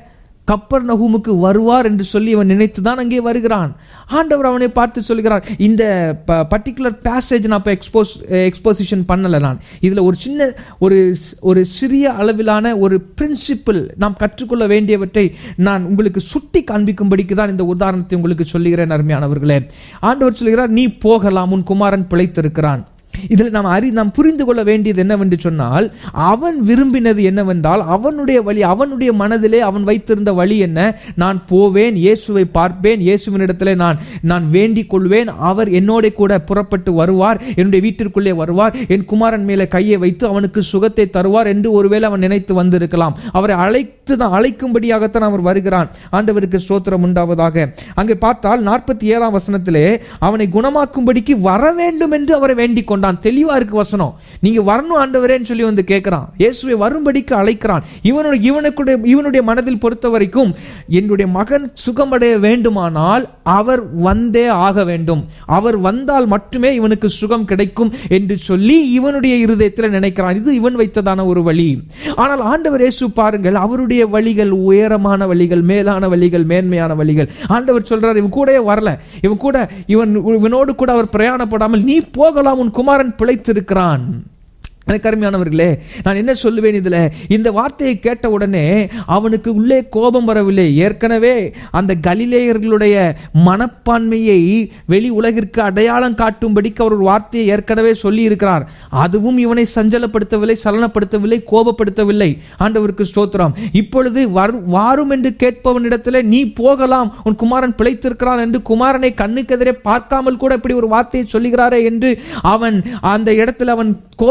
கப்பர் நகுமுக்கு வருவார் என்று சொல்லி அவன் நினைத்துதான் அங்கே வருகிறான் ஆண்டவர் அவனை பார்த்து சொல்கிறார் இந்த பர்டிகுலர் பேசேஜ் நான் இப்போ எக்ஸ்போஸ் எக்ஸ்போசிஷன் பண்ணலை நான் இதில் ஒரு சின்ன ஒரு ஒரு சிறிய அளவிலான ஒரு பிரின்சிபிள் நாம் கற்றுக்கொள்ள வேண்டியவற்றை நான் உங்களுக்கு சுட்டி காண்பிக்கும்படிக்கு தான் இந்த உதாரணத்தை உங்களுக்கு சொல்லுகிறேன் அருமையானவர்களே ஆண்டவர் சொல்கிறார் நீ போகலாம் உன் குமாரன் பிழைத்திருக்கிறான் இதில் நாம் அறி நாம் புரிந்து கொள்ள வேண்டியது என்னவென்று சொன்னால் அவன் விரும்பினது என்னவென்றால் அவனுடைய வழி அவனுடைய மனதிலே அவன் வைத்திருந்த வழி என்ன நான் போவேன் இயேசுவை பார்ப்பேன் இயேசுவினிடத்திலே நான் நான் வேண்டிக் கொள்வேன் அவர் என்னோட கூட புறப்பட்டு வருவார் என்னுடைய வீட்டிற்குள்ளே வருவார் என் குமாரன் மேலே கையை வைத்து அவனுக்கு சுகத்தை தருவார் என்று ஒருவேளை அவன் நினைத்து வந்திருக்கலாம் அவரை அழைத்து தான் அழைக்கும்படியாகத்தான் அவர் வருகிறான் ஆண்டவருக்கு ஸ்தோத்திரம் உண்டாவதாக அங்கே பார்த்தால் நாற்பத்தி ஏழாம் வசனத்திலே அவனை குணமாக்கும்படிக்கு வர வேண்டும் என்று அவரை வேண்டிக் கொண்டான் தெளிவா இருக்கு வசனம் நீங்க வரணும் ஆண்டவரேன்னு சொல்லி வந்து கேட்கிறான் இயேசுவை வரும்படிக்கு அழைக்கிறான் இவனுடைய இவனுடைய இவனுடைய மனதில் பொறுத்த வரைக்கும் என்னுடைய மகன் சுகமடைய வேண்டுமானால் அவர் வந்தே ஆக வேண்டும் அவர் வந்தால் மட்டுமே இவனுக்கு சுகம் கிடைக்கும் என்று சொல்லி இவனுடைய இருதயத்தில் நினைக்கிறான் இது இவன் வைத்ததான ஒரு வழி ஆனால் ஆண்டவர் இயேசு பாருங்கள் அவருடைய வழிகள் உயரமான வழிகள் மேலான வழிகள் மேன்மையான வழிகள் ஆண்டவர் சொல்றார் இவன் கூடயே வரல இவன் கூட இவன் இவனோடு கூட அவர் பிரயாணப்படாமல் நீ போகலாம் உன் குமாரன் பிழைத்திருக்கிறான் எனக்கு அருமையானவர்களே நான் என்ன சொல்லுவேன் இதுல இந்த வார்த்தையை கேட்ட உடனே அவனுக்கு உள்ளே கோபம் வரவில்லை ஏற்கனவே அந்த கலிலேயர்களுடைய மனப்பான்மையை வெளி உலகிற்கு அடையாளம் காட்டும்படிக்கு அவர் ஒரு வார்த்தையை ஏற்கனவே சொல்லி இருக்கிறார் அதுவும் இவனை சஞ்சலப்படுத்தவில்லை சலனப்படுத்தவில்லை கோபப்படுத்தவில்லை ஆண்டவருக்கு ஸ்தோத்திரம் இப்பொழுது வர்- வாரும் என்று கேட்பவனிடத்தில் நீ போகலாம் உன் குமாரன் பிழைத்திருக்கிறான் என்று குமாரனை கண்ணுக்கெதிரே பார்க்காமல் கூட இப்படி ஒரு வார்த்தையை சொல்லுகிறாரே என்று அவன் அந்த இடத்தில் அவன் கோபித்துக் கொள்ள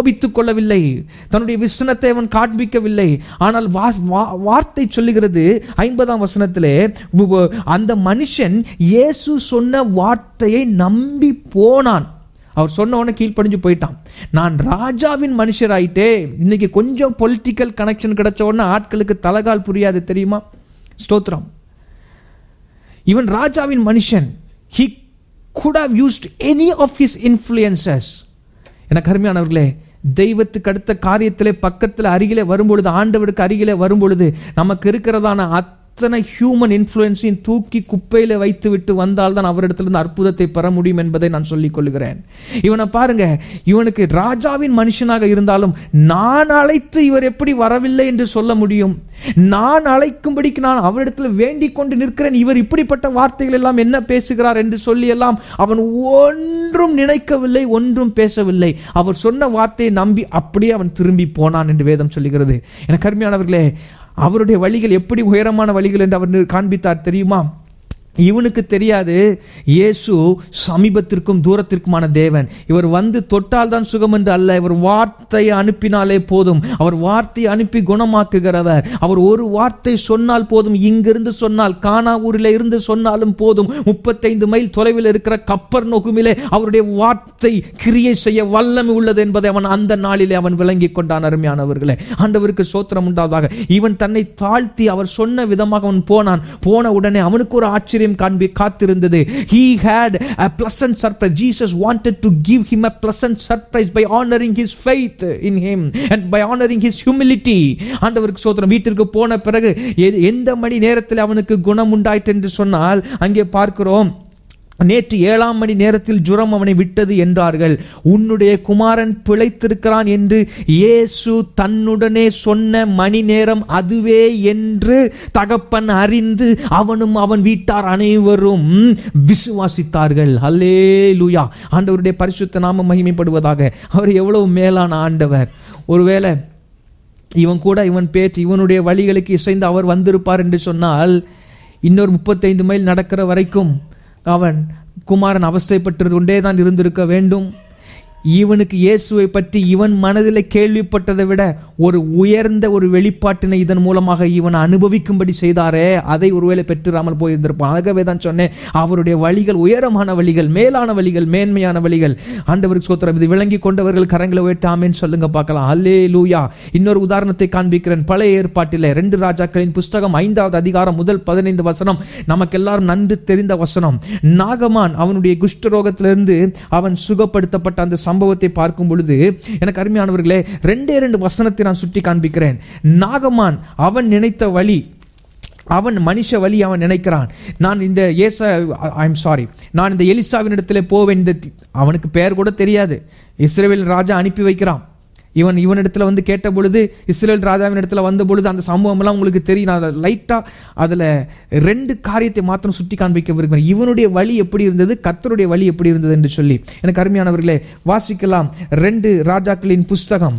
கொள்ளவில்லை தன்னுடைய விசனத்தை அவன் காண்பிக்கவில்லை ஆனால் வா- வா- வார்த்தை சொல்லுகிறது ஐம்பதாம் வசனத்திலே உ- உ- அந்த மனுஷன் இயேசு சொன்ன வார்த்தையை நம்பி போனான் அவர் சொன்ன உடனே கீழ்ப்படிஞ்சு போயிட்டான் நான் ராஜாவின் மனுஷராயிட்டே இன்னைக்கு கொஞ்சம் பொலிட்டிக்கல் கனெக்ஷன் கிடைச்ச உடனே ஆட்களுக்கு தலகால் புரியாது தெரியுமா ஸ்தோத்திரம் இவன் ராஜாவின் மனுஷன் he could have used any of his influences எனக்கு அருமையானவர்களே தெய்வத்துக்கு அடுத்த காரியத்திலே பக்கத்தில் அருகிலே வரும்பொழுது ஆண்டவருக்கு அருகிலே வரும்பொழுது நமக்கு இருக்கிறதான அத்தனை ஹியூமன் இன்ஃப்ளூயன்ஸையும் தூக்கி குப்பையில வைத்து விட்டு வந்தால்தான் அவரிடத்திலிருந்து அற்புதத்தை பெற முடியும் என்பதை நான் சொல்லிக் கொள்கிறேன் இவனை பாருங்க இவனுக்கு ராஜாவின் மனுஷனாக இருந்தாலும் நான் அழைத்து இவர் எப்படி வரவில்லை என்று சொல்ல முடியும் நான் அழைக்கும்படிக்கு நான் அவரிடத்தில் வேண்டிக் கொண்டு நிற்கிறேன் இவர் இப்படிப்பட்ட வார்த்தைகள் எல்லாம் என்ன பேசுகிறார் என்று சொல்லி எல்லாம் அவன் ஒன்றும் நினைக்கவில்லை ஒன்றும் பேசவில்லை அவர் சொன்ன வார்த்தையை நம்பி அப்படியே அவன் திரும்பி போனான் என்று வேதம் சொல்லுகிறது எனக்கு அருமையானவர்களே அவருடைய வழிகள் எப்படி உயரமான வழிகள் என்று அவர் காண்பித்தார் தெரியுமா இவனுக்கு தெரியாது இயேசு சமீபத்திற்கும் தூரத்திற்குமான தேவன் இவர் வந்து தொட்டால் தான் சுகம் என்று அல்ல இவர் வார்த்தையை அனுப்பினாலே போதும் அவர் வார்த்தையை அனுப்பி குணமாக்குகிறவர் அவர் ஒரு வார்த்தை சொன்னால் போதும் இங்கிருந்து சொன்னால் கானா ஊரில் இருந்து சொன்னாலும் போதும் முப்பத்தைந்து மைல் தொலைவில் இருக்கிற கப்பர் நொகுமிலே அவருடைய வார்த்தை கிரியை செய்ய வல்லமை உள்ளது என்பதை அவன் அந்த நாளிலே அவன் விளங்கி கொண்டான் அருமையானவர்களே ஆண்டவருக்கு சோத்திரம் உண்டாவதாக இவன் தன்னை தாழ்த்தி அவர் சொன்ன விதமாக அவன் போனான் போன உடனே அவனுக்கு ஒரு ஆச்சரியம் காண்பி காத்திருந்தது he had a pleasant surprise jesus wanted to give him a pleasant surprise by honoring his faith in him and by honoring his humility ஆண்டவருக்கு சோத்திரம் வீட்டிற்கு போன பிறகு எ- எந்த மணி நேரத்தில் அவனுக்கு குணம் உண்டாயிற்று என்று சொன்னால் அங்கே பார்க்கிறோம் நேற்று ஏழாம் மணி நேரத்தில் ஜுரம் அவனை விட்டது என்றார்கள் உன்னுடைய குமாரன் பிழைத்திருக்கிறான் என்று இயேசு தன்னுடனே சொன்ன மணி நேரம் அதுவே என்று தகப்பன் அறிந்து அவனும் அவன் வீட்டார் அனைவரும் விசுவாசித்தார்கள் ஹல்லே லூயா ஆண்டவருடைய பரிசுத்த நாம மகிமைப்படுவதாக அவர் எவ்வளவு மேலான ஆண்டவர் ஒருவேளை இவன் கூட இவன் பேச்சு இவனுடைய வழிகளுக்கு இசைந்து அவர் வந்திருப்பார் என்று சொன்னால் இன்னொரு முப்பத்தைந்து மைல் நடக்கிற வரைக்கும் அவன் குமாரன் அவஸ்தைப்பட்டு கொண்டே தான் இருந்திருக்க வேண்டும் இவனுக்கு இயேசுவை பற்றி இவன் மனதில் கேள்விப்பட்டதை விட ஒரு உயர்ந்த ஒரு வெளிப்பாட்டினை இதன் மூலமாக இவன் அனுபவிக்கும்படி செய்தாரே அதை ஒருவேளை பெற்றுறாமல் போயிருந்திருப்பான் ஆகவே தான் சொன்னேன் அவருடைய வழிகள் உயரமான வழிகள் மேலான வழிகள் மேன்மையான வழிகள் ஆண்டவருக்கு சோத்திரம் இது விளங்கி கொண்டவர்கள் கரங்களை உயர்த்தாமேன்னு சொல்லுங்க பார்க்கலாம் அல்லே லூயா இன்னொரு உதாரணத்தை காண்பிக்கிறேன் பழைய ஏற்பாட்டிலே ரெண்டு ராஜாக்களின் புஸ்தகம் ஐந்தாவது அதிகாரம் முதல் பதினைந்து வசனம் நமக்கு எல்லாரும் நன்கு தெரிந்த வசனம் நாகமான் அவனுடைய குஷ்டரோகத்திலிருந்து அவன் சுகப்படுத்தப்பட்ட அந்த சம்பவத்தை பார்க்கும் பொழுது எனக்கு அருமையானவர்களே ரெண்டே ரெண்டு வசனத்தை நான் சுட்டி காண்பிக்கிறேன் நாகமான் அவன் நினைத்த வழி அவன் மனுஷ வழி அவன் நினைக்கிறான் நான் இந்த ஏச ஐ எம் சாரி நான் இந்த எலிசாவின் இடத்துல போவேன் இந்த தி- அவனுக்கு பெயர் கூட தெரியாது இஸ்ரேல் ராஜா அனுப்பி வைக்கிறான் இவன் இவனிடத்துல வந்து கேட்ட பொழுது இஸ்ரேல் ராஜாவின் இடத்துல வந்த பொழுது அந்த சம்பவம் எல்லாம் உங்களுக்கு தெரியும் நான் லைட்டா அதுல ரெண்டு காரியத்தை மாத்திரம் சுட்டி காண்பிக்க விரும்புகிறேன் இவனுடைய வழி எப்படி இருந்தது கர்த்தருடைய வழி எப்படி இருந்தது என்று சொல்லி எனக்கு அருமையானவர்களே வாசிக்கலாம் ரெண்டு ராஜாக்களின் புஸ்தகம்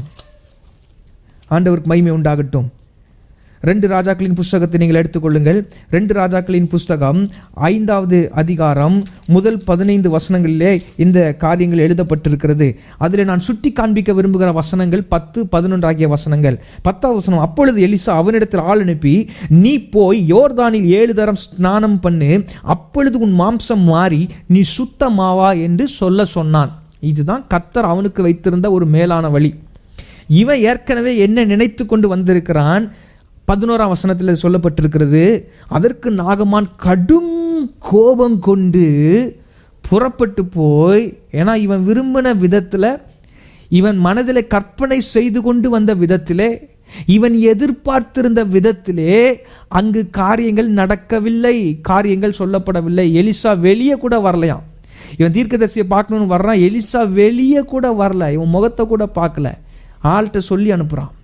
ஆண்டவருக்கு மகிமை உண்டாகட்டும் ரெண்டு ராஜாக்களின் புஸ்தகத்தை நீங்கள் எடுத்துக்கொள்ளுங்கள் ரெண்டு ராஜாக்களின் புஸ்தகம் ஐந்தாவது அதிகாரம் முதல் பதினைந்து வசனங்களிலே இந்த காரியங்கள் எழுதப்பட்டிருக்கிறது அதில் நான் சுட்டி காண்பிக்க விரும்புகிற வசனங்கள் பத்து பதினொன்று ஆகிய வசனங்கள் பத்தாவது வசனம் அப்பொழுது எலிசா அவனிடத்தில் ஆள் அனுப்பி நீ போய் யோர்தானில் ஏழு தரம் ஸ்நானம் பண்ணு அப்பொழுது உன் மாம்சம் மாறி நீ சுத்தமாவா என்று சொல்ல சொன்னான் இதுதான் கத்தர் அவனுக்கு வைத்திருந்த ஒரு மேலான வழி இவன் ஏற்கனவே என்ன நினைத்து கொண்டு வந்திருக்கிறான் பதினோராம் வசனத்தில் சொல்லப்பட்டிருக்கிறது அதற்கு நாகமான் கடும் கோபம் கொண்டு புறப்பட்டு போய் ஏன்னா இவன் விரும்பின விதத்தில் இவன் மனதில் கற்பனை செய்து கொண்டு வந்த விதத்திலே இவன் எதிர்பார்த்திருந்த விதத்திலே அங்கு காரியங்கள் நடக்கவில்லை காரியங்கள் சொல்லப்படவில்லை எலிசா வெளியே கூட வரலையாம் இவன் தீர்க்கதரிசியை பார்க்கணும்னு வர்றான் எலிசா வெளியே கூட வரல இவன் முகத்தை கூட பார்க்கல ஆள்கிட்ட சொல்லி அனுப்புறான்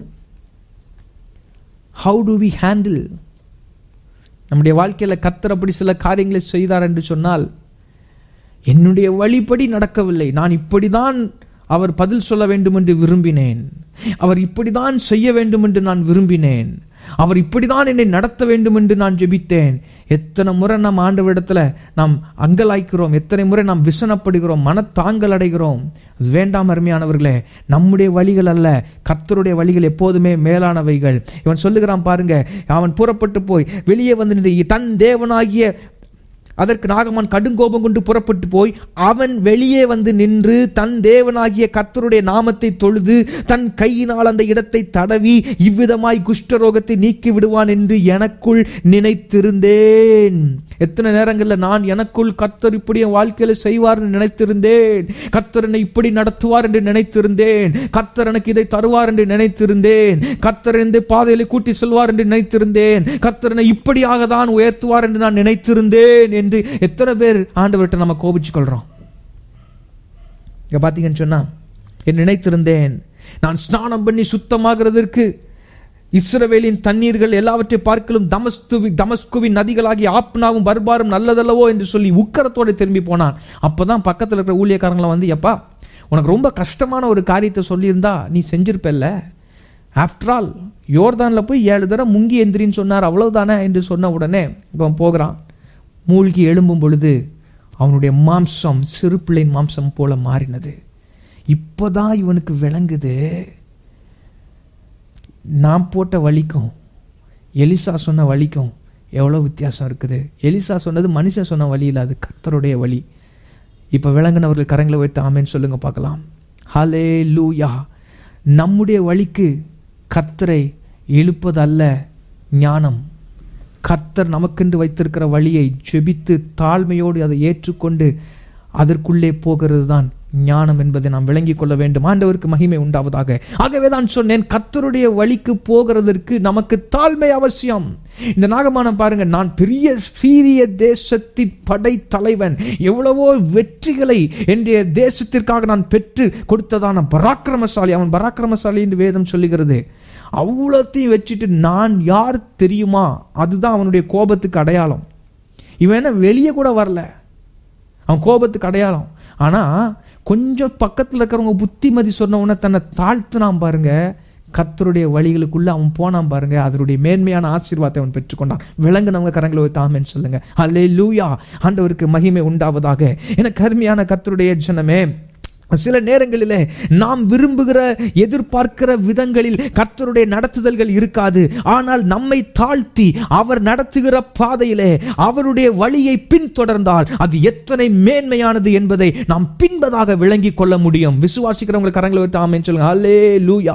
ஹவு டு வி ஹேண்டில் நம்முடைய வாழ்க்கையில் கத்தர் அப்படி சில காரியங்களை செய்தார் என்று சொன்னால் என்னுடைய வழிப்படி நடக்கவில்லை நான் இப்படிதான் அவர் பதில் சொல்ல வேண்டும் என்று விரும்பினேன் அவர் இப்படிதான் செய்ய வேண்டும் என்று நான் விரும்பினேன் அவர் இப்படிதான் என்னை நடத்த வேண்டும் என்று நான் ஜெபித்தேன் எத்தனை முறை நாம் ஆண்டவரிடத்துல நாம் அங்கலாய்க்கிறோம் எத்தனை முறை நாம் விசனப்படுகிறோம் மனத்தாங்கல் அடைகிறோம் அது வேண்டாம் அருமையானவர்களே நம்முடைய வழிகள் அல்ல கர்த்தருடைய வழிகள் எப்போதுமே மேலானவைகள் இவன் சொல்லுகிறான் பாருங்க அவன் புறப்பட்டு போய் வெளியே வந்து நின்று தன் தேவனாகிய அதற்கு நாகமான் கடுங்கோபம் கொண்டு புறப்பட்டு போய் அவன் வெளியே வந்து நின்று தன் தேவனாகிய கர்த்தருடைய நாமத்தை தொழுது தன் கையினால் அந்த இடத்தை தடவி இவ்விதமாய் குஷ்டரோகத்தை நீக்கி விடுவான் என்று எனக்குள் நினைத்திருந்தேன் எத்தனை நேரங்களில் நான் எனக்குள் கர்த்தர் இப்படி என் வாழ்க்கையில செய்வார் என்று நினைத்திருந்தேன் கர்த்தர் என்னை இப்படி நடத்துவார் என்று நினைத்திருந்தேன் கர்த்தர் எனக்கு இதை தருவார் என்று நினைத்திருந்தேன் கர்த்தர் இந்த பாதையில கூட்டி செல்வார் என்று நினைத்திருந்தேன் கர்த்தர் என்னை இப்படியாக தான் உயர்த்துவார் என்று நான் நினைத்திருந்தேன் என்று எத்தனை பேர் ஆண்டவர்கிட்ட நம்ம கோபிச்சு கொள்றோம் இங்க பாத்தீங்கன்னு சொன்னா என் நினைத்திருந்தேன் நான் ஸ்நானம் பண்ணி சுத்தமாகிறதற்கு இஸ்ரவேலின் தண்ணீர்கள் எல்லாவற்றை பார்க்கலும் தமஸ்து தமஸ்குவின் நதிகளாகி ஆப்னாவும் பர்பாரும் நல்லதல்லவோ என்று சொல்லி உக்கரத்தோட திரும்பி போனான் அப்பதான் பக்கத்துல இருக்கிற ஊழியக்காரங்களை வந்து எப்பா உனக்கு ரொம்ப கஷ்டமான ஒரு காரியத்தை சொல்லியிருந்தா நீ செஞ்சிருப்பல்ல ஆஃப்டர் ஆல் யோர்தான்ல போய் ஏழு தடவை முங்கி எந்திரின்னு சொன்னார் அவ்வளவுதானே என்று சொன்ன உடனே இவன் போகிறான் மூழ்கி எழும்பும் பொழுது அவனுடைய மாம்சம் சிறு பிள்ளையின் மாம்சம் போல மாறினது இப்போதான் இவனுக்கு விளங்குது நான் போட்ட வலிக்கும் எலிசா சொன்ன வலிக்கும் எவ்வளோ வித்தியாசம் இருக்குது எலிசா சொன்னது மனுஷன் சொன்ன வழி இல்லை அது கர்த்தருடைய வழி இப்போ விளங்குனவர்கள் கரங்களை வைத்து ஆமேன்னு சொல்லுங்க பார்க்கலாம் ஹலே லூயா நம்முடைய வழிக்கு கர்த்தரை இழுப்பதல்ல ஞானம் கர்த்தர் நமக்கென்று வைத்திருக்கிற வழியை ஜெபித்து தாழ்மையோடு அதை ஏற்றுக்கொண்டு அதற்குள்ளே போகிறது தான் ஞானம் என்பதை நாம் விளங்கிக் கொள்ள வேண்டும் ஆண்டவருக்கு மகிமை உண்டாவதாக ஆகவே தான் சொன்னேன் கர்த்தருடைய வழிக்கு போகிறதற்கு நமக்கு தாழ்மை அவசியம் இந்த நாகமானம் பாருங்க நான் பெரிய சீரிய தேசத்தின் படை தலைவன் எவ்வளவோ வெற்றிகளை என்னுடைய தேசத்திற்காக நான் பெற்று கொடுத்ததான பராக்கிரமசாலி அவன் பராக்கிரமசாலி என்று வேதம் சொல்லுகிறது அவ்வளோத்தையும் வச்சுட்டு நான் யார் தெரியுமா அதுதான் அவனுடைய கோபத்துக்கு அடையாளம் இவன் என்ன வெளியே கூட வரல அவன் கோபத்துக்கு அடையாளம் ஆனா கொஞ்சம் பக்கத்துல இருக்கிறவங்க புத்திமதி சொன்ன உடனே தன்னை தாழ்த்துனான் பாருங்க கர்த்தருடைய வழிகளுக்குள்ள அவன் போனான் பாருங்க அதனுடைய மேன்மையான ஆசீர்வாதத்தை அவன் பெற்றுக்கொண்டான் விலங்குனவங்க கரங்களை வைத்து ஆமென்னு சொல்லுங்க அல்லே லூயா ஆண்டவருக்கு மகிமை உண்டாவதாக எனக்கு அருமையான கர்த்தருடைய ஜனமே சில நேரங்களிலே நாம் விரும்புகிற எதிர்பார்க்கிற விதங்களில் கர்த்தருடைய நடத்துதல்கள் இருக்காது ஆனால் நம்மை தாழ்த்தி அவர் நடத்துகிற பாதையிலே அவருடைய வழியை பின்தொடர்ந்தால் அது எத்தனை மேன்மையானது என்பதை நாம் பின்பதாக விளங்கிக் கொள்ள முடியும் விசுவாசிக்கிறவங்க கரங்களை வைத்து ஆமென்னு சொல்லுங்க அல்லே லூயா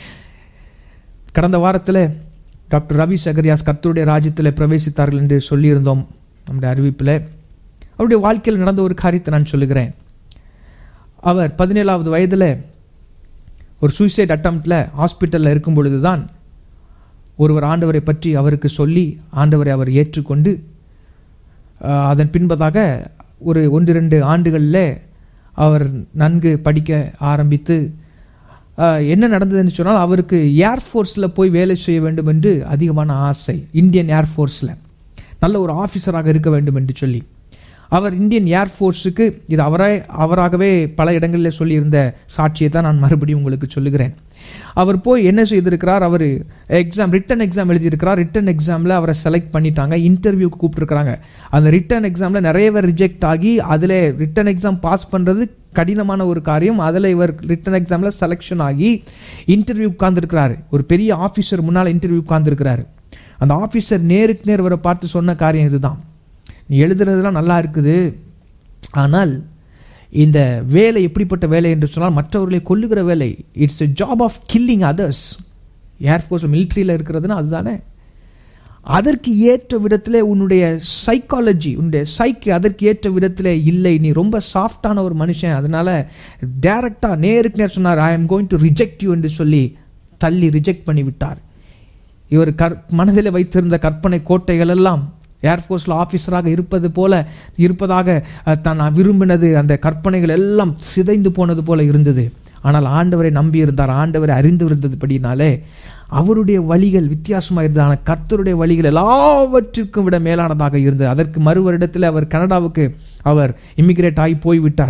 கடந்த வாரத்தில் டாக்டர் ரவி சகரியாஸ் கர்த்தருடைய ராஜ்யத்தில் பிரவேசித்தார்கள் என்று சொல்லியிருந்தோம் நம்முடைய அறிவிப்பில் அவருடைய வாழ்க்கையில் நடந்த ஒரு காரியத்தை நான் சொல்லுகிறேன் அவர் பதினேழாவது வயதில் ஒரு சூசைட் அட்டம்ப்டில் ஹாஸ்பிட்டலில் இருக்கும் பொழுது தான் ஒருவர் ஆண்டவரை பற்றி அவருக்கு சொல்லி ஆண்டவரை அவர் ஏற்றுக்கொண்டு ஆஹ், அதன் பின்பதாக ஒரு ஒன்று ரெண்டு ஆண்டுகளில் அவர் நன்கு படிக்க ஆரம்பித்து ஆஹ், என்ன நடந்ததுன்னு சொன்னால் அவருக்கு ஏர்ஃபோர்ஸில் போய் வேலை செய்ய வேண்டும் என்று அதிகமான ஆசை இந்தியன் ஏர்ஃபோர்ஸில் நல்ல ஒரு ஆஃபீஸராக இருக்க வேண்டும் என்று சொல்லி அவர் இந்தியன் ஏர்ஃபோர்ஸுக்கு இது அவரே அவராகவே பல இடங்களில் சொல்லியிருந்த சாட்சியை தான் நான் மறுபடியும் உங்களுக்கு சொல்லுகிறேன் அவர் போய் என்ன செய்திருக்கிறார் அவர் எக்ஸாம் ரிட்டன் எக்ஸாம் எழுதியிருக்கிறார் ரிட்டன் எக்ஸாமில் அவரை செலக்ட் பண்ணிட்டாங்க இன்டர்வியூக்கு கூப்பிட்டுருக்காங்க அந்த ரிட்டன் எக்ஸாமில் நிறைய பேர் ரிஜெக்ட் ஆகி அதில் ரிட்டன் எக்ஸாம் பாஸ் பண்ணுறது கடினமான ஒரு காரியம் அதில் இவர் ரிட்டன் எக்ஸாமில் செலெக்ஷன் ஆகி இன்டர்வியூ உட்கார்ந்துருக்கிறாரு ஒரு பெரிய ஆஃபீஸர் முன்னால் இன்டர்வியூ உட்கார்ந்துருக்கிறாரு அந்த ஆஃபீஸர் நேருக்கு நேர் இவரை பார்த்து சொன்ன காரியம் இதுதான் நீ எழுதுறதுலாம் நல்லா இருக்குது ஆனால் இந்த வேலை எப்படிப்பட்ட வேலை என்று சொன்னால் மற்றவர்களை கொல்லுகிற வேலை it's a job of killing others air force மிலிட்ரியில் இருக்கிறதுனா அதுதானே அதற்கு ஏற்ற விதத்தில் உன்னுடைய சைக்காலஜி உன்னுடைய சைக்கு அதற்கு ஏற்ற விதத்தில் இல்லை நீ ரொம்ப சாஃப்டான ஒரு மனுஷன் அதனால டைரக்டாக நேருக்கு நேர் சொன்னார் I am going to reject you என்று சொல்லி தள்ளி ரிஜெக்ட் பண்ணி விட்டார் இவர் கற் மனதில் வைத்திருந்த கற்பனை கோட்டைகள் எல்லாம் ஏர்ஃபோர்ஸில் ஆஃபீஸராக இருப்பது போல இருப்பதாக அஹ், தான் விரும்பினது அந்த கற்பனைகள் எல்லாம் சிதைந்து போனது போல இருந்தது ஆனால் ஆண்டவரை நம்பி இருந்தார் ஆண்டவரை அறிந்து இருந்ததுபடினாலே அவருடைய வழிகள் வித்தியாசமாக இருந்தது ஆனால் கர்த்தருடைய வழிகள் எல்லாவற்றிற்கும் விட மேலானதாக இருந்தது அதற்கு மறு வருடத்தில் அவர் கனடாவுக்கு அவர் இமிகிரேட் ஆகி போய்விட்டார்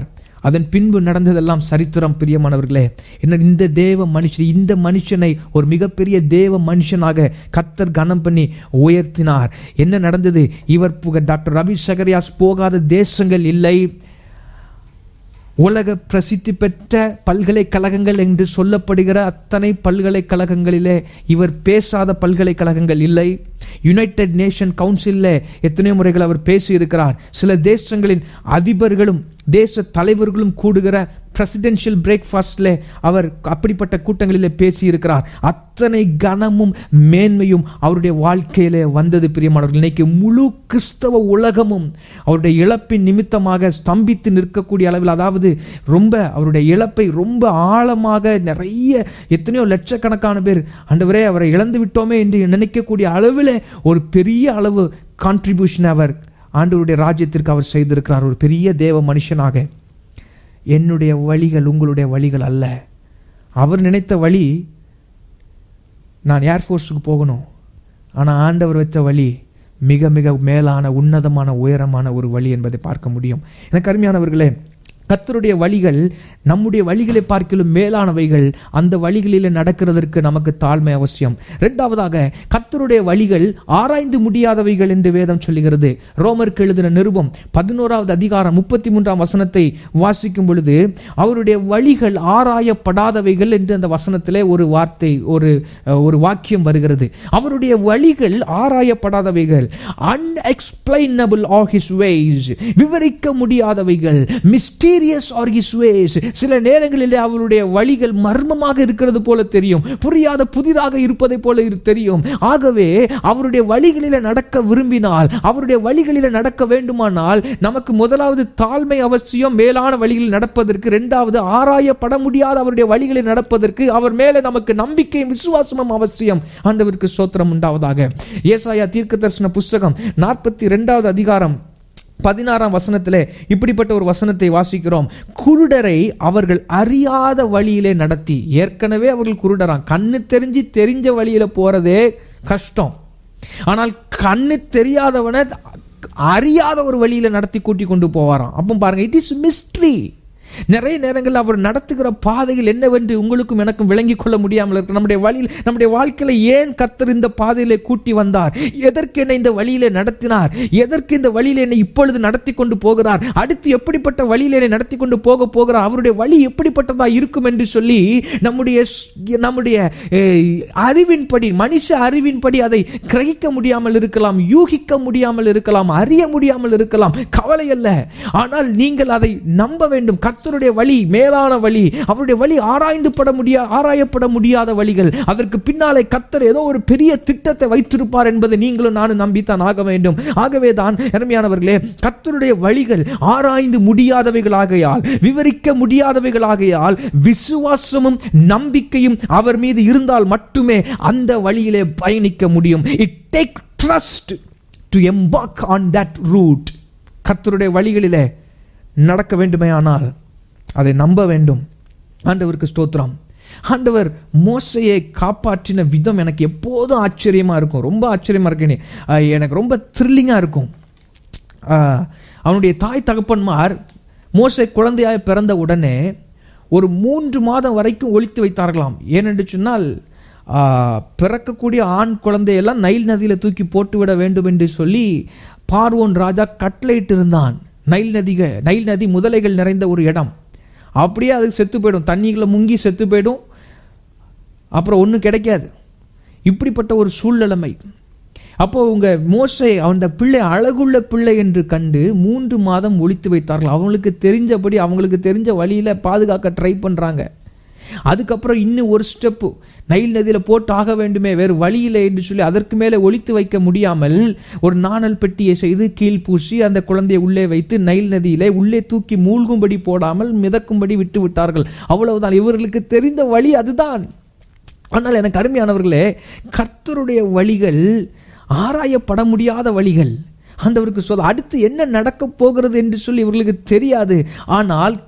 அதன் பின்பு நடந்ததெல்லாம் சரித்திரம் பிரியமானவர்களே என்ன இந்த தேவ மனுஷன் இந்த மனுஷனை ஒரு மிகப்பெரிய தேவ மனுஷனாக கத்தர் கனம் பண்ணி உயர்த்தினார் என்ன நடந்தது இவர் புக- டாக்டர் ரவி சகரியாஸ் போகாத தேசங்கள் இல்லை உலக பிரசித்தி பெற்ற பல்கலைக்கழகங்கள் என்று சொல்லப்படுகிற அத்தனை பல்கலைக்கழகங்களிலே இவர் பேசாத பல்கலைக்கழகங்கள் இல்லை யுனைடெட் நேஷன் கவுன்சிலில் எத்தனையோ முறைகள் அவர் பேசியிருக்கிறார் சில தேசங்களின் அதிபர்களும் தேச தலைவர்களும் கூடுகிற பிரசிடென்ஷியல் பிரேக்ஃபாஸ்டில் அவர் அப்படிப்பட்ட கூட்டங்களிலே பேசியிருக்கிறார் அத்தனை கனமும் மேன்மையும் அவருடைய வாழ்க்கையிலே வந்தது பிரியமானவர்கள் இன்னைக்கு முழு கிறிஸ்தவ உலகமும் அவருடைய இழப்பின் நிமித்தமாக ஸ்தம்பித்து நிற்கக்கூடிய அளவில் அதாவது ரொம்ப அவருடைய இழப்பை ரொம்ப ஆழமாக நிறைய எத்தனையோ லட்சக்கணக்கான பேர் ஆண்டவரே அவரை இழந்து விட்டோமே என்று நினைக்கக்கூடிய அளவில் ஒரு பெரிய அளவு கான்ட்ரிபியூஷன் அவர் ஆண்டவருடைய ராஜ்யத்திற்கு அவர் செய்திருக்கிறார் ஒரு பெரிய தேவ மனுஷனாக என்னுடைய வழிகள் உங்களுடைய வழிகள் அல்ல அவர் நினைத்த வழி நான் ஏர்ஃபோர்ஸுக்கு போகணும் ஆனால் ஆண்டவர் வச்ச வழி மிக மிக மேலான உன்னதமான உயரமான ஒரு வழி என்பதை பார்க்க முடியும் எனக்கு அருமையானவர்களே கர்த்தருடைய வழிகள் நம்முடைய வழிகளை பார்க்கலும் மேலானவைகள் அந்த வழிகளிலே நடக்கிறதற்கு நமக்கு தாழ்மை அவசியம் இரண்டாவதாக கர்த்தருடைய வழிகள் ஆராய்ந்து முடியாதவைகள் என்று வேதம் சொல்லுகிறது ரோமருக்கு எழுதின நிருபம் பதினோராவது அதிகாரம் முப்பத்தி மூன்றாம் வசனத்தை வாசிக்கும் பொழுது அவருடைய வழிகள் ஆராயப்படாதவைகள் என்று அந்த வசனத்திலே ஒரு வார்த்தை ஒரு அஹ், ஒரு வாக்கியம் வருகிறது அவருடைய வழிகள் ஆராயப்படாதவைகள் அன்எக்ஸ்பிளைனபிள் ஆர் ஹிஸ் வேஸ் விவரிக்க முடியாதவைகள் மிஸ்டீரியஸ் ஆர் ஹிஸ் வேஸ் சில நேரங்களிலே அவருடைய வழிகள் மர்மமாக இருக்கிறது போல தெரியும் புரியாத புதிதாக இருப்பதை போல இரு- தெரியும் ஆகவே அவருடைய வழிகளில நடக்க விரும்பினால் அவருடைய வழிகளில நடக்க வேண்டுமானால் நமக்கு முதலாவது தாழ்மை அவசியம் மேலான வழிகளில் நடப்பதற்கு இரண்டாவது ஆராயப்பட முடியாத அவருடைய வழிகளில் நடப்பதற்கு அவர் மேலே நமக்கு நம்பிக்கையும் விசுவாசமும் அவசியம் ஆண்டவருக்கு ஸ்தோத்திரம் உண்டாவதாக ஏசாயா தீர்க்க தரிசன புஸ்தகம் நாற்பத்தி ரெண்டாவது அதிகாரம் பதினாறாம் வசனத்திலே இப்படிப்பட்ட ஒரு வசனத்தை வாசிக்கிறோம் குருடரை அவர்கள் அறியாத வழியிலே நடத்தி ஏற்கனவே அவர்கள் குருடராம் கண்ணு தெரிஞ்சு தெரிஞ்ச வழியில போறதே கஷ்டம் ஆனால் கண்ணு தெரியாதவனை அறியாத ஒரு வழியில நடத்தி கூட்டி கொண்டு போவாராம் அப்போ பாருங்க இட் இஸ் மிஸ்ட்ரி நிறைய நேரங்கள் அவர் நடத்துகிற பாதைகள் என்னவென்று உங்களுக்கும் எனக்கும் விளங்கிக் கொள்ள முடியாமல் இருக்கு நம்முடைய வழியில் நம்முடைய வாழ்க்கையில ஏன் கர்த்தர் இந்த பாதையிலே கூட்டி வந்தார் எதற்கு என்னை இந்த வழியிலே நடத்தினார் எதற்கு இந்த வழியில என்னை இப்பொழுது நடத்தி கொண்டு போகிறார் அடுத்து எப்படிப்பட்ட வழியில என்னை நடத்தி கொண்டு போக போகிறார் அவருடைய வழி எப்படிப்பட்டதா இருக்கும் என்று சொல்லி நம்முடைய ஸ்- நம்முடைய eh, அறிவின்படி மனுஷ அறிவின்படி அதை கிரகிக்க முடியாமல் இருக்கலாம் யூகிக்க முடியாமல் இருக்கலாம் அறிய முடியாமல் இருக்கலாம் கவலை அல்ல ஆனால் நீங்கள் அதை நம்ப வேண்டும் கர்த்தருடைய வழி மேலான வழி அவருடைய வழி ஆராய்ந்து பட முடியா ஆராயப்பட முடியாத வழிகள் அதற்கு பின்னாலே கர்த்தர் ஏதோ ஒரு பெரிய திட்டத்தை வைத்திருப்பார் என்பதை நீங்களும் நானும் நம்பித்தான் ஆக வேண்டும் ஆகவே தான் அருமையானவர்களே கர்த்தருடைய வழிகள் ஆராய்ந்து முடியாதவைகளாகையால் விவரிக்க முடியாதவைகளாகையால் விசுவாசமும் நம்பிக்கையும் அவர் மீது இருந்தால் மட்டுமே அந்த வழியிலே பயணிக்க முடியும் it take trust to embark on that route கர்த்தருடைய வழிகளிலே நடக்க வேண்டுமேயானால் அதை நம்ப வேண்டும் ஆண்டவருக்கு ஸ்தோத்திரம் ஆண்டவர் மோசையை காப்பாற்றின விதம் எனக்கு எப்போதும் ஆச்சரியமா இருக்கும் ரொம்ப ஆச்சரியமா இருக்கு அஹ் எனக்கு ரொம்ப த்ரில்லிங்கா இருக்கும் ஆஹ் அவனுடைய தாய் தகப்பன்மார் மோசை குழந்தையாய் பிறந்த உடனே ஒரு மூன்று மாதம் வரைக்கும் ஒழித்து வைத்தார்களாம் ஏனென்று சொன்னால் ஆஹ், பிறக்கக்கூடிய ஆண் குழந்தையெல்லாம் நைல் நதியில தூக்கி போட்டு விட வேண்டும் என்று சொல்லி பார்வோன் ராஜா கட்டளையிட்டு இருந்தான் நைல் நதிக நைல் நதி முதலைகள் நிறைந்த ஒரு இடம் அப்படியே அது செத்து போயிடும் தண்ணிகளை முங்கி செத்து போயிடும் அப்புறம் ஒன்றும் கிடைக்காது இப்படிப்பட்ட ஒரு சூழ்நிலைமை அப்போ உங்க மோசை அந்த பிள்ளை அழகுள்ள பிள்ளை என்று கண்டு மூன்று மாதம் ஒழித்து வைத்தார்கள் அவங்களுக்கு தெரிஞ்சபடி அவங்களுக்கு தெரிஞ்ச வழியில பாதுகாக்க ட்ரை பண்றாங்க அதுக்கப்புறம் இன்னும் ஒரு ஸ்டெப்பு நைல் நதியில போட்டு ஆக வேண்டுமே வேறு வழியில்லை என்று சொல்லி அதற்கு மேலே ஒழித்து வைக்க முடியாமல் ஒரு நாணல் பெட்டியை செய்து கீழ் பூசி அந்த குழந்தையை உள்ளே வைத்து நைல் நதியிலே உள்ளே தூக்கி மூழ்கும்படி போடாமல் மிதக்கும்படி விட்டு விட்டார்கள் அவ்வளவுதான் இவர்களுக்கு தெரிந்த வழி அதுதான் ஆனால் எனக்கு அருமையானவர்களே கர்த்தருடைய வழிகள் ஆராயப்பட முடியாத வழிகள் ஆண்டவருக்கு சொல்ல அடுத்து என்ன நடக்க போகிறது என்று சொல்லி இவர்களுக்கு தெரியாது ஆனால்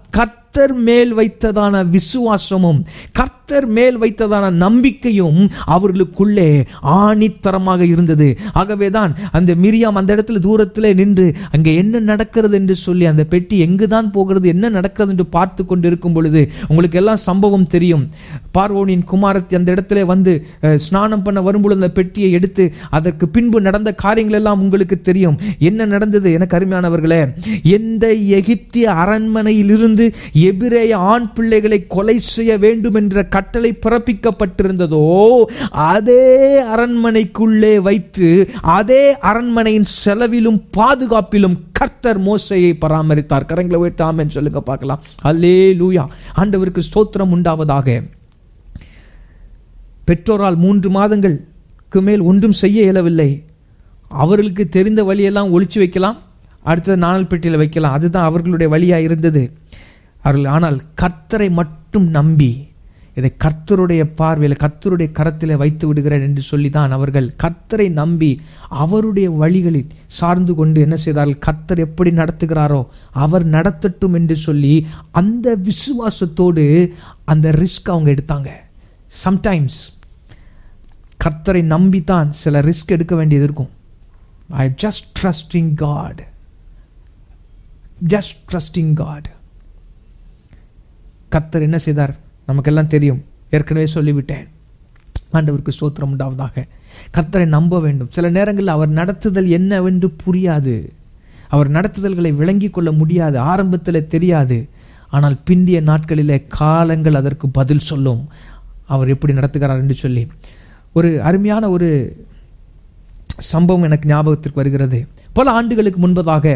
கர்த்தர் மேல் வைத்ததான விசுவாசமும் கர்த்தர் மேல் வைத்ததான நம்பிக்கையும் அவர்களுக்குள்ளே ஆணித்தரமாக இருந்தது ஆகவேதான் அந்த மிரியாம் அந்த இடத்துல தூரத்திலே நின்று அங்கே என்ன நடக்கிறது என்று சொல்லி அந்த பெட்டி எங்குதான் போகிறது என்ன நடக்கிறது என்று பார்த்து கொண்டு இருக்கும் பொழுது உங்களுக்கு எல்லாம் சம்பவம் தெரியும் பார்வோனின் குமாரத்தி அந்த இடத்துல வந்து அஹ், ஸ்நானம் பண்ண வரும்பொழுது அந்த பெட்டியை எடுத்து அதற்கு பின்பு நடந்த காரியங்கள் எல்லாம் உங்களுக்கு தெரியும் என்ன நடந்தது எனக்கு அருமையானவர்களே எந்த எகிப்திய அரண்மனையிலிருந்து எபிரேய ஆண் பிள்ளைகளை கொலை செய்ய வேண்டும் என்ற கட்டளை பிறப்பிக்கப்பட்டிருந்ததோ அதே அரண்மனைக்குள்ளே வைத்து அதே அரண்மனையின் செலவிலும் பாதுகாப்பிலும் கர்த்தர் மோசையை பராமரித்தார் கரங்களை உயர்த்தி ஆமென் சொல்லுங்க பார்க்கலாம் அல்லே லூயா ஆண்டவருக்கு ஸ்தோத்திரம் உண்டாவதாக பெற்றோரால் மூன்று மாதங்களுக்கு மேல் ஒன்றும் செய்ய இயலவில்லை அவர்களுக்கு தெரிந்த வழியெல்லாம் ஒளிச்சு வைக்கலாம் அடுத்தது நாணல் பெட்டியில் வைக்கலாம் அதுதான் அவர்களுடைய வழியாக இருந்தது அவர்கள் ஆனால் கர்த்தரை மட்டும் நம்பி இதை கர்த்தருடைய பார்வையில் கர்த்தருடைய கரத்தில் வைத்து விடுகிறேன் என்று சொல்லி தான் அவர்கள் கர்த்தரை நம்பி அவருடைய வழிகளில் சார்ந்து கொண்டு என்ன செய்தார்கள் கர்த்தர் எப்படி நடத்துகிறாரோ அவர் நடத்தட்டும் என்று சொல்லி அந்த விசுவாசத்தோடு அந்த ரிஸ்க் அவங்க எடுத்தாங்க சம்டைம்ஸ் கர்த்தரை நம்பித்தான் சில ரிஸ்க் எடுக்க வேண்டியது இருக்கும் I just trusting God just trusting God கர்த்தர் என்ன செய்தார் நமக்கெல்லாம் தெரியும் ஏற்கனவே சொல்லிவிட்டேன் ஆண்டவருக்கு ஸ்தோத்திரம் உண்டாவதாக கர்த்தரை நம்ப வேண்டும் சில நேரங்களில் அவர் நடத்துதல் என்னவென்று புரியாது அவர் நடத்துதல்களை விளங்கிக் கொள்ள முடியாது ஆரம்பத்தில் தெரியாது ஆனால் பிந்திய நாட்களிலே காலங்கள் அதற்கு பதில் சொல்லும் அவர் எப்படி நடத்துகிறார் என்று சொல்லி ஒரு அருமையான ஒரு சம்பவம் எனக்கு ஞாபகத்திற்கு வருகிறது பல ஆண்டுகளுக்கு முன்பதாக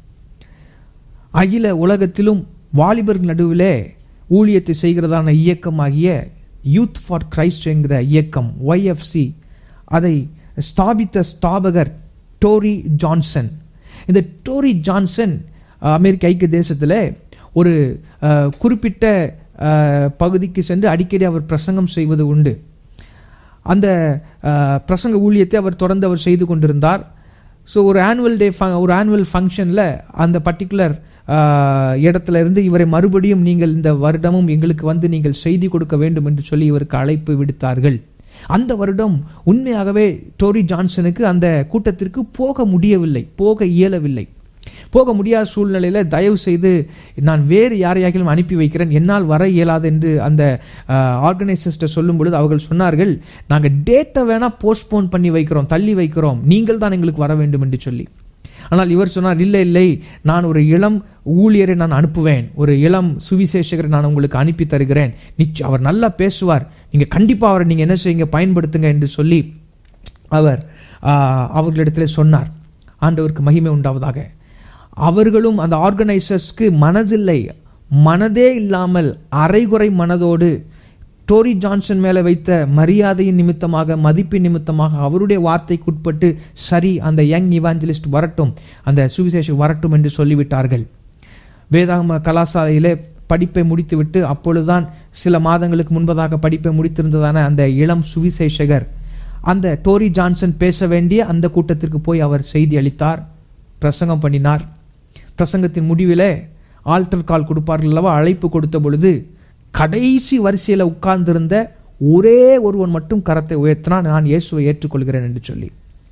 அகில உலகத்திலும் வாலிபர்கள் நடுவிலே ஊழியத்தை செய்கிறதான இயக்கமாகிய யூத் ஃபார் கிரைஸ்ட் என்கிற இயக்கம் ஒய்எஃப்சி அதை ஸ்தாபித்த ஸ்தாபகர் டோரி ஜான்சன் இந்த டோரி ஜான்சன் அஹ், அமெரிக்க ஐக்கிய தேசத்தில் ஒரு அஹ், குறிப்பிட்ட அஹ், பகுதிக்கு சென்று அடிக்கடி அவர் பிரசங்கம் செய்வது உண்டு அந்த அஹ், பிரசங்க ஊழியத்தை அவர் தொடர்ந்து அவர் செய்து கொண்டிருந்தார் ஸோ ஒரு ஆனுவல் டே ஒரு ஆனுவல் ஃபங்க்ஷனில் அந்த பர்டிகுலர் இடத்துல இருந்து இவரை மறுபடியும் நீங்கள் இந்த வருடமும் எங்களுக்கு வந்து நீங்கள் செய்தி கொடுக்க வேண்டும் என்று சொல்லி இவருக்கு அழைப்பு விடுத்தார்கள் அந்த வருடம் உண்மையாகவே டோரி ஜான்சனுக்கு அந்த கூட்டத்திற்கு போக முடியவில்லை போக இயலவில்லை போக முடியாத சூழ்நிலையில் தயவு செய்து நான் வேறு யாரையாகிலும் அனுப்பி வைக்கிறேன் என்னால் வர இயலாது என்று அந்த ஆர்கனைசர்ஸ்ட்ட சொல்லும் பொழுது அவர்கள் சொன்னார்கள் நாங்கள் டேட்டை வேணால் போஸ்ட்போன் பண்ணி வைக்கிறோம் தள்ளி வைக்கிறோம் நீங்கள் தான் எங்களுக்கு வர வேண்டும் என்று சொல்லி ஆனால் இவர் சொன்னார் இல்லை இல்லை நான் ஒரு இளம் ஊழியரை நான் அனுப்புவேன் ஒரு இளம் சுவிசேஷகரை நான் உங்களுக்கு அனுப்பி தருகிறேன் நிச்சயம் அவர் நல்லா பேசுவார் நீங்கள் கண்டிப்பாக அவரை நீங்கள் என்ன செய்யுங்க பயன்படுத்துங்க என்று சொல்லி அவர் ஆஹ், அவர்களிடத்தில் சொன்னார் ஆண்டவருக்கு மகிமை உண்டாவதாக அவர்களும் அந்த ஆர்கனைசர்ஸ்க்கு மனதில்லை மனதே இல்லாமல் அரைகுறை மனதோடு டோரி ஜான்சன் மேலே வைத்த மரியாதையின் நிமித்தமாக மதிப்பின் நிமித்தமாக அவருடைய வார்த்தைக்குட்பட்டு சரி அந்த யங் இவாஞ்சலிஸ்ட் வரட்டும் அந்த சுவிசேஷம் வரட்டும் என்று சொல்லிவிட்டார்கள் வேதாகம கலாசாலையிலே படிப்பை முடித்துவிட்டு அப்பொழுதுதான் சில மாதங்களுக்கு முன்பதாக படிப்பை முடித்திருந்ததான அந்த இளம் சுவிசேஷகர் அந்த டோரி ஜான்சன் பேச வேண்டிய அந்த கூட்டத்திற்கு போய் அவர் செய்தி அளித்தார் பிரசங்கம் பண்ணினார் பிரசங்கத்தின் முடிவிலே ஆல்டர் கால் கொடுப்பார்கள் அல்லவா அழைப்பு கொடுத்த பொழுது கடைசி வரிசையில் உட்கார்ந்திருந்த ஒரே ஒருவன் மட்டும் கரத்தை உயர்த்தினான் நான் இயேசுவை ஏற்றுக்கொள்கிறேன் என்று சொல்லி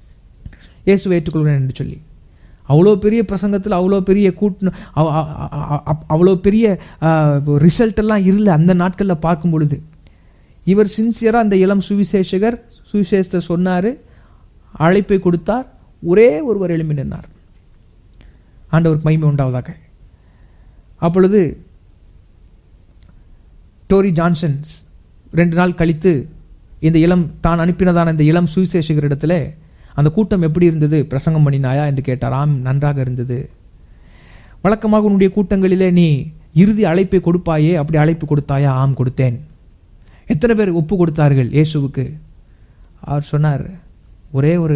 இயேசுவை ஏற்றுக்கொள்கிறேன் என்று சொல்லி அவ்வளோ பெரிய பிரசங்கத்தில் அவ்வளோ பெரிய கூட்டு அவ- அ- அ- அ- அவ்வளோ பெரிய ரிசல்ட் எல்லாம் இல்லை அந்த நாட்களில் பார்க்கும் பொழுது இவர் சின்சியராக அந்த இளம் சுவிசேஷகர் சுவிசேஷத்தை சொன்னார் அழைப்பை கொடுத்தார் ஒரே ஒருவர் எழும்பி நின்னார் ஆண்டவருக்கு மகிமை உண்டாவதாக அப்பொழுது டோரி ஜான்சன் ரெண்டு நாள் கழித்து இந்த இளம் தான் அனுப்பினதான இந்த இளம் சுவிசேஷகரிடத்துல அந்த கூட்டம் எப்படி இருந்தது பிரசங்கம் பண்ணினாயா என்று கேட்டார் ஆம் நன்றாக இருந்தது வழக்கமாக உன்னுடைய கூட்டங்களிலே நீ இறுதி அழைப்பை கொடுப்பாயே அப்படி அழைப்பு கொடுத்தாயா ஆம் கொடுத்தேன் எத்தனை பேர் ஒப்பு கொடுத்தார்கள் இயேசுவுக்கு அவர் சொன்னார் ஒரே ஒரு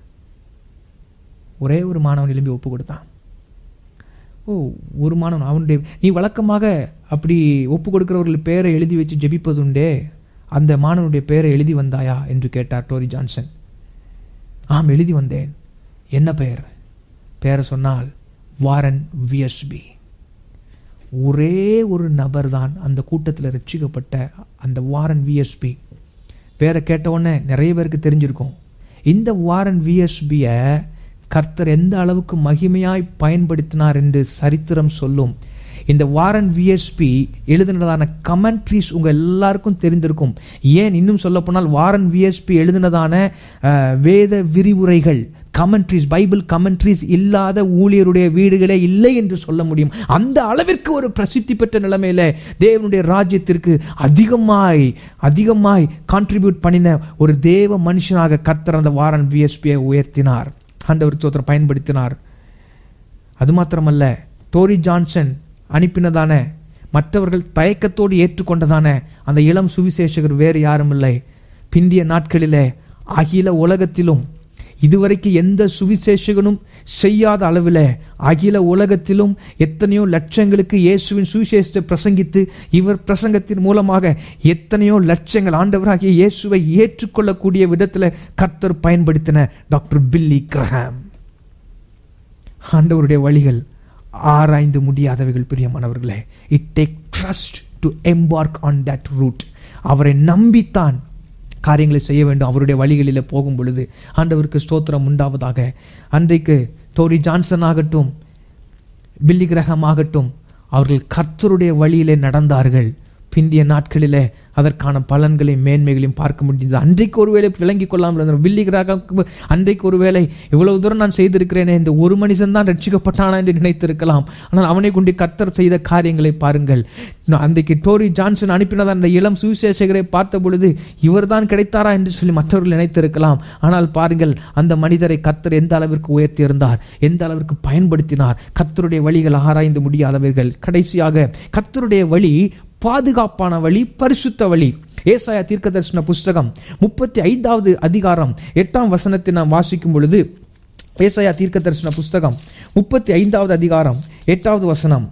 ஒரே ஒரு மாணவன் எழும்பி ஒப்பு கொடுத்தான் ஓ ஒரு மாணவன் அவனுடைய நீ வழக்கமாக அப்படி ஒப்பு கொடுக்கிறவர்கள் பேரை எழுதி வச்சு ஜெபிப்பதுண்டே அந்த மாணவனுடைய பெயரை எழுதி வந்தாயா என்று கேட்டார் டோரி ஜான்சன் ஆம் எழுதி வந்தேன் என்ன பெயர் பெயரை சொன்னால் வாரன் விஎஸ்பி ஒரே ஒரு நபர் தான் அந்த கூட்டத்தில் ரட்சிக்கப்பட்ட அந்த வாரன் விஎஸ்பி பேரை கேட்ட உடனே நிறைய பேருக்கு தெரிஞ்சிருக்கும் இந்த வாரன் விஎஸ்பியை கர்த்தர் எந்த அளவுக்கு மகிமையாய் பயன்படுத்தினார் என்று சரித்திரம் சொல்லும் இந்த வாரன் விஎஸ்பி எழுதினதான கமெண்ட்ரிஸ் உங்க எல்லாருக்கும் தெரிந்திருக்கும் ஏன் இன்னும் சொல்ல போனால் வாரன் விஎஸ்பி எழுதினதான அஹ், வேத விரிவுரைகள் கமெண்ட்ரிஸ் பைபிள் கமெண்ட்ரிஸ் இல்லாத ஊழியருடைய வீடுகளே இல்லை என்று சொல்ல முடியும் அந்த அளவிற்கு ஒரு பிரசித்தி பெற்ற நிலைமையில தேவனுடைய ராஜ்யத்திற்கு அதிகமாய் அதிகமாய் கான்ட்ரிபியூட் பண்ணின ஒரு தேவ மனுஷனாக கர்த்தர் அந்த வாரன் விஎஸ்பியை உயர்த்தினார் ஆண்டவர் சோத்திரம் பயன்படுத்தினார் அது மாத்திரமல்ல டோரி ஜான்சன் அனுப்பினதான மற்றவர்கள் தயக்கத்தோடு ஏற்றுக்கொண்டதான அந்த இளம் சுவிசேஷகர் வேறு யாரும் இல்லை பிந்திய நாட்களிலே அகில உலகத்திலும் இதுவரைக்கும் எந்த சுவிசேஷகனும் செய்யாத அளவில் அகில உலகத்திலும் எத்தனையோ லட்சங்களுக்கு இயேசுவின் சுவிசேஷத்தை பிரசங்கித்து இவர் பிரசங்கத்தின் மூலமாக எத்தனையோ லட்சங்கள் ஆண்டவராகிய இயேசுவை ஏற்றுக்கொள்ளக்கூடிய விதத்தில் கர்த்தர் பயன்படுத்தின டாக்டர் பில்லி கிரஹாம் ஆண்டவருடைய வழிகள் ஆராய்ந்து முடியாதவைகள் பிரியமானவர்களே it take trust to embark on that route அவரை நம்பித்தான் காரியங்களை செய்ய வேண்டும் அவருடைய வழிகளில் போகும் பொழுது ஆண்டவருக்கு ஸ்தோத்திரம் உண்டாவதாக அன்றைக்கு டோரி ஜான்சன் ஆகட்டும் பில்லி கிரகம் ஆகட்டும் அவர்கள் கர்த்தருடைய வழியிலே நடந்தார்கள் பிந்திய நாட்களிலே அதற்கான பலன்களையும் மேன்மைகளையும் பார்க்க முடிந்தது அன்றைக்கு ஒருவேளை விளங்கி கொள்ளாமல் இருந்தார் வில்லி கிரகம் அன்றைக்கு ஒருவேளை இவ்வளவு தூரம் நான் செய்திருக்கிறேனே இந்த ஒரு மனுஷன் தான் ரட்சிக்கப்பட்டானா என்று நினைத்திருக்கலாம் ஆனால் அவனை கொண்டு கர்த்தர் செய்த காரியங்களை பாருங்கள் நான் அன்றைக்கு டோரி ஜான்சன் அனுப்பினத அந்த இளம் சுவிசேஷகரை பார்த்த பொழுது இவர்தான் கிடைத்தாரா என்று சொல்லி மற்றவர்கள் நினைத்திருக்கலாம் ஆனால் பாருங்கள் அந்த மனிதரை கர்த்தர் எந்த அளவிற்கு உயர்த்தியிருந்தார் எந்த அளவிற்கு பயன்படுத்தினார் கர்த்தருடைய வழிகள் ஆராய்ந்து முடியாதவர்கள் கடைசியாக கர்த்தருடைய வழி பாதுகாப்பான வழி பரிசுத்த வழி ஏசாயா தீர்க்கதரிசன புஸ்தகம் முப்பத்தி ஐந்தாவது அதிகாரம் எட்டாம் வசனத்தை நாம் வாசிக்கும் பொழுது ஏசாயா தீர்க்கதரிசன புஸ்தகம் முப்பத்தி ஐந்தாவது அதிகாரம் எட்டாவது வசனம்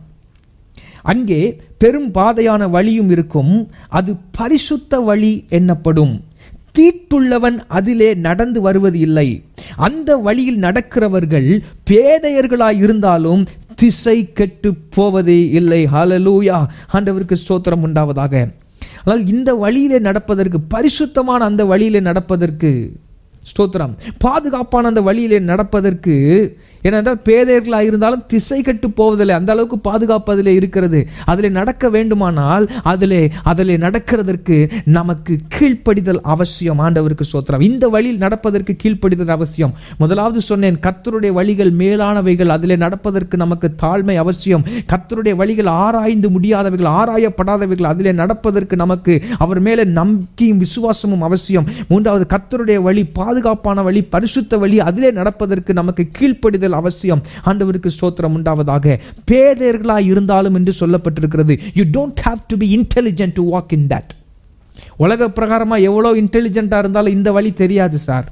அங்கே பெரும் பாதையான வழியும் இருக்கும் அது பரிசுத்த வழி என்னப்படும் தீட்டுள்ளவன் அதிலே நடந்து வருவது இல்லை அந்த வழியில் நடக்கிறவர்கள் பேதையர்களாய் இருந்தாலும் திசை கெட்டு போவதே இல்லை ஹalleluya ஆண்டவருக்கு ஸ்தோத்திரம் உண்டாவதாக ஆனால் இந்த வழியிலே நடப்பதற்கு பரிசுத்தமான அந்த வழியிலே நடப்பதற்கு ஸ்தோத்திரம் பாதுகாப்பான அந்த வழியிலே நடப்பதற்கு ஏனென்றால் பேதையர்களாக இருந்தாலும் திசை கெட்டு போவதில்லை அந்த அளவுக்கு பாதுகாப்பு அதில் இருக்கிறது அதில் நடக்க வேண்டுமானால் அதிலே அதில் நடக்கிறதற்கு நமக்கு கீழ்ப்படிதல் அவசியம் ஆண்டவருக்கு சோத்திரம் இந்த வழியில் நடப்பதற்கு கீழ்ப்படிதல் அவசியம் முதலாவது சொன்னேன் கர்த்தருடைய வழிகள் மேலானவைகள் அதிலே நடப்பதற்கு நமக்கு தாழ்மை அவசியம் கர்த்தருடைய வழிகள் ஆராய்ந்து முடியாதவைகள் ஆராயப்படாதவைகள் அதிலே நடப்பதற்கு நமக்கு அவர் மேலே நம்பிக்கையும் விசுவாசமும் அவசியம் மூன்றாவது கர்த்தருடைய வழி பாதுகாப்பான வழி பரிசுத்த வழி அதிலே நடப்பதற்கு நமக்கு கீழ்ப்படிதல் அவசியம் ஆண்டவருக்கு ஸ்தோத்திரம் உண்டாவதாக பேதையர்களாய் இருந்தாலும் என்று சொல்லப்பட்டிருக்கிறது you don't have to be intelligent to walk in that உலக பிரகாரமா எவ்வளோ இன்டெலிஜென்ட்டா இருந்தாலும் இந்த வழி தெரியாது சார்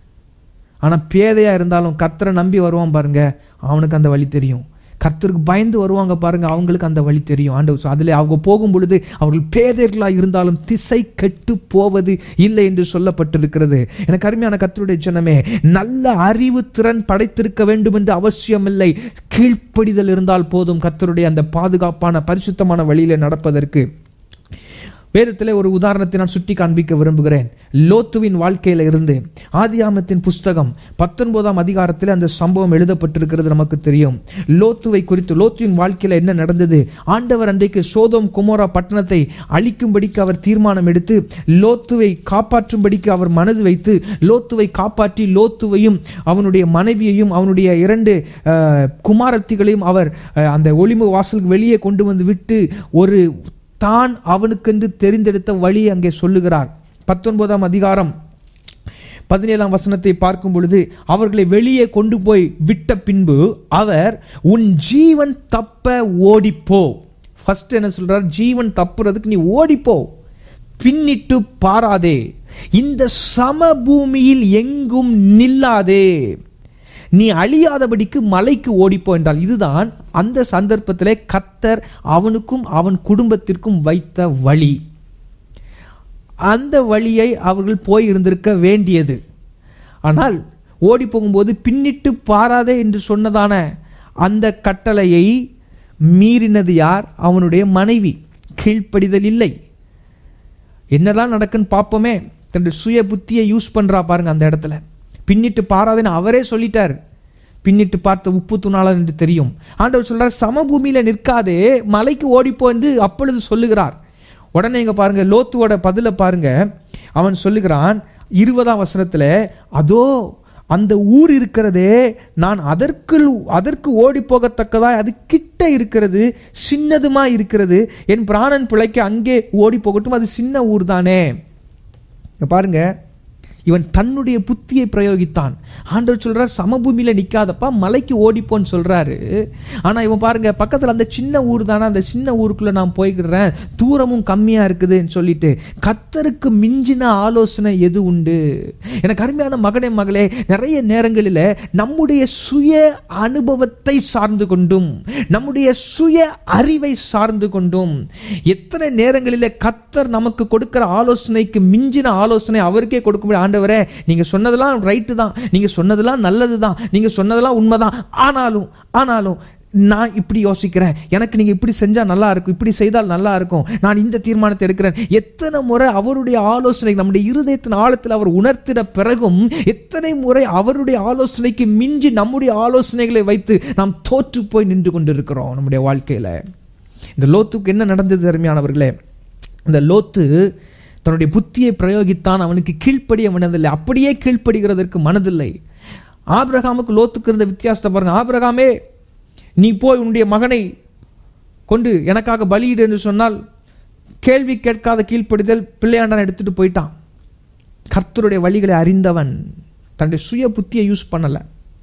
ஆனா பேதையா இருந்தாலும் கர்த்தரை நம்பி வருவான் பாருங்க அவனுக்கு அந்த வழி தெரியும் கர்த்தருக்கு பயந்து வருவாங்க பாருங்க அவங்களுக்கு அந்த வழி தெரியும் ஆண்டவர் அதில் அவங்க போகும் பொழுது அவர்கள் பேதையர்களாக இருந்தாலும் திசை கெட்டு போவது இல்லை என்று சொல்லப்பட்டிருக்கிறது எனக்கு அருமையான கர்த்தருடைய ஜனமே நல்ல அறிவு திறன் படைத்திருக்க வேண்டும் என்று அவசியம் இல்லை கீழ்ப்படிதல் இருந்தால் போதும் கர்த்தருடைய அந்த பாதுகாப்பான பரிசுத்தமான வழியில நடப்பதற்கு வேதத்தில் ஒரு உதாரணத்தை நான் சுட்டி காண்பிக்க விரும்புகிறேன் லோத்துவின் வாழ்க்கையில இருந்து ஆதியாமத்தின் புஸ்தகம் பத்தொன்பதாம் அதிகாரத்தில் அந்த சம்பவம் எழுதப்பட்டிருக்கிறது நமக்கு தெரியும் லோத்துவை குறித்து லோத்துவின் வாழ்க்கையில என்ன நடந்தது ஆண்டவர் அன்றைக்கு சோதோம் குமோரா பட்டணத்தை அழிக்கும்படிக்கு அவர் தீர்மானம் எடுத்து லோத்துவை காப்பாற்றும்படிக்கு அவர் மனது வைத்து லோத்துவை காப்பாற்றி லோத்துவையும் அவனுடைய மனைவியையும் அவனுடைய இரண்டு அஹ், குமாரத்திகளையும் அவர் அஹ், அந்த ஒளிமு வாசலுக்கு வெளியே கொண்டு வந்து விட்டு ஒரு தான் அவனுக்கென்று தெரிந்தெடுத்த வழி அங்கே சொல்லுகிறார் பத்தொன்பதாம் அதிகாரம் பதினேழாம் வசனத்தை பார்க்கும் பொழுது அவர்களை வெளியே கொண்டு போய் விட்ட பின்பு அவர் உன் ஜீவன் தப்ப ஓடிப்போ ஃபர்ஸ்ட் என்ன சொல்றார் ஜீவன் தப்புறதுக்கு நீ ஓடிப்போ பின்னிட்டு பாராதே இந்த சமபூமியில் எங்கும் நில்லாதே நீ அழியாதபடிக்கு மலைக்கு ஓடிப்போ என்றால் இதுதான் அந்த சந்தர்ப்பத்திலே கத்தர் அவனுக்கும் அவன் குடும்பத்திற்கும் வைத்த வழி அந்த வழியை அவர்கள் போய் இருந்திருக்க வேண்டியது ஆனால் ஓடி போகும்போது பின்னிட்டு பாராதே என்று சொன்னதான அந்த கட்டளையை மீறினது யார் அவனுடைய மனைவி கீழ்ப்படிதல் இல்லை என்னதான் நடக்குன்னு பார்ப்போமே தன்னுடைய சுய புத்தியை யூஸ் பண்றா பாருங்க அந்த இடத்துல பின்னிட்டு பாராதுன்னு அவரே சொல்லிட்டார் பின்னிட்டு பார்த்த உப்பு துணாளர் என்று தெரியும் ஆண்டவர் சொல்றார் சமபூமியில நிற்காதே மலைக்கு ஓடிப்போ என்று அப்பொழுது சொல்லுகிறார் உடனே இங்க பாருங்க லோத்துவோட பதில பாருங்க அவன் சொல்லுகிறான் இருபதாம் வசனத்துல அதோ அந்த ஊர் இருக்கிறதே நான் அதற்கு அதற்கு ஓடி போகத்தக்கதாய் அது கிட்ட இருக்கிறது சின்னதுமா இருக்கிறது என் பிராணன் பிழைக்க அங்கே ஓடி போகட்டும் அது சின்ன ஊர் தானே இங்க பாருங்க இவன் தன்னுடைய புத்தியை பிரயோகித்தான் ஆண்டவர் சொல்றார் சமபூமியில நிக்காதப்பா மலைக்கு ஓடிப்போன்னு சொல்றாரு ஆனா இவன் பாருங்க பக்கத்துல அந்த சின்ன ஊர் தானே அந்த சின்ன ஊருக்குள்ள நான் போய்கிடுறேன் தூரமும் கம்மியா இருக்குதுன்னு சொல்லிட்டு கத்தருக்கு மிஞ்சின ஆலோசனை எது உண்டு எனக்கு அருமையான மகனே மகளே நிறைய நேரங்களில் நம்முடைய சுய அனுபவத்தை சார்ந்து கொண்டும் நம்முடைய சுய அறிவை சார்ந்து கொண்டும் எத்தனை நேரங்களில் கத்தர் நமக்கு கொடுக்கிற ஆலோசனைக்கு மிஞ்சின ஆலோசனை அவருக்கே கொடுக்க முடியும் ஆண்டவரே நீங்க சொன்னதெல்லாம் ரைட்டு தான் நீங்க சொன்னதெல்லாம் நல்லது தான் நீங்க சொன்னதெல்லாம் உண்மைதான் ஆனாலும் ஆனாலும் நான் இப்படி யோசிக்கிறேன் எனக்கு நீங்க இப்படி செஞ்சா நல்லா இருக்கும் இப்படி செய்தால் நல்லா இருக்கும் நான் இந்த தீர்மானத்தை எடுக்கிறேன் எத்தனை முறை அவருடைய ஆலோசனை நம்முடைய இருதயத்தின் ஆழத்தில் அவர் உணர்த்தின பிறகும் எத்தனை முறை அவருடைய ஆலோசனைக்கு மிஞ்சி நம்முடைய ஆலோசனைகளை வைத்து நாம் தோற்று போய் நின்று கொண்டிருக்கிறோம் நம்முடைய வாழ்க்கையில இந்த லோத்துக்கு என்ன நடந்தது அருமையானவர்களே இந்த லோத்து தன்னுடைய புத்தியை பிரயோகித்தான் அவனுக்கு கீழ்ப்படிய மனதில்லை அப்படியே கீழ்ப்படுகிறதற்கு மனதில்லை ஆபிரகாமுக்கு லோத்துக்கு இருந்த வித்தியாசத்தை பாருங்க ஆபிரகாமே நீ போய் உன்னுடைய மகனை கொண்டு எனக்காக பலியிடு என்று சொன்னால் கேள்வி கேட்காத கீழ்ப்படிதல் பிள்ளையாண்டான் எடுத்துட்டு போயிட்டான் கர்த்தருடைய வழிகளை அறிந்தவன் தன்னுடைய சுய புத்தியை யூஸ் பண்ணல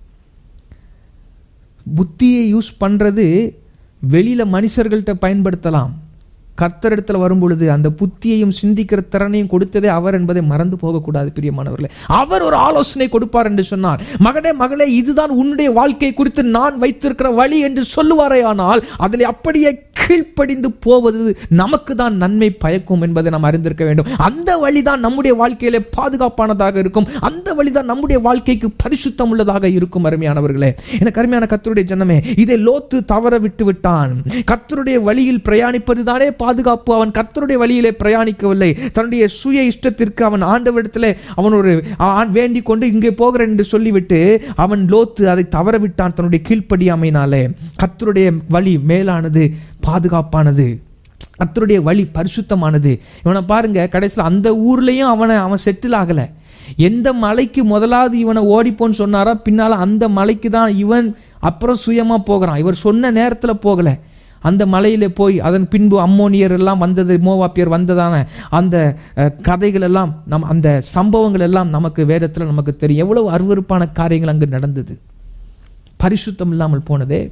புத்தியை யூஸ் பண்றது வெளியில மனுஷர்கள்ட்ட பயன்படுத்தலாம் கர்த்தரிடத்துல வரும் பொழுது அந்த புத்தியையும் சிந்திக்கிற திறனையும் கொடுத்ததே அவர் என்பதை மறந்து போகக்கூடாது பிரியமானவர்களே அவர் ஒரு ஆலோசனை கொடுப்பார் என்று சொன்னார் மகனே மகளே இதுதான் உன்னுடைய வாழ்க்கை குறித்து நான் வைத்திருக்கிற வழி என்று சொல்லுவாரே ஆனால் அதில் அப்படியே கீழ்ப்படிந்து போவது நமக்கு தான் நன்மை பயக்கும் என்பதை நாம் அறிந்திருக்க வேண்டும் அந்த வழிதான் நம்முடைய வாழ்க்கையிலே பாதுகாப்பானதாக இருக்கும் அந்த வழிதான் நம்முடைய வாழ்க்கைக்கு பரிசுத்தம் உள்ளதாக இருக்கும் அருமையானவர்களே எனக்கு அருமையான கத்தருடைய ஜனமே இதை லோத்து தவற விட்டு விட்டான் கத்தருடைய வழியில் பிரயாணிப்பது தானே பாதுகாப்பு அவன் கர்த்தருடைய வழியிலே பிரயாணிக்கவில்லை தன்னுடைய சுய இஷ்டத்திற்கு அவன் ஆண்டவரிடத்திலே அவன் ஒரு ஆண் வேண்டிக் கொண்டு இங்கே போகிறேன் என்று சொல்லிவிட்டு அவன் லோத்து அதை தவற விட்டான் தன்னுடைய கீழ்ப்படியாமையினாலே கர்த்தருடைய வழி மேலானது பாதுகாப்பானது கர்த்தருடைய வழி பரிசுத்தமானது இவனை பாருங்க கடைசியில் அந்த ஊர்லயும் அவனை அவன் செட்டில் ஆகல எந்த மலைக்கு முதலாவது இவனை ஓடிப்போன்னு சொன்னாரோ பின்னால அந்த மலைக்கு தான் இவன் அப்புறம் சுயமா போகிறான் இவர் சொன்ன நேரத்துல போகல அந்த மலையில போய் அதன் பின்பு அம்மோனியர் எல்லாம் வந்தது மோவாப்பியர் வந்ததான அந்த அஹ், கதைகள் எல்லாம் நம் அந்த சம்பவங்கள் எல்லாம் நமக்கு வேதத்துல நமக்கு தெரியும் எவ்வளவு அருவருப்பான காரியங்கள் அங்கு நடந்தது பரிசுத்தம் இல்லாமல் போனதே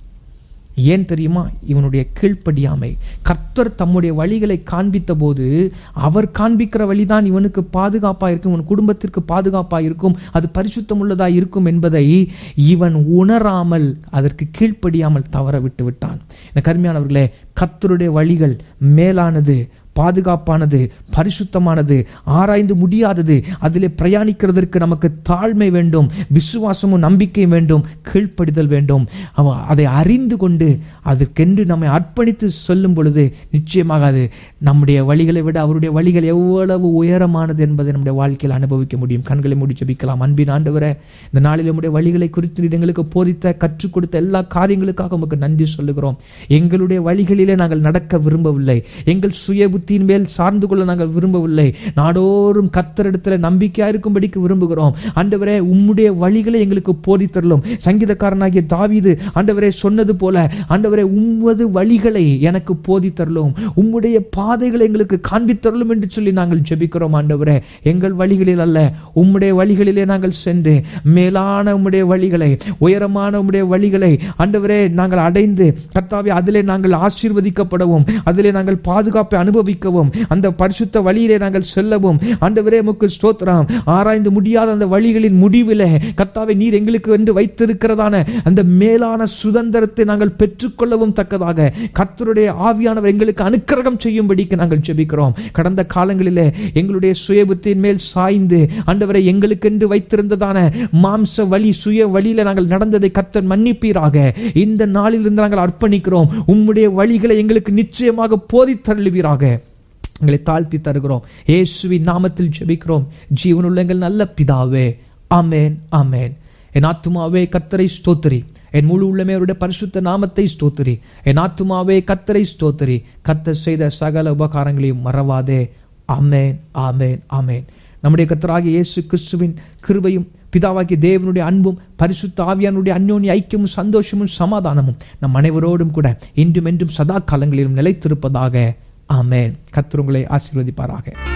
ஏன் தெரியுமா இவனுடைய கீழ்ப்படியாமை கர்த்தர் தம்முடைய வழிகளை காண்பித்த போது அவர் காண்பிக்கிற வழிதான் இவனுக்கு பாதுகாப்பா இருக்கும் இவன் குடும்பத்திற்கு பாதுகாப்பா இருக்கும் அது பரிசுத்தம் உள்ளதா இருக்கும் என்பதை இவன் உணராமல் அதற்கு கீழ்ப்படியாமல் தவற விட்டு விட்டான் இந்த கருமையானவர்களே கர்த்தருடைய வழிகள் மேலானது பாதுகாப்பானது பரிசுத்தமானது ஆராய்ந்து முடியாதது அதிலே பிரயாணிக்கிறதற்கு நமக்கு தாழ்மை வேண்டும் விசுவாசமும் நம்பிக்கை வேண்டும் கீழ்ப்படிதல் வேண்டும் அவ- அதை அறிந்து கொண்டு அதற்கென்று நம்மை அர்ப்பணித்து சொல்லும் பொழுது நிச்சயமாக அது நம்முடைய வழிகளை விட அவருடைய வழிகள் எவ்வளவு உயரமானது என்பதை நம்முடைய வாழ்க்கையில் அனுபவிக்க முடியும் கண்களை மூடி ஜெபிக்கலாம் அன்பின் ஆண்டவரே இந்த நாளில் நம்முடைய வழிகளை குறித்து நீர் எங்களுக்கு போதித்த கற்றுக் கொடுத்த எல்லா காரியங்களுக்காக உமக்கு நன்றி சொல்லுகிறோம் எங்களுடைய வழிகளிலே நாங்கள் நடக்க விரும்பவில்லை எங்கள் சுய புத்தியின் மேல் சார்ந்து கொள்ள நாங்கள் விரும்பவில்லை நாடோறும் கத்தரிடத்துல நம்பிக்கையா இருக்கும்படிக்கு விரும்புகிறோம் ஆண்டவரே உம்முடைய வழிகளை எங்களுக்கு போதித்தரலும் சங்கீதக்காரனாகிய தாவீது ஆண்டவரே சொன்னது போல ஆண்டவரே உம்மது வழிகளை எனக்கு போதித்தரலும் உம்முடைய பாதைகளை எங்களுக்கு காண்பித்தரலும் என்று சொல்லி நாங்கள் ஜெபிக்கிறோம் ஆண்டவரே எங்கள் வழிகளில் அல்ல உம்முடைய வழிகளிலே நாங்கள் சென்று மேலான உம்முடைய வழிகளை உயரமான உம்முடைய வழிகளை ஆண்டவரே நாங்கள் அடைந்து கர்த்தாவே அதிலே நாங்கள் ஆசீர்வதிக்கப்படவும் அதிலே நாங்கள் பாதுகாப்பை அனுபவிக்க போதிக்கவும் அந்த பரிசுத்த வழியிலே நாங்கள் செல்லவும் ஆண்டவரே உமக்கு ஸ்தோத்திரம் ஆராய்ந்து முடியாத அந்த வழிகளின் முடிவிலே கர்த்தாவே நீர் எங்களுக்கு என்று வைத்திருக்கிறதான அந்த மேலான சுதந்திரத்தை நாங்கள் பெற்றுக்கொள்ளவும் தக்கதாக கர்த்தருடைய ஆவியானவர் எங்களுக்கு அனுக்கிரகம் செய்யும்படிக்கு நாங்கள் ஜெபிக்கிறோம் கடந்த காலங்களிலே எங்களுடைய சுயபுத்தின் மேல் சாய்ந்து ஆண்டவரை எங்களுக்கென்று வைத்திருந்ததான மாம்ச வழி சுய வழியில நாங்கள் நடந்ததை கர்த்தர் மன்னிப்பீராக இந்த நாளிலிருந்து நாங்கள் அர்ப்பணிக்கிறோம் உம்முடைய வழிகளை எங்களுக்கு நிச்சயமாக போதித்தருளுவீராக எங்களை தாழ்த்தி தருகிறோம் இயேசுவின் நாமத்தில் ஜெபிக்கிறோம் ஜீவனுள்ள எங்கள் நல்ல பிதாவே ஆமென் ஆமென் என் ஆத்துமாவே கர்த்தரை ஸ்தோத்திரி என் முழு உள்ளமே அவருடைய பரிசுத்த நாமத்தை ஸ்தோத்திரி என் ஆத்துமாவே கர்த்தரை ஸ்தோத்திரி கர்த்தர் செய்த சகல உபகாரங்களையும் மறவாதே ஆமென் ஆமென் ஆமென் நம்முடைய கர்த்தராகிய இயேசு கிறிஸ்துவின் கிருபையும் பிதாவாகிய தேவனுடைய அன்பும் பரிசுத்த ஆவியானுடைய அந்யோன்ய ஐக்கியமும் சந்தோஷமும் சமாதானமும் நம் அனைவரோடும் கூட இன்றும் என்றும் சதா காலங்களிலும் நிலைத்திருப்பதாக ஆமென் கர்த்தர் உங்களை ஆசீர்வதிப்பாராக